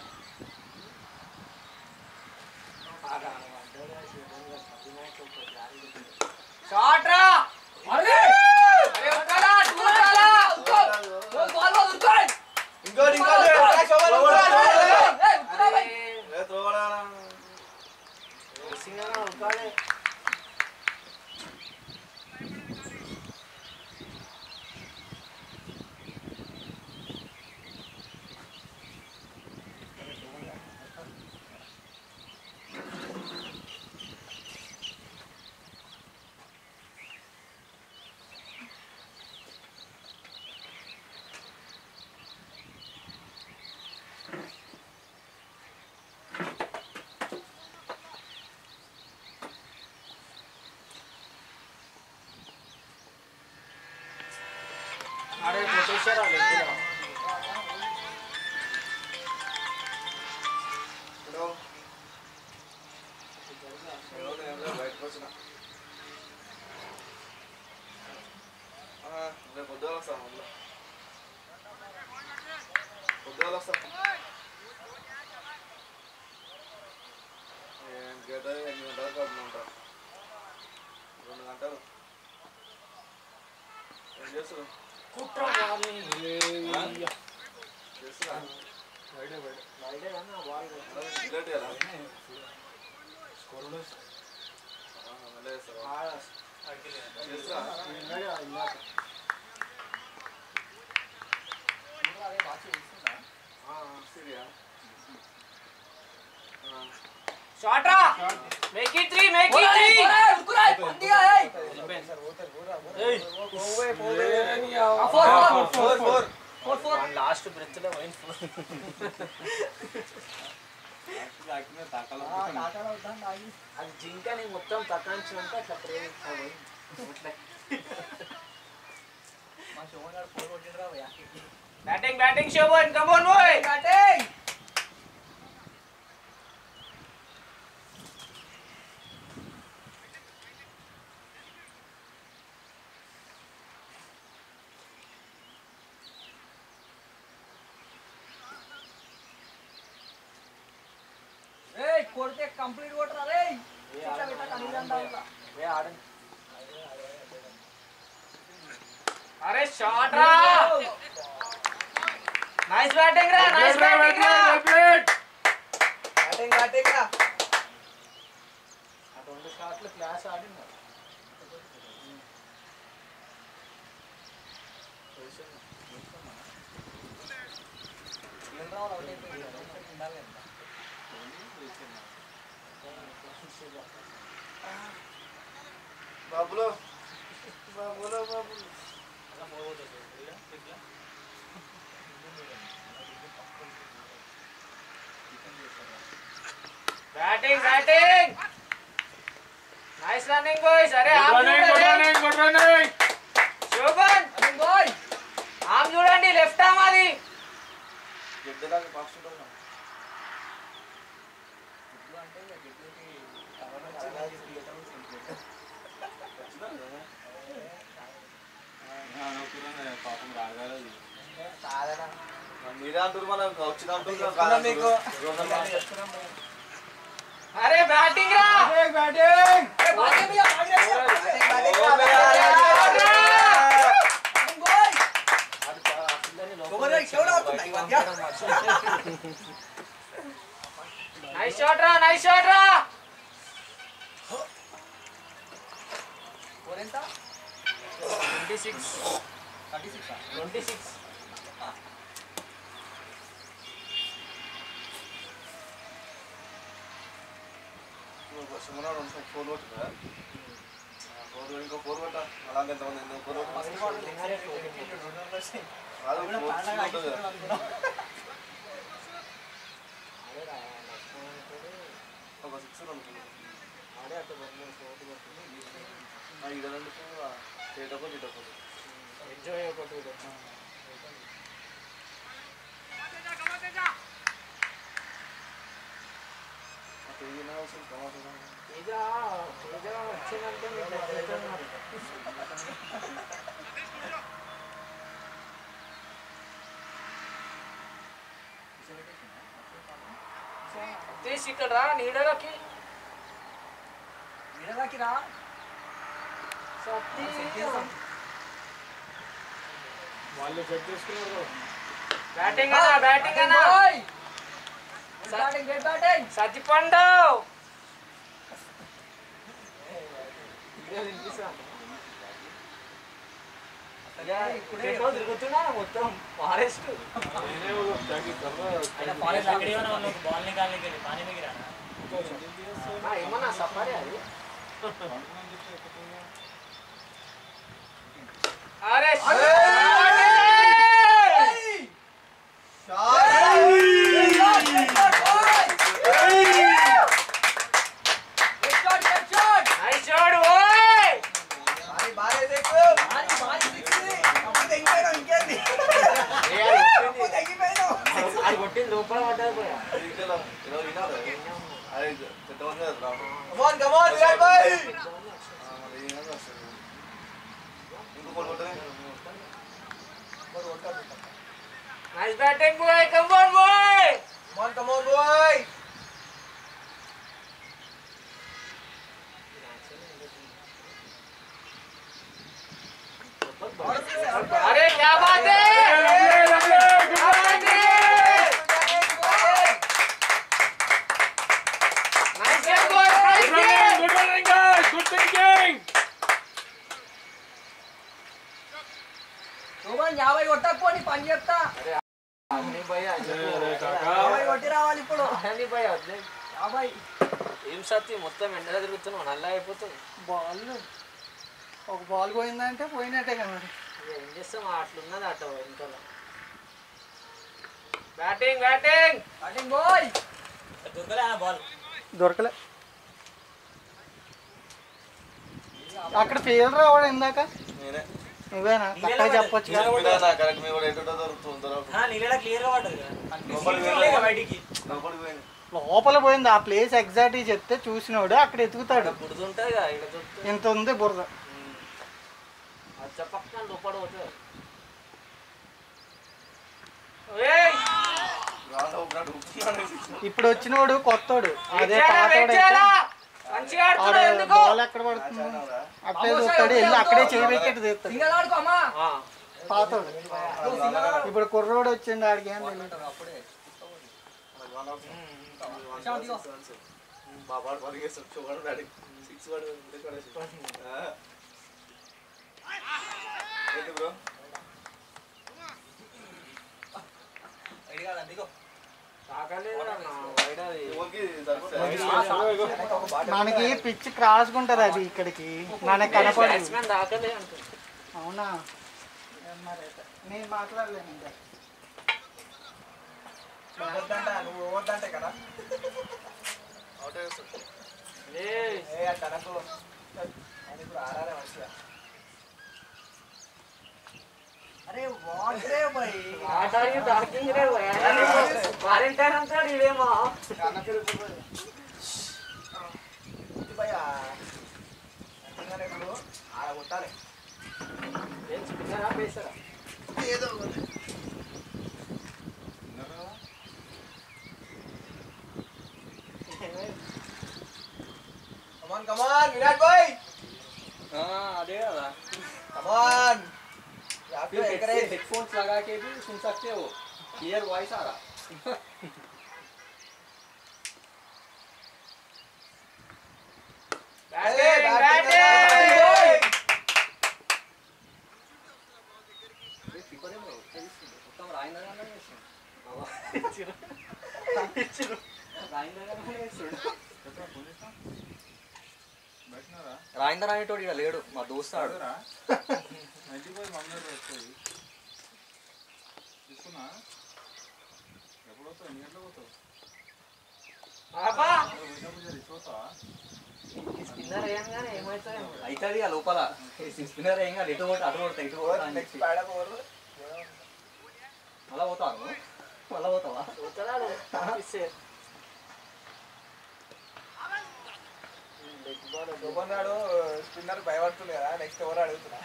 షాట్ రా అరే అరే ఉరకాలా దూరాలా ఉరుకో గోల్ గోల్ గోల్ ఉరుకోండి ఇంకోటి ఇంకోటి ఏ త్రోవడా ఆడే కొట్టేశారు వాళ్ళు ఎగ్గులో. బయటకు వచ్చిన రేపు పొద్దున వస్తాను మళ్ళీ పొద్దున వస్తాను ఏం గంటలు ఎన్ని గంటలకు కడుపు ఉంటారు రెండు గంటలు ఏం చేస్తున్నావు చేస్తున్నా సిగరెట్ కదా మళ్ళీ చేస్తావా చేస్తా సిరియా షాట్ రా మేక్ ఇట్ 3 మేక్ ఇట్ 3 ఉరుకురా పొండియా ఏయ్ ఏయ్ four four four four four last breath లో పోయింది ఫోన్. అది జింకని మొత్తం తక్కించినాక అట్లా ప్రేమించాలి batting batting Shobhan come on boy batting ఏయ్ కొడితే కంప్లీట్ కొట్టరా రేయ్ ఇట్లా పెట్ట కనిదండా ఏ ఆడండి అరే షాట్ రా నైస్ బ్యాటింగ్ రా నైస్ బ్యాటింగ్ రా బ్యాటింగ్ బ్యాటింగ్ రా ఆ రెండు షాట్లు క్లాస్ ఆడింది బాబులో బాబులో బాబులు batting batting nice running boys అరే ఆమ్ చూడండి శోభన్ బాయ్ ఆమ్ చూడండి లెఫ్ట్ ఆమ్ అది గిడ్డలాగా ఫాస్ట్ ఉంటాం మీరే అంటారు మనం వచ్చిన అంటారు మీకు అరే బ్యాటింగ్ రా బ్యాటింగ్ నైస్ షాట్ రా నైస్ షాట్ రా ట్వంటీ సిక్స్ ట్వంటీ సిక్స్ సుమనాడు ఉంటాం ఫోన్ కొట్టుగా ఫోన్ ఇంకో ఫోన్ కొట్ట అలాగే ఎంతమంది ఎన్నో ఫోన్ కొట్టు కాదు ఫోన్ ఉంటుంది కదా ఒక సిక్స్ అనుకుంది ఇదంటే చేయటప్పుడు చేయటప్పుడు ఎంజాయ్ ఒకటి తేజీనా వస్తుంది ప్రమాదం తేజ తేజ వచ్చిందంటే మీకు అర్థమవుతుంది. తీసి ఇక్కడ రా నీడలోకి నీడలోకి రా వాళ్ళు సెట్ చేసుకున్నారు బ్యాటింగ్ అన్నా బ్యాటింగ్ అన్నా బ్యాటింగ్ బ్యాటింగ్ సత్తిపండు తిరుగుతున్నా మొత్తం ఫారెస్ట్ फॉरेस्ट लकड़ी हो ना उन लोग को बॉल निकालने के लिए पानी में गिराना ఏమన్నా సఫారీ అది అరే నైస్ షాట్ ఓయ్ అది కొట్టింది లోపల పడ్డది పోయా nice batting boy come on boy अरे क्या बात है क्या बात है nice game boy nice game good morning guys good thinking యాభై కొట్టకపోని పని చెప్తా యాభై కొట్టి రావాలి ఇప్పుడు యాభై ఏం సత్తి మొత్తం ఎండలో తిరుగుతున్నావు నల్ల అయిపోతుంది బాల్ ఒక బాల్ పోయిందంటే పోయినట్టే కదా మరి ఏం చేస్తాం అట్లున్నది అట్ట ఇంకా బ్యాటింగ్ బ్యాటింగ్ బ్యాటింగ్ బాయ్ दुर्गला बॉल దొరకలే అక్కడ ఫెయిల్ రావడం ఇందాక నువ్వేనా కరెక్ట్గా చెప్పొచ్చు కదా हाँ नीलेला क्लियर గా పడ్డది కదా బయటికి లోపల పోయింది ఆ ప్లేస్ ఎగ్జాక్ట్గా చెప్తే చూసినోడు అక్కడ ఎతుకుతాడు బుడుతుంటుంది కదా ఇక్కడ దొరుకుతుంది ఇంత ఉంది బురద అచ్చ పక్కన లోపల పోతుంది ఇప్పుడు వచ్చినోడు కొత్తోడు అదే పాతోడు మంచిగా ఆడ ఆడుతున్నావు ఎందుకు బాల్ ఎక్కడ పడుతుంది అక్కడే చూస్తాడు వెళ్ళి అక్కడే చేయి పెట్టి తీస్తాడు పాతోడు ఇప్పుడు కుర్రోడు వచ్చిండు ఆడికి ఏం తెలియదు మనకి పిచ్ క్రాస్ ఉంటది అది ఇక్కడికి మనకి కనపడదు బ్యాట్స్మెన్ దాకలే అంటుంది అవునా ఏం మరి అయితే. నేను మాట్లాడలేను ఇంకా అరే వాట్ రే భయ్ ఆటానికి డాకింగ్ రే వారంటీర్ అంటాడు ఇదేమో ఏం స్పిన్నరా పేసరా అదే కదా हेडफोन्स लगा के भी सुन सकते हो क्लियर वॉइस आ रहा బ్యాటింగ్ బ్యాటింగ్ మొత్తం రాయిందగానే రాయిందర్ అనేటోడు ఇక్కడ లేడు మా దోస్తాడు బాబా స్పిన్నర్ వేయంగానే ఏమవుతుంది అవుతుంది ఆ లోపల స్పిన్నర్ ఏం కాదు ఇటు పోతే అటు పోతా ఇటు పోతా అని చెప్పి మళ్ళా పోతాను మళ్ళా పోతావా పోతున్నాడు ఆఫీసే స్పిన్నర్ భయపడుతుంది కదా నెక్స్ట్ ఎవరు అడుగుతున్నా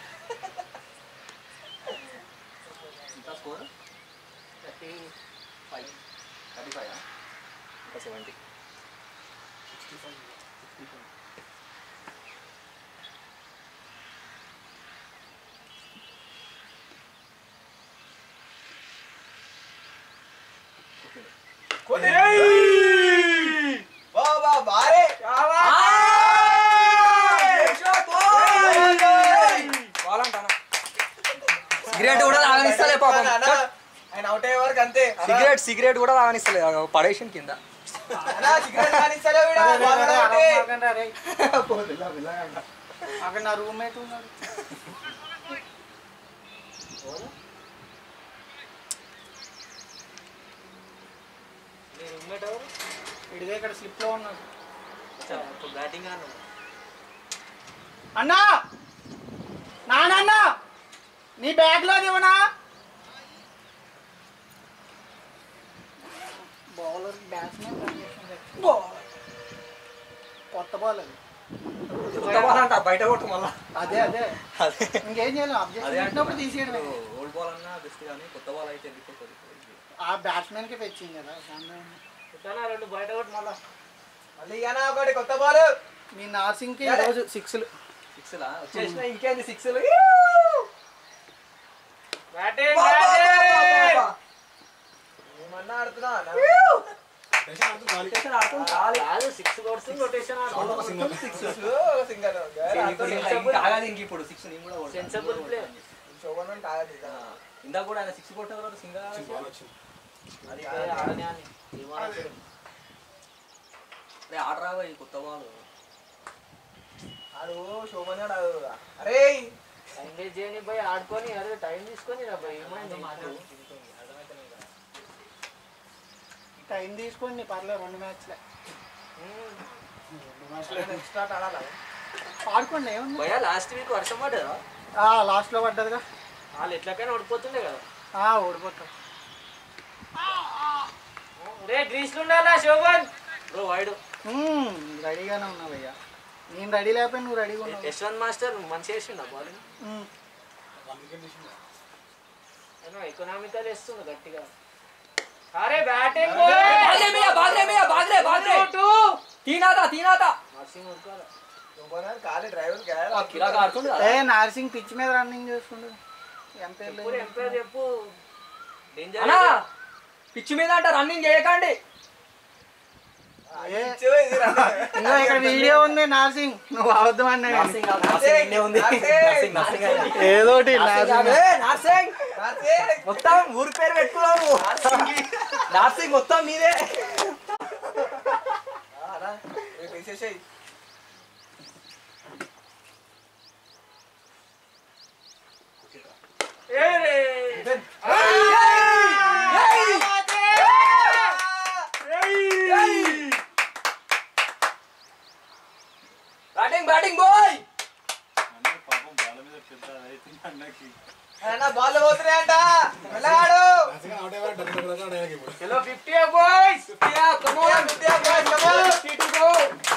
ఎంత score thirty five thirty five seventy బాబా బారే సిగరెట్ కూడా తాగనిస్తలే పాపం ఆయన అవుట్ అయ్యే వరకు అంతే సిగరెట్ సిగరెట్ కూడా తాగనిస్తలే పడేసిన కింద అన్నా సిగరెట్ కానిస్తలే వీడు. బాగా ఒకటి. అక్కడ నా రూమ్మేట్ ఉన్నాడు ఇడిదే ఇక్కడ స్లిప్ లో ఉన్నాడు బ్యాటింగ్ అన్నాడు అన్నా నానన్నా నీ బ్యాగ్ లో ఇవ్వనా బౌలర్ బ్యాట్స్మెన్ కొత్త బాల్ అది బయట కొట్టు మళ్ళా అదే అదే అదే ఇంకేం చేయలేం అబ్జెక్షన్ పెట్టినప్పుడు తీసేయడమే ఓల్డ్ బాల్ అన్నా బెస్ట్ కానీ కొత్త బాల్ అయితే వెళ్ళిపోతుంది ఆ బ్యాట్స్మెన్ కి తెచ్చింది కదా దాన్ని రెండు బయట కొట్టు మళ్ళా మళ్ళీ ఇయ్యనా ఒకటి కొత్త బాల్ మీ నార్సింగ్ కి రోజు సిక్స్లు సిక్స్ లా వచ్చేసిన ఇంకేంది సిక్స్ ఏమన్నా ఆడుతున్నా కాదు సిక్స్ కొడుతుంది రొటేషన్ సింగల్ ఆగాది ఇంక ఇప్పుడు సిక్స్ నేను కూడా సెన్సబుల్ ప్లే శోభనం కాదు ఇందాక కూడా ఆయన సిక్స్ కొట్టారు సింగల్ అది ఆడనే అని అరే ఆట రాబోయ్ కొత్త బాల్ ఆడు శోభనాడు అరే ఎంగేజ్ చేయని పోయి ఆడుకొని అరే టైం తీసుకొని రా పోయి ఏమైంది టైం తీసుకోండి పర్లేదు రెండు మ్యాచ్లే ఎక్స్ట్రా ఆడాలా ఆడుకోండి ఏముంది భయ లాస్ట్ వీక్ వర్షం పడ్డదా లాస్ట్ లో పడ్డదిగా వాళ్ళు ఎట్లకైనా ఓడిపోతుండే కదా ఆ, ఓడిపోతాం రే గ్రీస్ ఉండాలా శోభన్ బ్రో వైడ్ మ్మ్, రెడీగానే ఉన్నావు అయ్యా నేను రెడీ లేకపోయినా నువ్వు రెడీగా ఉన్నావు యశ్వంత్ మాస్టర్ మంచిగా వేసిండా బౌలింగ్ మ్మ్. ఎకనామికల్ వేస్తుంది గట్టిగా అరే బ్యాటింగ్ తీనాదా తీనాదా నర్సింగ్ ఉరకాలి శోభనాడు కాలే డ్రైవర్ కిరాక్ ఆడుతుండే ఏ నార్సింగ్ పిచ్ మీద రన్నింగ్ చేస్తుండే ఎంపైర్ చెప్పు ఎంపైర్ చెప్పు డేంజర్ పిచ్చి మీద అంట రన్నింగ్ చేయకండి ఇంకా ఇక్కడ వీడియో ఉంది నార్సింగ్ నువ్వు అవద్దు అన్నా ఏదోటి నార్సింగ్ మొత్తం ఊరి పేరు పెట్టుకున్నావు నార్సింగ్ మొత్తం మీదే వేసేసాయి బ్యాటింగ్ బ్యాటింగ్ బాయ్ అన్న బాల్ పోతున్నాయంట వెళ్ళగాడు చలో 50 boys 50 come on 50 boys, come on. 50 to go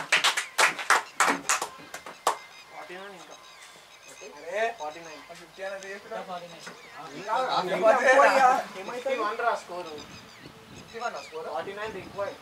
one రా స్కోరు ఫార్టీ నైన్ రిక్వైర్డ్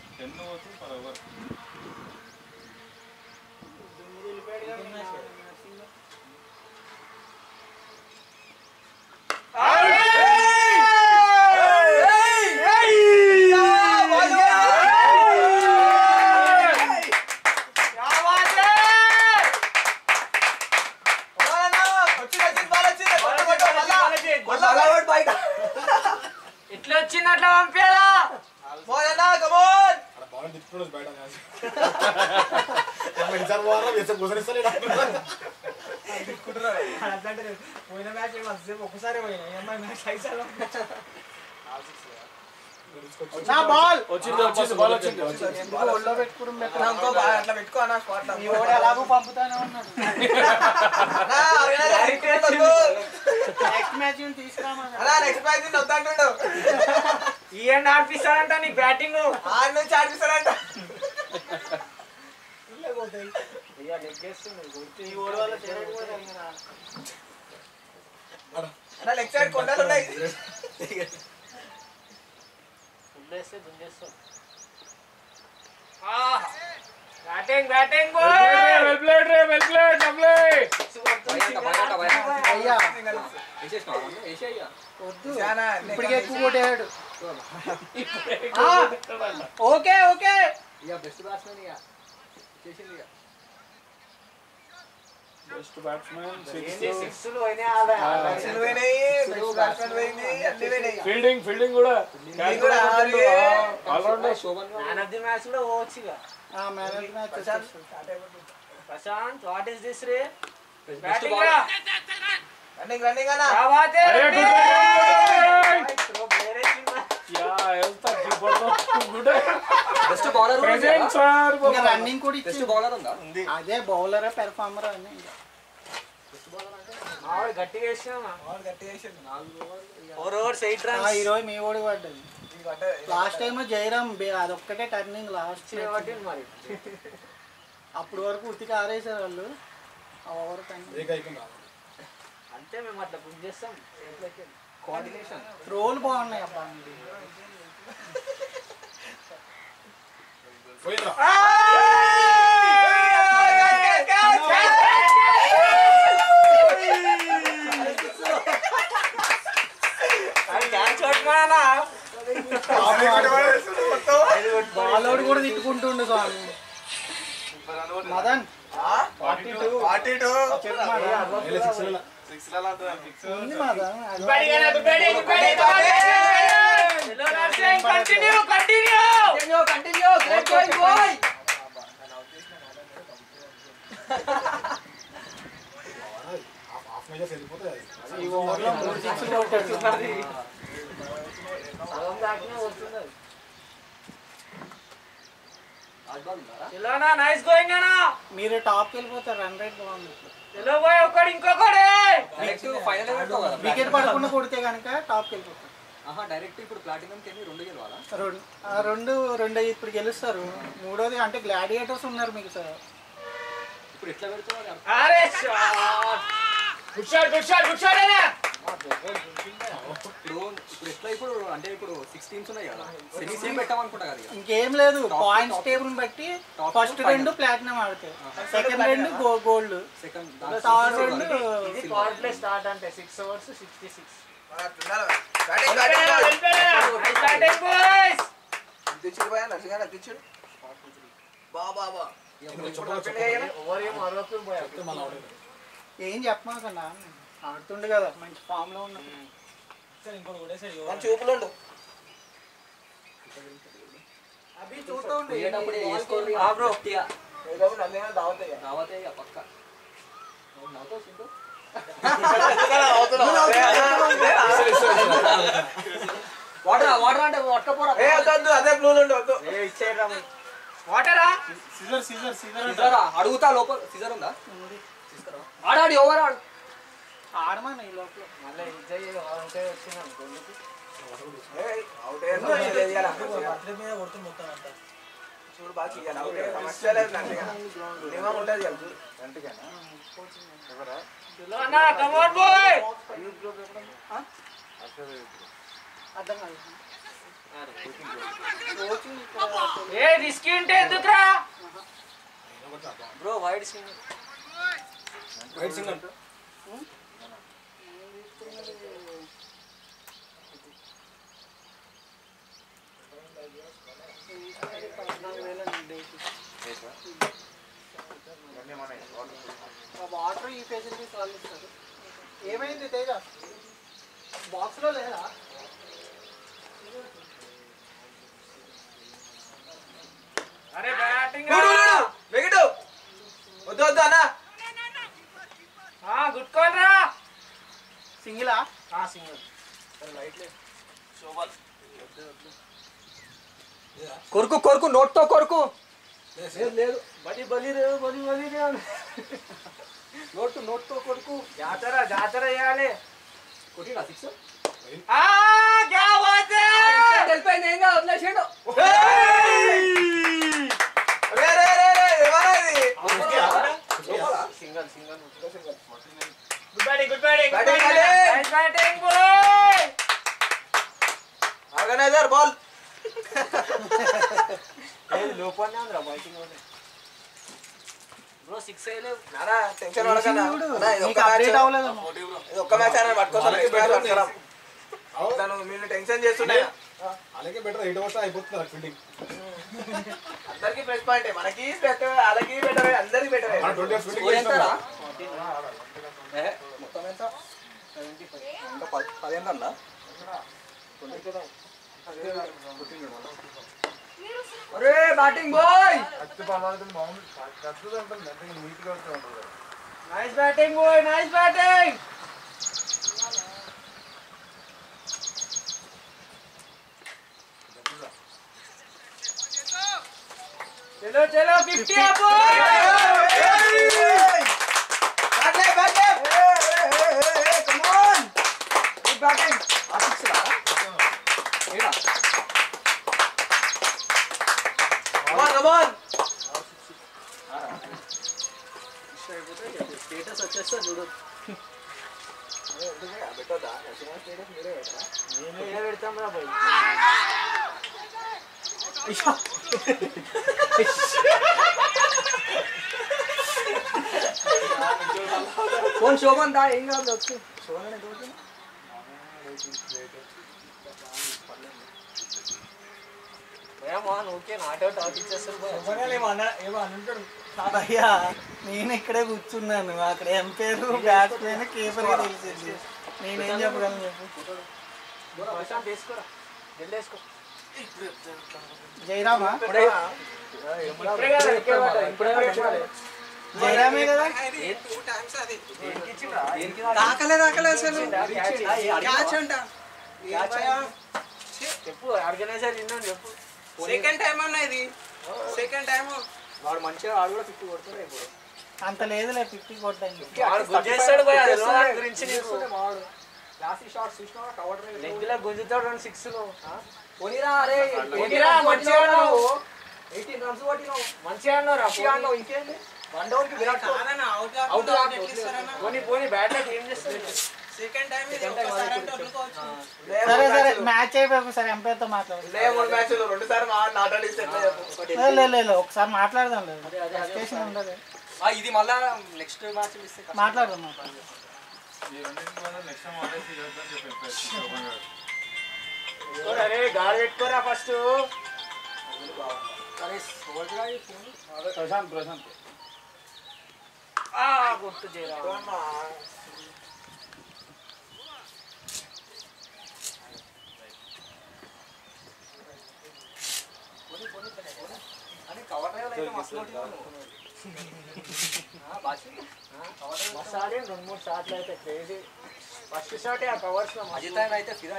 ఎట్లా వచ్చింది అట్లా పంపేలా పోయిన మ్యాచ్ ఒకసారి పోయినా ఈ అమ్మాయి మ్యాచ్ ఐసారి నా బాల్ వచ్చింది వచ్చింది బాల్ వచ్చింది ఎందుకు ఒళ్ళో పెట్టుకోవడం better. ఇంకో బాల్ అట్లా పెట్టుకో అన్న స్పాట్ లో మీ వాడు ఎలాగో పంపుతానే ఉన్నాడు నెక్స్ట్ మ్యాచ్ తీసుకురామన్నా నెక్స్ట్ మ్యాచ్ నుంచి వద్దంటుండు ఈ ఎండ్ ఆడిపిస్తాడంట నీ బ్యాటింగ్ ఆడి నుంచి ఆడిపిస్తాడంట ఈ ఓడి వల్ల చెడు కూడా జరిగిందా? అన్న లెగ్ సైడ్ కొండలు ఉన్నాయి వదిలేస్తే దుండేస్తాం బ్యాటింగ్ బ్యాటింగ్ వెల్ ప్లేడ్ రే వెల్ ప్లేడ్ డబ్లే అయ్యా వేసేసినావా వేసేయ్యా వద్దు ఇప్పటికే ఎక్కువ కొట్టాడు ఓకే ఓకే ఇక బెస్ట్ బ్యాట్స్మెన్ ఇక చేసింది ఇక బెస్ట్ బ్యాట్స్మెన్ సిక్స్లు పోయినాయి ఆల్రౌండర్ ఫీల్డింగ్ ఫీల్డింగ్ కూడా allrounder Shobhan man of the match కూడా పోవచ్చు ఇక man of match Prashant what is this రే బెస్ట్ బ్యాటింగ్ బాల్ రా రన్నింగ్ రన్నింగ్ అన్న क्या बात है अरे, रवि! good थ्रो मेरे टीम में యా ఎంత జబర్దస్త్ good best bowler present sir ఇంకా రన్నింగ్ కూడా బెస్ట్ ఇచ్చి బౌలర్ ఉందా అదే బౌలర్ పెర్ఫార్మర్ అని ఇంకా. और गट्टी వేసినామా ఫోర్ ఓవర్స్ ఎయిట్ ఆ, రన్స్ ఈరోజు మీ ఓడి పడ్డది లాస్ట్ టైం జయరామ్ బే- అదొక్కటే టర్నింగ్ లాస్ట్ పట్టింది మరి అప్పుడు వరకు ఉతికి ఆరేసారు వాళ్ళు ఆ ఓవర్ టైం అంతే మేము అట్లా బుక్ చేస్తాం చేతిలోకి వెళ్ళి. కోఆర్డినేషన్ రోల్ బాగున్నాయి అబ్బా అది క్యాచ్ పట్టుకున్నానా బాలోడు కూడా తిట్టుకుంటుండు స్వామి మదన్ చెప్పు మదన్. ఉంది మదన్ అది continue continue continue continue great going boy ఈ ఓవర్లో మూడు సిక్స్లు కొట్టాడు సగం దాటినే వస్తుంది ఆజ్బాల్ ఉందా చలోనా నైస్ గోయింగ్ అనా మీరు టాప్కి వెళ్ళిపోతారు రన్ రేట్ బాగుంది చలో పోయి ఒక్కడు ఇంకొకడే డైరెక్ట్ ఫైనల్ పెడతావు కదా వికెట్ పడకుండా కొడితే కనుక టాప్కి వెళ్ళిపోతారు ఆహా డైరెక్ట్ ఇప్పుడు ప్లాటినం కెళ్ళి రెండు గెలవాలా రెండు ఆ రెండు రెండు ఇప్పుడు గెలుస్తారు మూడోది అంటే గ్లాడియేటర్స్ ఉన్నారు మీకు సార్ ఇప్పుడు ఎట్లా పెడతావు అది అరే shot good shot good shot good shot అనే ఇప్పుడు ఇప్పుడు ఎట్లా ఇప్పుడు అంటే ఇప్పుడు సిక్స్ టీమ్స్ ఉన్నాయి కదా సెమీస్ ఏం పెట్టామనుకుంటా కదా ఇక. ఇంకేం లేదు పాయింట్స్ టేబుల్ బట్టి Top ఫస్ట్ two, రెండు ప్లాటినం ఆడతాయి సెకండ్ రెండు గోల్డ్ సెకండ్ థర్డ్ రెండు ఇది పవర్ ప్లే స్టార్ట్ అంటే సిక్స్ ఓవర్స్ సిక్స్టీ సిక్స్ తెచ్చుడు పోయా నరసింహ తెచ్చుడు బా బా బా ఓవర్ ఏం అరవకు పోయా ఏం చెప్పమాకన్నా ఆడుతుండే కదా మంచి ఫామ్ లో ఉన్నా మన చూపులు ఉండు అవి చూస్తూ ఉండు. పోయేటప్పుడు వేసుకోవాలి ఆ బ్రో. గట్టిగా. ఏదో నల్లిన దావతాయి రావతే ఇక పక్క నువ్వు నవ్వుతావు సింధు? వాటర్ వాటర్ అంటే పట్టకపోరా ఏ వద్దు అదే బ్లూలు ఉండు వద్దు వాటరా సిజర్ సిజర్ సిజర్ సిజర్ అడుగుతా లోపల సిజర్ ఉందా ఆడాడి ఓవర్ ఆడు ఆడమని ఈ లోపల మళ్ళీ విజయ్ ఉంటే వచ్చింది అనుకో ఎందుకు? అవుట్ అయ్యాలి చూడు బాగా ఇయ్యాలి అవుట్ అయ్యాలి సమస్య లేదు నాకు ఇక. నియమం ఉంటుంది ఇక చూడు. చలో అన్న కమోన్ బాయ్ అర్థం కాదు కోచింగ్ ఇక్కడ ఏ రిస్క్ ఉంటే ఎందుకురా బ్రో వైడ్ సింగ్ వైడ్ సింగ్ అంటే పద్నాలుగు వేలు అండి డేకి. ఆ వాటర్ ఈ ఫెసిలిటీస్ వాళ్ళు ఇస్తారు ఏమైంది తేజ బాక్స్ లో లేదా అరే బ్యాటింగ్ చూడు, చూడు. వెగిటు వద్దు వద్దు అన్న గుడ్ కాల్ రా సింగిలా ఆ సింగల్ కొరుకు కొరుకు నోట్తో కొరుకు బలి బలి రే బలి బలి రే నోట్ నోట్తో కొరుకు జాతర జాతర చేయాలి కొట్టినా సిక్స్ ఆ క్యా బాత్ హై వెళ్ళిపోయింది ఏం కాదు వదిలేసాడు రే రే రే రే ఎవరా ఇది single single good batting good batting Batting, batting. Nice batting boy organizer ball లోపలనే ఉందిరా బయటికి పోలే బ్రో సిక్స్ వేయలేవు నానా టెన్షన్ పడకన్నా అన్నా, ఇది ఒక్క అప్డేట్ మ్యాచ్ అవ్వలేదు ఇది ఒక్క మ్యాచ్ అయినా పట్టుకోవాలి తను మీరు టెన్షన్ చేస్తున్నాయి అలాగే బెటర్ ఎయిట్ అవర్స్ అయిపోతుంది ఫీల్డింగ్ అందరికి ప్లస్ పాయింట్ మనకి బెటర్ వాళ్ళకి బెటర్ అందరికి బెటర్ ట్వంటీ అవర్స్ స్కోర్ ఎంతరా? మొత్తం ఎంత ఇంకా పది- పదిహేను అన్నా అరే batting boy nice batting boy nice batting చలో చలో ఫిఫ్టీ స్టేటస్ వచ్చేస్తా చూడు నేను ఏడ పెడతాం రా బాయ్ ఫోన్ శోభన్ దా ఏం కాదు వచ్చి శోభన్ ఎదుగుతుంది ఓకే నాటౌట్ అవుట్ ఇచ్చేస్తారు భయ్యా నేను ఇక్కడే కూర్చున్నాను అక్కడ ఎంపైర్ బ్యాట్స్మెన్ కీపర్ తెలిసింది నేనేం చెప్పగలను చెప్పు ప్రశాంత్ వేసుకోరా జల్ది వేసుకో జయరామా ఇప్పుడే కదా ఎక్కే పడ్డా, ఇప్పుడే పెట్టాలి. జయరామే కదా దాకలే దాకలే అసలు క్యాచ్ క్యాచ్ అంట చెప్పు ఆర్గనైజర్ విన్నాను చెప్పు సెకండ్ టైం అన్న ఇది సెకండ్ టైం వాడు మంచిగా ఆడు కూడా ఫిఫ్టీ కొడుతున్నాడు ఇప్పుడు అంత లేదులే ఫిఫ్టీ కొట్టండి వాడు గుంజేస్తాడు పోయి అది తెలియదు దాని గురించి నీకు లెగ్గులా గుంజుతాడు రెండు సిక్స్ పోనీరా అరే పోనీరా మంచిగా ఆడినావు ఎయిటీన్ రన్స్ కొట్టినావు మంచిగా ఆడినావు మంచిగా ఆడినావు ఇంకేంది వన్ డౌన్ కి విరాట్ అవుట్ పోనీ పోనీ బ్యాట్ ఏం చేస్తుంది సెకండ్ టైం ఇది Second time ఒక్కసారి అది అంటే ఇప్పుడు వదులుకోవచ్చు. సరే సరే మ్యాచ్ అయిపోయి ఒకసారి ఎంపైర్తో మాట్లాడు లే మూడు మ్యాచ్లు రెండు సార్లు మా నాట్ ఆడిస్తే ఎట్లా చెప్పు లే, లే, లే, లే, ఒకసారి మాట్లాడదాం లేదు స్టేషన్ ఉండదు ఇది మళ్ళా నెక్స్ట్ మ్యాచ్ ఇస్తే మాట్లాడదాం మాట్లాడదాం అరే గాలి పెట్టుకోరా ఫస్ట్ ప్రశాంత్ ప్రశాంత్ గుర్తు చేయరా మస్తు ఆడి రెండు మూడు షాట్లు అయితే క్రేజీ ఫస్ట్ షాట్ ఆ కవర్స్ లో మస్తు అయితే ఫిదా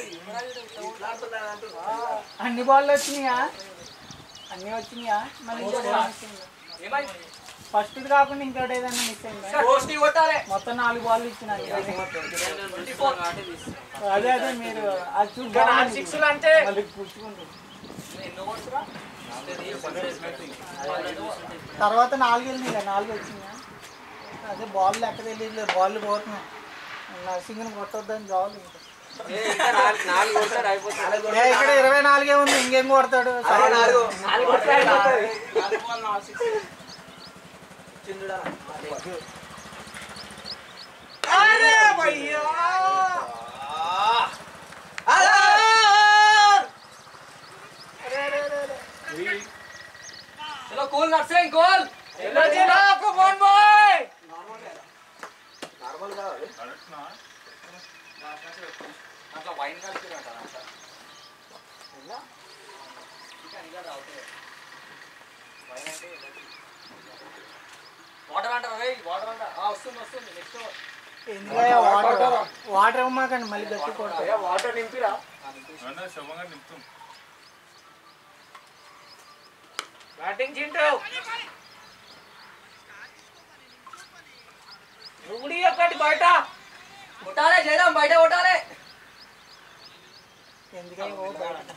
అన్ని బాల్ వచ్చినాయా అన్ని వచ్చినాయా మళ్ళీ ఇంకోటి ఫస్ట్ కాకుండా ఇంకోటి ఏదైనా మిస్ అయిందా పోస్ట్ కొట్టాలి మొత్తం నాలుగు బాల్ ఇచ్చిన అదే అదే మీరు అది చూద్దాం సిక్స్ అంటే మళ్ళీ కూర్చుకుంటారు తర్వాత నాలుగు వెళ్ళినాయి నాలుగు వచ్చినాయా అదే బాల్ లెక్క తెలియదు బాల్ పోతున్నాయి నర్సింగ్ని కొట్టొద్దని జాబ్ నాలుగు కొడతాడు అయిపోతుంది ఏ, ఇక్కడ ఇరవై నాలుగే ఉంది ఇంకేం కొడతాడు నాలుగు నాలుగు కొడతాడు అయిపోతుంది నాలుగు బాల్ నాలుగు సిక్స్ చిందుడా అరే భయ్యా చలో cool Narsing cool yellow zero come on boy normal కావాలి అట్లా వైన్ కలిపి వాటర్ అంటారా రే వాటర్ అంట వస్తుంది వస్తుంది నెక్స్ట్ ఎందుకయ్యా వాటర్ వాటర్ ఇవ్వమాకండి మళ్ళీ గట్టి కొడతాయి వాటర్ నింపిరా బ్యాటింగ్ చింటూ నువ్వుడి ఒకటి బయట కొట్టాలే జయరాం బయట కొట్టాలే ఎందుకయ్యా ఓ బయట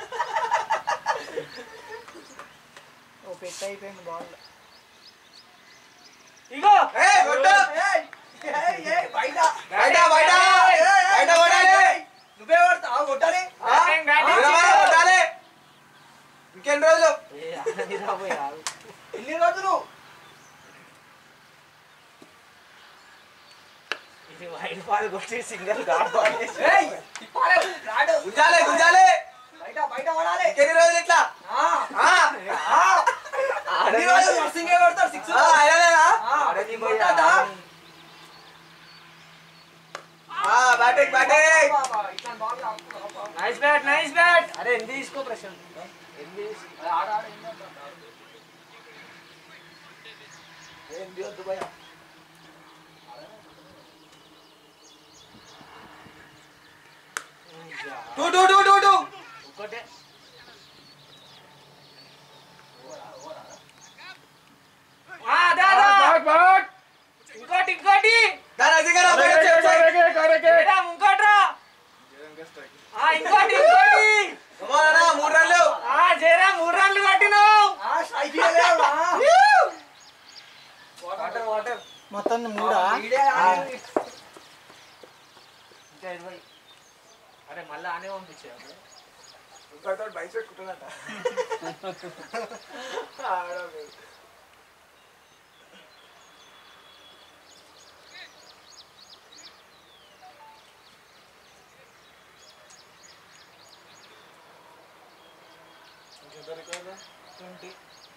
ఓ పెట్టి అయిపోయింది బాల్ ఇగో బయట బయట బయట బయట కొట్టాలి నువ్వే కొడతావు కొట్టాలి బ్యాటింగ్ బ్యాటింగ్ కొట్టాలి ఇంకెన్ని రోజులు ఏ, ఆగని రాబోయ్, ఆగు. ఎన్ని రోజులు ఇది వైట్ బాల్ కొట్టి సింగల్ గాడ్ బాల్ వేసి. ఏయ్, తిప్పాలే, రాడు. గుంజాలే గుంజాలే బయట బయట పడాలి ఇంకెన్ని రోజులు ఇట్లా ఆ, ఆ? ఆ. ఎన్ని రోజులు నర్సింగ్ కొడతారు సిక్స్ ఆ, అయినానేనా? ఆడని పోయి కొట్టద్దా? ఆడని. ఆ, బ్యాటింగ్ బ్యాటింగ్ ఇట్లా బాల్ ఆపు. నైస్ బ్యాట్ నైస్ బ్యాట్ అరే ఎన్ని తీసుకో ప్రశాంత్ ఎన్ని తీసుకో ఆడ ఆడ ఎన్ని వద్దు అన్న. ఎన్ని వద్దు భయ two two two two two ఒక్కటే ఆ, దా, దా. ఇంకోటి ఇంకోటి దాని అధికారం అబ్బాయి వచ్చి, వచ్చి. ఏరా, ఇంకోట్రా ఆ, ఇంకోటి ఇంకోటి Come on అన్న, మూడు రన్లు ఆ జయరా మూడు రన్లు కొట్టినావు ఆ, స్ట్రైక్ ఇయ్యలేవు, ఆ. వాటర్ వాటర్ మొత్తం మూడా ఈడే ఆడింది. ఇంకా ఇరవై అరే మళ్ళీ ఆనే పంపించే ఇంకోటితో బైక్ పెట్టుకుంటున్నట్ట ట్వంటీ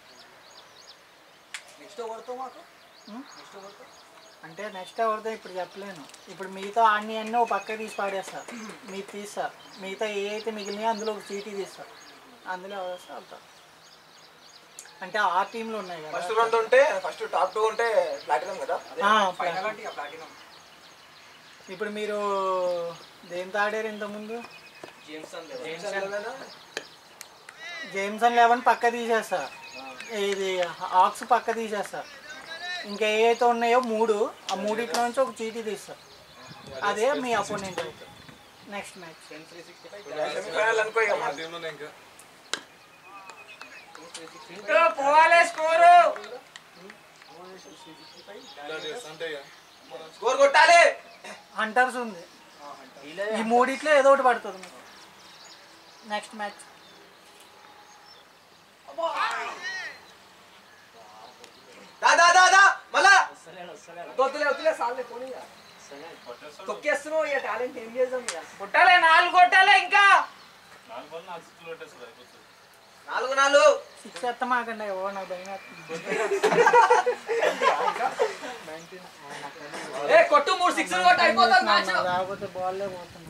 నెక్స్ట్ కొడతావు మాకు హ్మ్? నెక్స్ట్ కొడతావు అంటే నెక్స్ట్ ఎవరితో ఇప్పుడు చెప్పలేను ఇప్పుడు మీతో అన్ని అన్నీ ఒక పక్క తీసి పాడేస్తా మీరు తీస్తా మిగతా ఏ అయితే మిగిలినాయో అందులో ఒక చీటీ తీస్తా అందులో ఎవరు వస్తే వెళ్తా అంటే ఆ టీంలో ఉన్నాయి కదా ఫస్ట్ రెండు ఉంటే ఫస్ట్ టాప్ టూ ఉంటే ప్లాటినం కదా ఆ, ఫైనల్ అంటే ఇక ప్లాటినం ఇప్పుడు మీరు దేంతో ఆడారు ఇంతకుముందు జేమ్స్ జేమ్సన్ లెవెన్ పక్క తీసేస్తా ఇది ఆక్స్ పక్క తీసేస్తా ఇంకా ఏ అయితే ఉన్నాయో మూడు ఆ మూడిట్లో నుంచి ఒక చీటీ తీస్తా అదే మీ అపోనెంట్ అయితే నెక్స్ట్ మ్యాచ్ సెమీఫైనల్ అనుకో ఇక మన టీంలో ఇంకా ఇంట్లో పోవాలే స్కోరు స్కోర్ కొట్టాలి హంటర్స్ ఉంది ఈ మూడిట్లో ఏదో ఒకటి పడుతుంది మీకు నెక్స్ట్ మ్యాచ్ దా దా దా దా మళ్ళా వద్దులే వద్దులే సార్లే పోనీ ఇక. తొక్కేస్తున్నావు ఇక టాలెంట్ ఏం చేద్దాం ఇక కొట్టాలే నాలుగు కొట్టాలే ఇంకా నాలుగు నాలుగు సిక్స్ ఎత్తమాకండి ఓ నాకు భయం వేస్తుంది. ఏ కొట్టు మూడు సిక్స్ కొట్టు అయిపోతుంది మ్యాచ్ నాకు రాకపోతే బాల్లే పోతున్నాను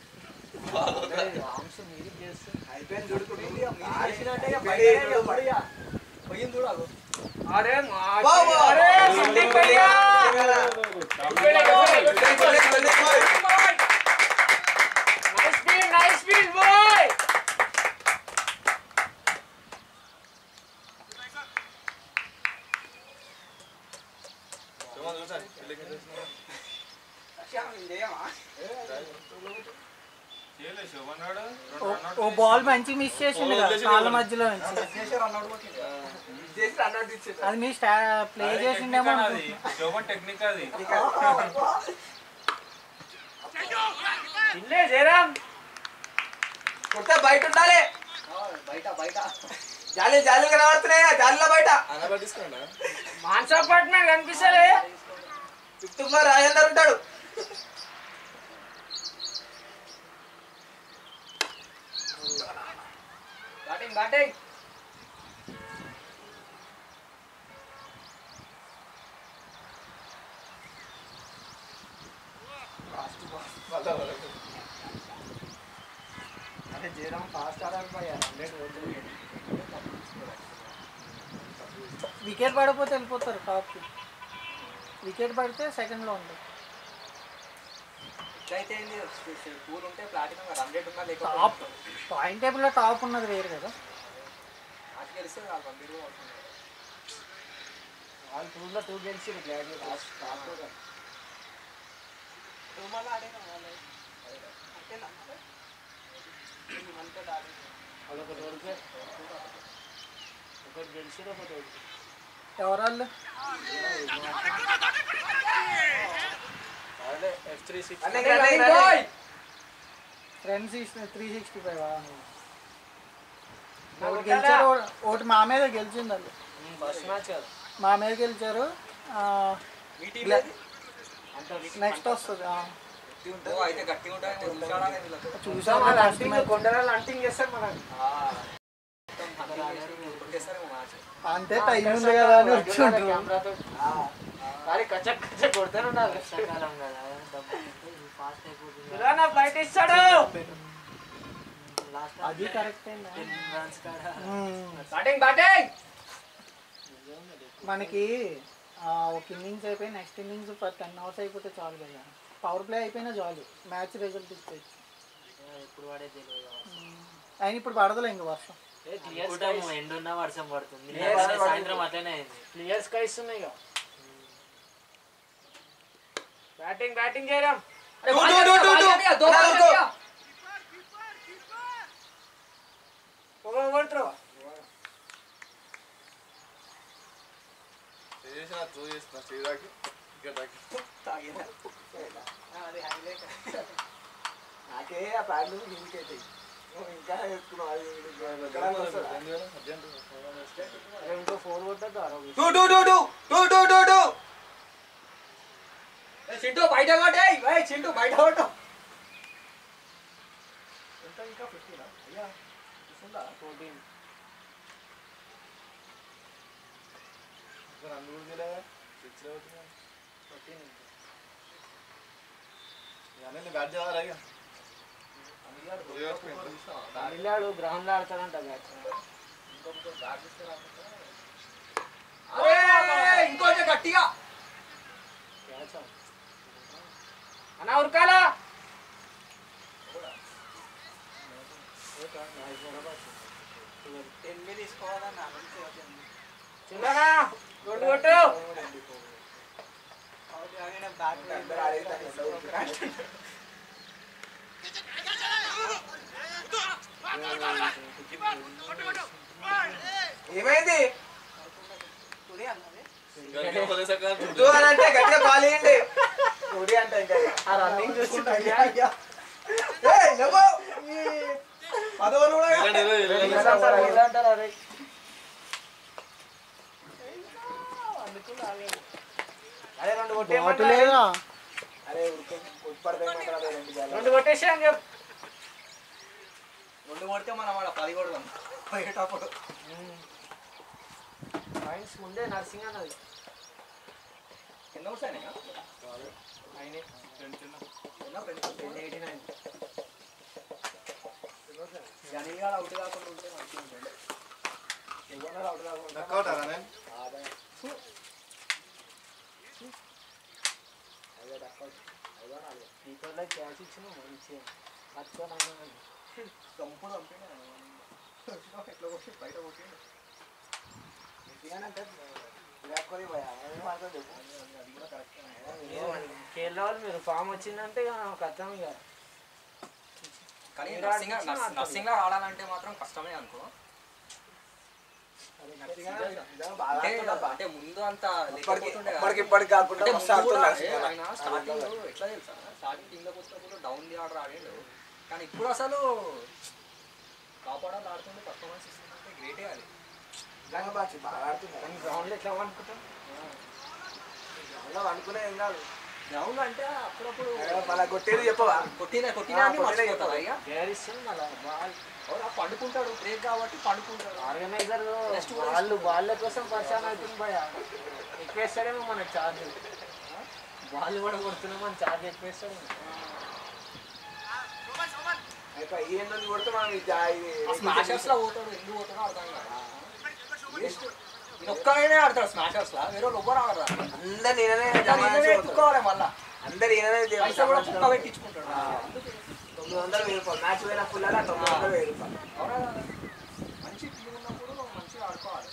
అయిపోయింది చూడు ఆడిసినట్టే ఇక బయటనే ఇక పడు ఇక. పోయింది చూడు అగో. అరే వా, వా. అరే ఫీల్డింగ్ భయ్యా nice speed nice speed boy ఓ- ఓ బాల్ మంచి మిస్ చేసిండు కదా కాళ్ళ మధ్యలో నుంచి చేసి రన్ అవుట్ కొట్టింది. చేసి రన్ అవుట్ ఇచ్చేది అది మీ స్టా ప్లే చేసిండేమో అనుకుంటున్నా. టెక్నిక్ అది ఇల్లే జయరామ్ కొడితే బయట ఉండాలి బయట బయట జాలి జాలి కనబడుతున్నాయి జాలిలో బయట మాన్సా అపార్ట్మెంట్ కనిపిస్తలే ఫిఫ్త్ ఫ్లోర్ రాజేందర్ ఉంటాడు బ్యాటింగ్ బ్యాటింగ్ అరే జయరామ్ ఫాస్ట్ ఆడాలి భయ్య హండ్రెడ్ పోతుంది వికెట్ పడిపోతే వెళ్ళిపోతారు టాప్కి వికెట్ పడితే సెకండ్లో ఉంటుంది ఇట్లయితే ఏంది పూల్ ఉంటే ప్లాటినం రన్ రేట్ ఉన్నా టాప్ లేకపోతే పాయింట్ టేబుల్లో టాప్ ఉన్నది వేరు కదా మ్యాచ్ గెలిస్తే వాళ్ళు వన్ కూడా అవుతుంది వాళ్ళు టూలో టూ గెలిచి గ్లాడియేటర్స్ టూ మళ్ళీ ఆడినా వాళ్ళు అంటే నమ్మకం. ఈ మనతో ఆడినా. వాళ్ళొకటి ఓడిపోయి ఒకటి గెలిచి ఒకటి ఓడిపోయి ఎవరాళ్ళు F three six running running running friends three sixty five ఒకటి గెలిచారు ఓ- ఒకటి మా మీద గెలిచింది వాళ్ళు ఫస్ట్ మ్యాచ్ కదా మా మీద గెలిచారు నెక్స్ట్ వస్తుంది ఆ. అయితే గట్టిగా ఉంటాయి చూసాడాలి వీళ్ళకి. చూసాము ఫస్ట్ మ్యాచ్ కొండరాలు అంటింగ్ చేస్తారు మనం కొట్టేస్తారేమో మ్యాచ్ అంతే టైం ఉంది కదా అని వచ్చి ఉంటారు కానీ కచ్చక్ కచ్చక్ కొడుతూనే ఉండాలి కిరాణా ఫ్లైట్ ఇస్తాడు అది కరెక్ట్ బ్యాటింగ్ బ్యాటింగ్ మనకి ఆ, ఒక ఇన్నింగ్స్ అయిపోయి నెక్స్ట్ ఇన్నింగ్స్ టెన్ అవర్స్ అయిపోతే చాలు కదా పవర్ ప్లే అయిపోయినా చాలు మ్యాచ్ రిజల్ట్ ఇచ్చేది ఇప్పుడు వాడే తెలియదు అయినా ఇప్పుడు పడదులే ఇంక వర్షం ఎండ్ ఉన్న వర్షం పడుతుంది సాయంత్రం అట్లనే అయింది క్లియర్ స్కైస్ ఉన్నాయి ఇక బ్యాటింగ్ బ్యాటింగ్ చేయడం నాకే ఆ ప్యాడ్లు హిందీకి అవుతాయి నువ్వు ఇంకా వేసుకున్నావు అది ఇది. ఎక్కడన్నా వస్తుందా? ఇంకో ఫోర్ కొట్టద్దు ఆరోగ్యం two two two two two two two two ఏ చింటూ బయట కొట్టే ఏ చింటూ బయట కొట్టు ఎంత ఇంకా ఫిఫ్టీనా అయ్యా చూస్తుందా ఫోర్టీన్ రన్ కూడా చేయలే సిక్స్ అవుతుంది అన్నీ బ్యాట్ చేయాలి ఇక వెళ్ళాడు గ్రౌండ్ లో ఆడతాడంట బ్యాచ్ అరే ఇంకొంచెం గట్టిగా అన్నా ఉరకాలా ఎనిమిది తీసుకోవాలన్నా చిన్నగా రెండు కొట్టు ఏమైంది గట్టిగా వదిలేసాక టూ అని అంటే గట్టిగా బాల్ వేయండి టూడి అంటే ఇంకా ఆ రన్నింగ్ చూసుకుంటా అయ్యా అయ్యా ఏయ్, లేవు. ఈ పదవులు కూడా ఇలాంటి ఏదో ఇలాంటి ఇలా అంటారా? ఇలా అంటారా రే? అరే రెండు బాటు కొట్టేయమంటారా? లేదా అరే ఉడుకు ఉట్పడతాయి మాత్రం రెండు జాలు. రెండు కొట్టేసి అని చెప్పు రెండు కొడితే మనం వాడు పది కొడదాం పోయేటప్పుడు పాయింట్స్ ముందే నర్సింగ్ అన్నది ఎన్ని అవుట్స్ అయినాయా జనీల్ గారు అవుట్ కాకుండా ఉంటే మంచిగా ఉంటుంది ఎవరన్నా అవుట్ కాకుండా నక్కౌట్ అరా నేను నీతో క్యాష్ ఇచ్చిన మంచిగా పట్టుకొని చంపుడు చంపినా ఎట్లా కొట్టి బయట కొట్టిండు ఇదేనంటే విరాట్ కోహ్లీ పోయా ఏం మాత్రం చెప్పు అది కూడా కరెక్ట్ కేరళ వాళ్ళు మీరు ఫామ్ వచ్చిందంటే ఇక కథం ఇక కానీ విరాట్ నర్సింగ్ ఇచ్చిన ఆడతాడు. నర్సింగ్ లో ఆడాలంటే మాత్రం కష్టమే అనుకో బాగా అంటే ఆడుతున్నాడు. అంటే ముందు అంత ఇప్పటికి లేకపోతుండే కదా. ఇప్పటికి ఇప్పటికి కాకుండా అంటే మస్తు ముందు కూడా ఆడుతున్నాడు ఏ, ఆయన స్టార్టింగ్ ఎట్లా తెలుసా స్టార్టింగ్ టీమ్ లోకి వచ్చినప్పుడు డౌన్ ది ఆర్డర్ ఆడిండు కానీ ఇప్పుడు అసలు కాపాడాలి ఆడుతుంటే పర్ఫార్మెన్స్ ఇస్తుందంటే గ్రేటే అది నిజంగా బాగా బాగా ఆడుతున్నాడు గ్రౌండ్లో ఎట్లా అనుకుంటాం అలా అనుకునే ఏం కాదు గ్రౌండ్ అంటే అప్పుడప్పుడు మళ్ళీ కొట్టేది చెప్పవా కొట్టిన కొట్టినా అని కొట్టినా మర్చిపోతారా ఇక గేర్ ఇస్తుంది మళ్ళీ బాల్ అవునా పండుకుంటాడు బ్రేక్ కాబట్టి పండుకుంటాడు ఆర్గనైజర్ వాళ్ళు వాళ్ళ కోసం పరిశాన్ అవుతుంది భయ ఎక్కువేస్తాడేమో మన ఛార్జ్ వాళ్ళు కూడా కొడుతున్నాం మన ఛార్జ్ ఎక్కువేస్తాడు అయిపోయి ఈ ఎన్నో కొడితే మనం ఈ జా- ఇది స్మాషర్స్ లో పోతాడు ఎందుకు పోతాడో అర్థం కాదు వేస్ట్ ఈయన ఒక్కడైనా ఆడతాడు స్మాషర్స్ లా వేరే వాళ్ళు ఎవ్వరు ఆడరా అందరు నేననే ఈయననే ఎత్తుకోవాలి మళ్ళా అందరు ఈయననే పైసా కూడా కుక్క పెట్టించుకుంటాడు తొమ్మిది వందలు వెయ్యి రూపాయలు మ్యాచ్ పోయిన ఫుల్ అలా తొమ్మిది వందలు వెయ్యి రూపాయలు అవునా కదా? మంచి టీం ఉన్నప్పుడు మంచిగా ఆడుకోవాలి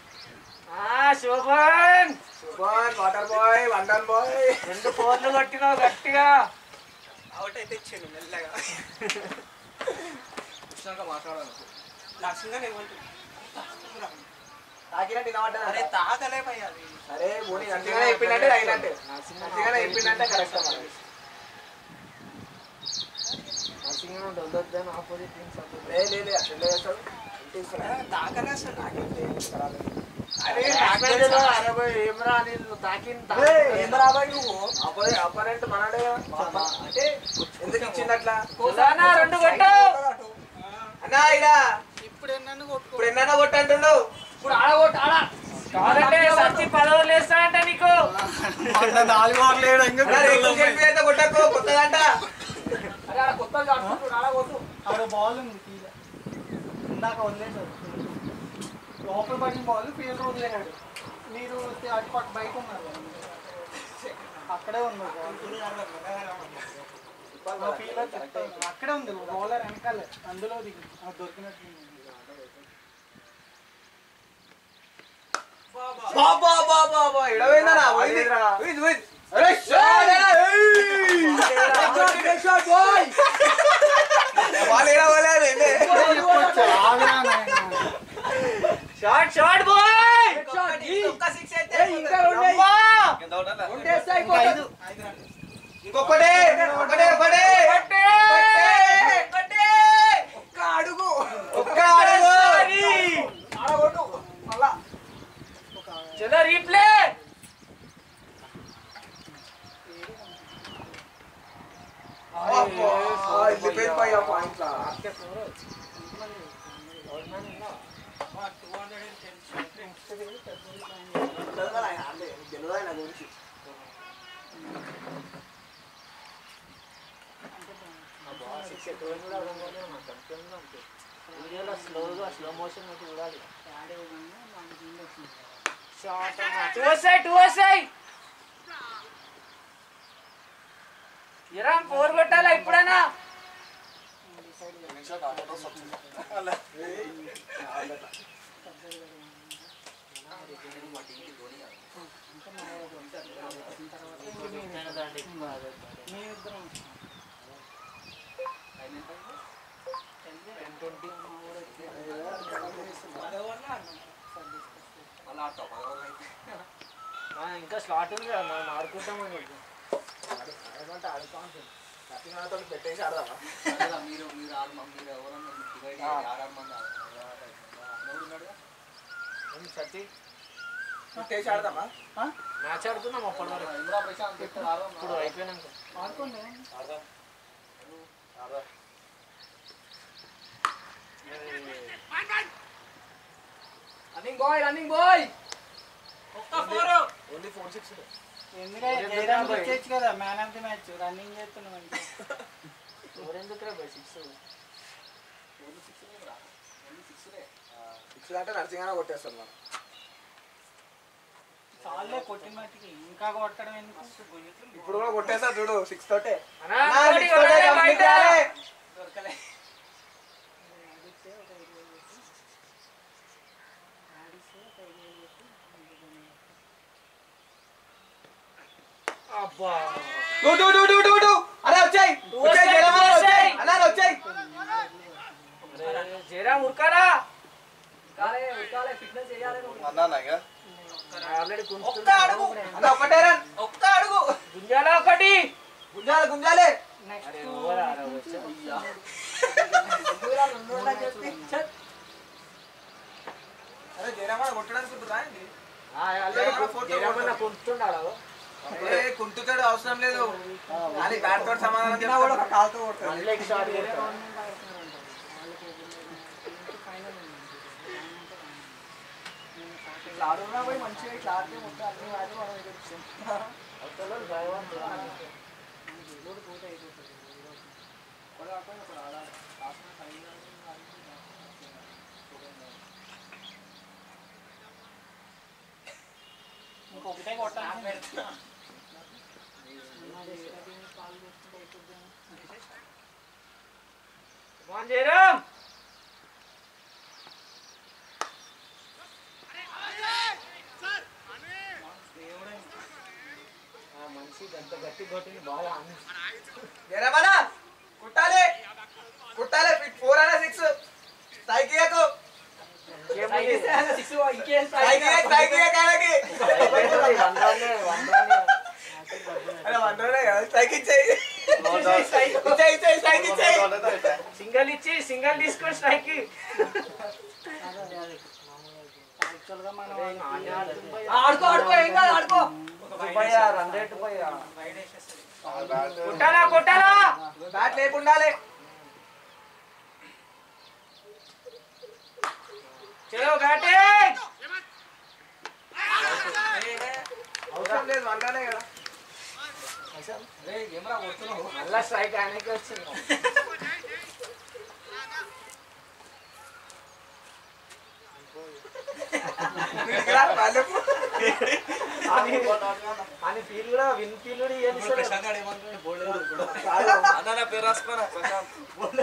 Shobhan super water boy wonder boy రెండు ఫోర్లు కొట్టినావు గట్టిగా అవుట్ అయితే ఇచ్చాను మెల్లగా వచ్చినాక మాట్లాడాలి తాకినట్టు వినబడ్డా అరే తాగలే భయ్యా అరే పోనీ మంచిగానే చెప్పిందంటే అయినట్టే మంచిగానే చెప్పిందంటే కరెక్ట్ మనకి నర్సింగ్ వద్దొద్దని ఆపోజిట్ టీమ్స్ లే లే లే అట్లా చేస్తాడు తాకనే అసలు అరే నాకు తెలియదు, అరే పోయి ఏమరా అని నువ్వు తాకింది ఏం రాబాయ్ నువ్వు అపరెంట్ మనడే అంటే ఎందుకు ఇచ్చింది అట్లా అన్నా, రెండు కొట్టు అన్నా ఇలా ఇప్పుడు ఎన్నన్ను కొట్టుకో ఇప్పుడు ఎన్నైనా కొట్టంటుండు ఇప్పుడు ఆడగొట్టు ఆడ కావాలంటే సచ్చి పదవులు వేస్తానంటే నీకు నాలుగు వారాలు ఏడు ఇంకా అన్నా, రేకులు చెప్పి అయితే కొట్టకు కొత్తదంట అరే ఆడ కొత్తగా కట్టుకుంటున్నాడు, ఆడ కొట్టు ఆడ బాల్ ఉంది కీల ఇందాక వదిలేశారు లోపల పడిన బాల్ ఫీల్డ్ వదిలేశాడు మీరు అటు పక్క బయట ఉన్నారు కదా. అక్కడే ఉన్నారు ఫీల్డ్ అక్కడే ఉంది బౌలర్ వెనకాలే అందులో దిగి అది దొరికినట్టు బాబా బాబా బాబా ఎడవైందనా పోయింది పోయింది పోయింది అరే షాట్ షాట్ బాయ్ బాల్ ఎడవలేదు ఏంటి షార్ట్ షార్ట్ బాయ్ ఒక్క సిక్స్ అయితే ఇంకా రెండు ఐదు ఇంకొకటే ఒకటే ఒకటే కొట్టే! ఒకటే ఒక్క అడుగు ఒక్క అడుగు ఆడగొట్టు మళ్ళా చలో రీప్లే అబ్బా, వెళ్ళిపోయింది పోయి ఆ పాయింట్ల వీడియోలో స్లోగా స్లో మోషన్ చూడాలి టూ వస్తాయి టూ వస్తాయి ఎరా ఫోర్ కొట్టాలా ఇప్పుడైనా మీ ఇద్దరం ఇంకా స్లాట్ ఉంది కదా మనం ఆడుకుంటామని చెప్పి ఏమంటే ఆడుకోవాలి పెట్టేసి ఆడదామా మీరు మీరు ఆరు మంది మీరు ఎవరన్నా డివైడ్ ఆరు మంది సత్తి పెట్టేసి ఆడదామా మ్యాచ్ ఆడుతున్నాం అప్పటి వరకు ఇంద్రా ప్రశాంత్ ఇక్కడ ఆరు ఇప్పుడు అయిపోయినాక ఆడుకోండి running boy running boy only four six ఎందుకంటే జయరామ్ వచ్చేయచ్చు కదా man of the match running చేస్తున్నాం అంటే ఎవరెందుకు రా సిక్స్ సిక్స్ అంటే నరసింహానే కొట్టేస్తాం మనం చాలే కొట్టిన మట్టికి ఇంకా కొట్టడం ఎందుకు ఇప్పుడు కూడా కొట్టేస్తా చూడు సిక్స్ తోటే అన్నా, అన్నా, ఒకటి, six తోటే ఒకటి, complete బయట. చేయాలి. అబ్బా డు, డు, డు, డు, డు, డు. అరే వచ్చాయి వచ్చాయి జయరామ్ అన్న, వచ్చాయి అన్నా వచ్చాయి అరే, జయరామ్ ఉరకారా ఉరకాలే ఉరకాలే ఫిట్నెస్ చేయాలి నువ్వు. అన్నాగా ఆల్రెడీ ఒక్క అడుగు అన్న ఒక్కటే రన్ ఒక్క అడుగు గుంజాల ఒకటి గుంజాలి గుంజాలి నెక్స్ట్ ఓవర్ ఆరా వచ్చా అరే జయరామ్ అన్న కొట్టడానికి ఉంటుంది రాయండి ఆల్రెడీ జయరామన్న కొంటున్నాడు ఏ కుంటుతాడు అవసరం లేదు కానీ బ్యాట్ తోటి సమాధానం చెప్తాడు కాలుతో కొడతాడు మళ్ళీ షాట్ ఇట్లా ఆడున్నా పోయి మంచిగా ఇట్లా ఆడితే మొత్తం అన్ని ఆడి మనం ఎదురుస్తాం ఇంకొకటే కొట్టాలి వన్ జయరామ్ మనిషి గంట గట్టి కొట్టింది బాగా జయరామ్ అన్న కుట్టాలి కుట్టాలి ఫోర్ అన్న సిక్స్ సైకియకు సిక్స్ ఇంకేం సైకియక్ సైకియక్ ఆయనకి అరే వందరనే కదా సైకిల్ చెయ్యి సింగల్ ఇచ్చి సింగల్ తీసుకొని స్ట్రైక్ యాక్చువల్గా మనం ఆడుకో ఆడుకో ఏం కాదు ఆడుకో రన్ రేట్ పోయా కొట్టాలా కొట్టాలా బ్యాట్ లేకుండాలి చలో బ్యాటింగ్ అవసరం లేదు వండాలే కదా మళ్ళా స్ట్రైక్ ఆయనకి వచ్చింది అని ఫీల్ కూడా విన్ ఫీల్ కూడా అన్న పేరు రాసుకోరా ప్రశాంత్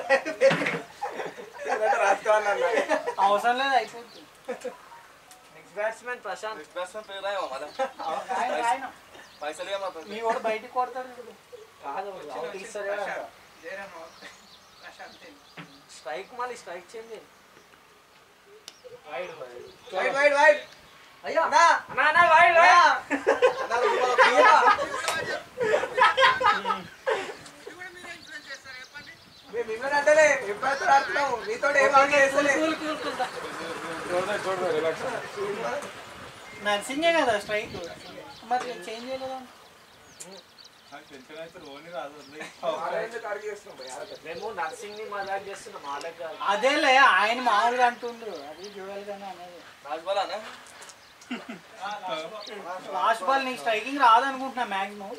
అవసరం లేదు అయిపోతుంది నెక్స్ట్ బ్యాట్స్మెన్ ప్రశాంత్ ప్రశాంత్ పేరు రాయమా మళ్ళా ఆయన ఆయన పైసలు ఇవ్వమా మీ వాడు బయటికి కొడతాడు చూడు కాదు అవుట్ ఇస్తారే స్ట్రైక్ మళ్ళీ స్ట్రైక్ చేయండి వైడ్ వైడ్ వైడ్ అయ్యా అన్నా అన్నా వైడ్ మేము మిమ్మల్ని అంటలే ఎప్పుడైతే ఆడుతున్నాము మీతో ఏం ఆడలేదు నర్సింగే కదా స్ట్రైక్ మరి చేంజ్ చేయలేదా మేము నర్సింగ్ ని మజాక్ చేస్తున్నాం మా దగ్గర అదేలే ఆయన మామూలుగా అంటుండ్రు అది చూడాలి కానీ అనేది రాజబాలా అన్న లాస్ట్ బాల్ నీకు స్ట్రైకింగ్ రాదనుకుంటున్నా మ్యాక్సిమం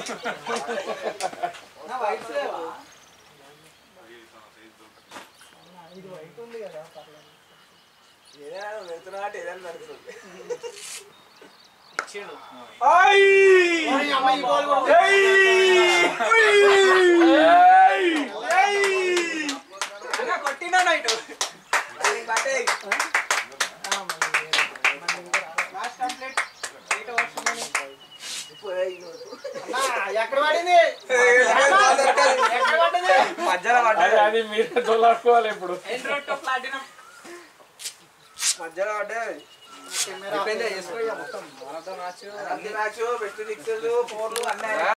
వైట్స్ లేవా ఇది వైట్ ఉంది కదా పర్లేదు ఏదైనా వెళ్తున్నా అంటే ఏదైనా నడుస్తుంది ఇచ్చిండు ఓయ్ అమ్మ, ఈ బాల్ కూడా అన్న కొట్టినా నైట్ బట్టే లాస్ట్ కంప్లీట్ ఎయిట్ అవర్స్ ఎక్కడ పడింది ఎక్కడ పడింది మధ్యలో పడ్డాడు అది మీరే తోలాడుకోవాలి ఇప్పుడు ప్లాటినం మధ్యలో పడ్డాడు అయిపోయింది చేసుకో ఇక మొత్తం మ్యాచ్ మ్యాచ్ బెస్ట్ సిక్స్ ఫోర్లు అన్నీ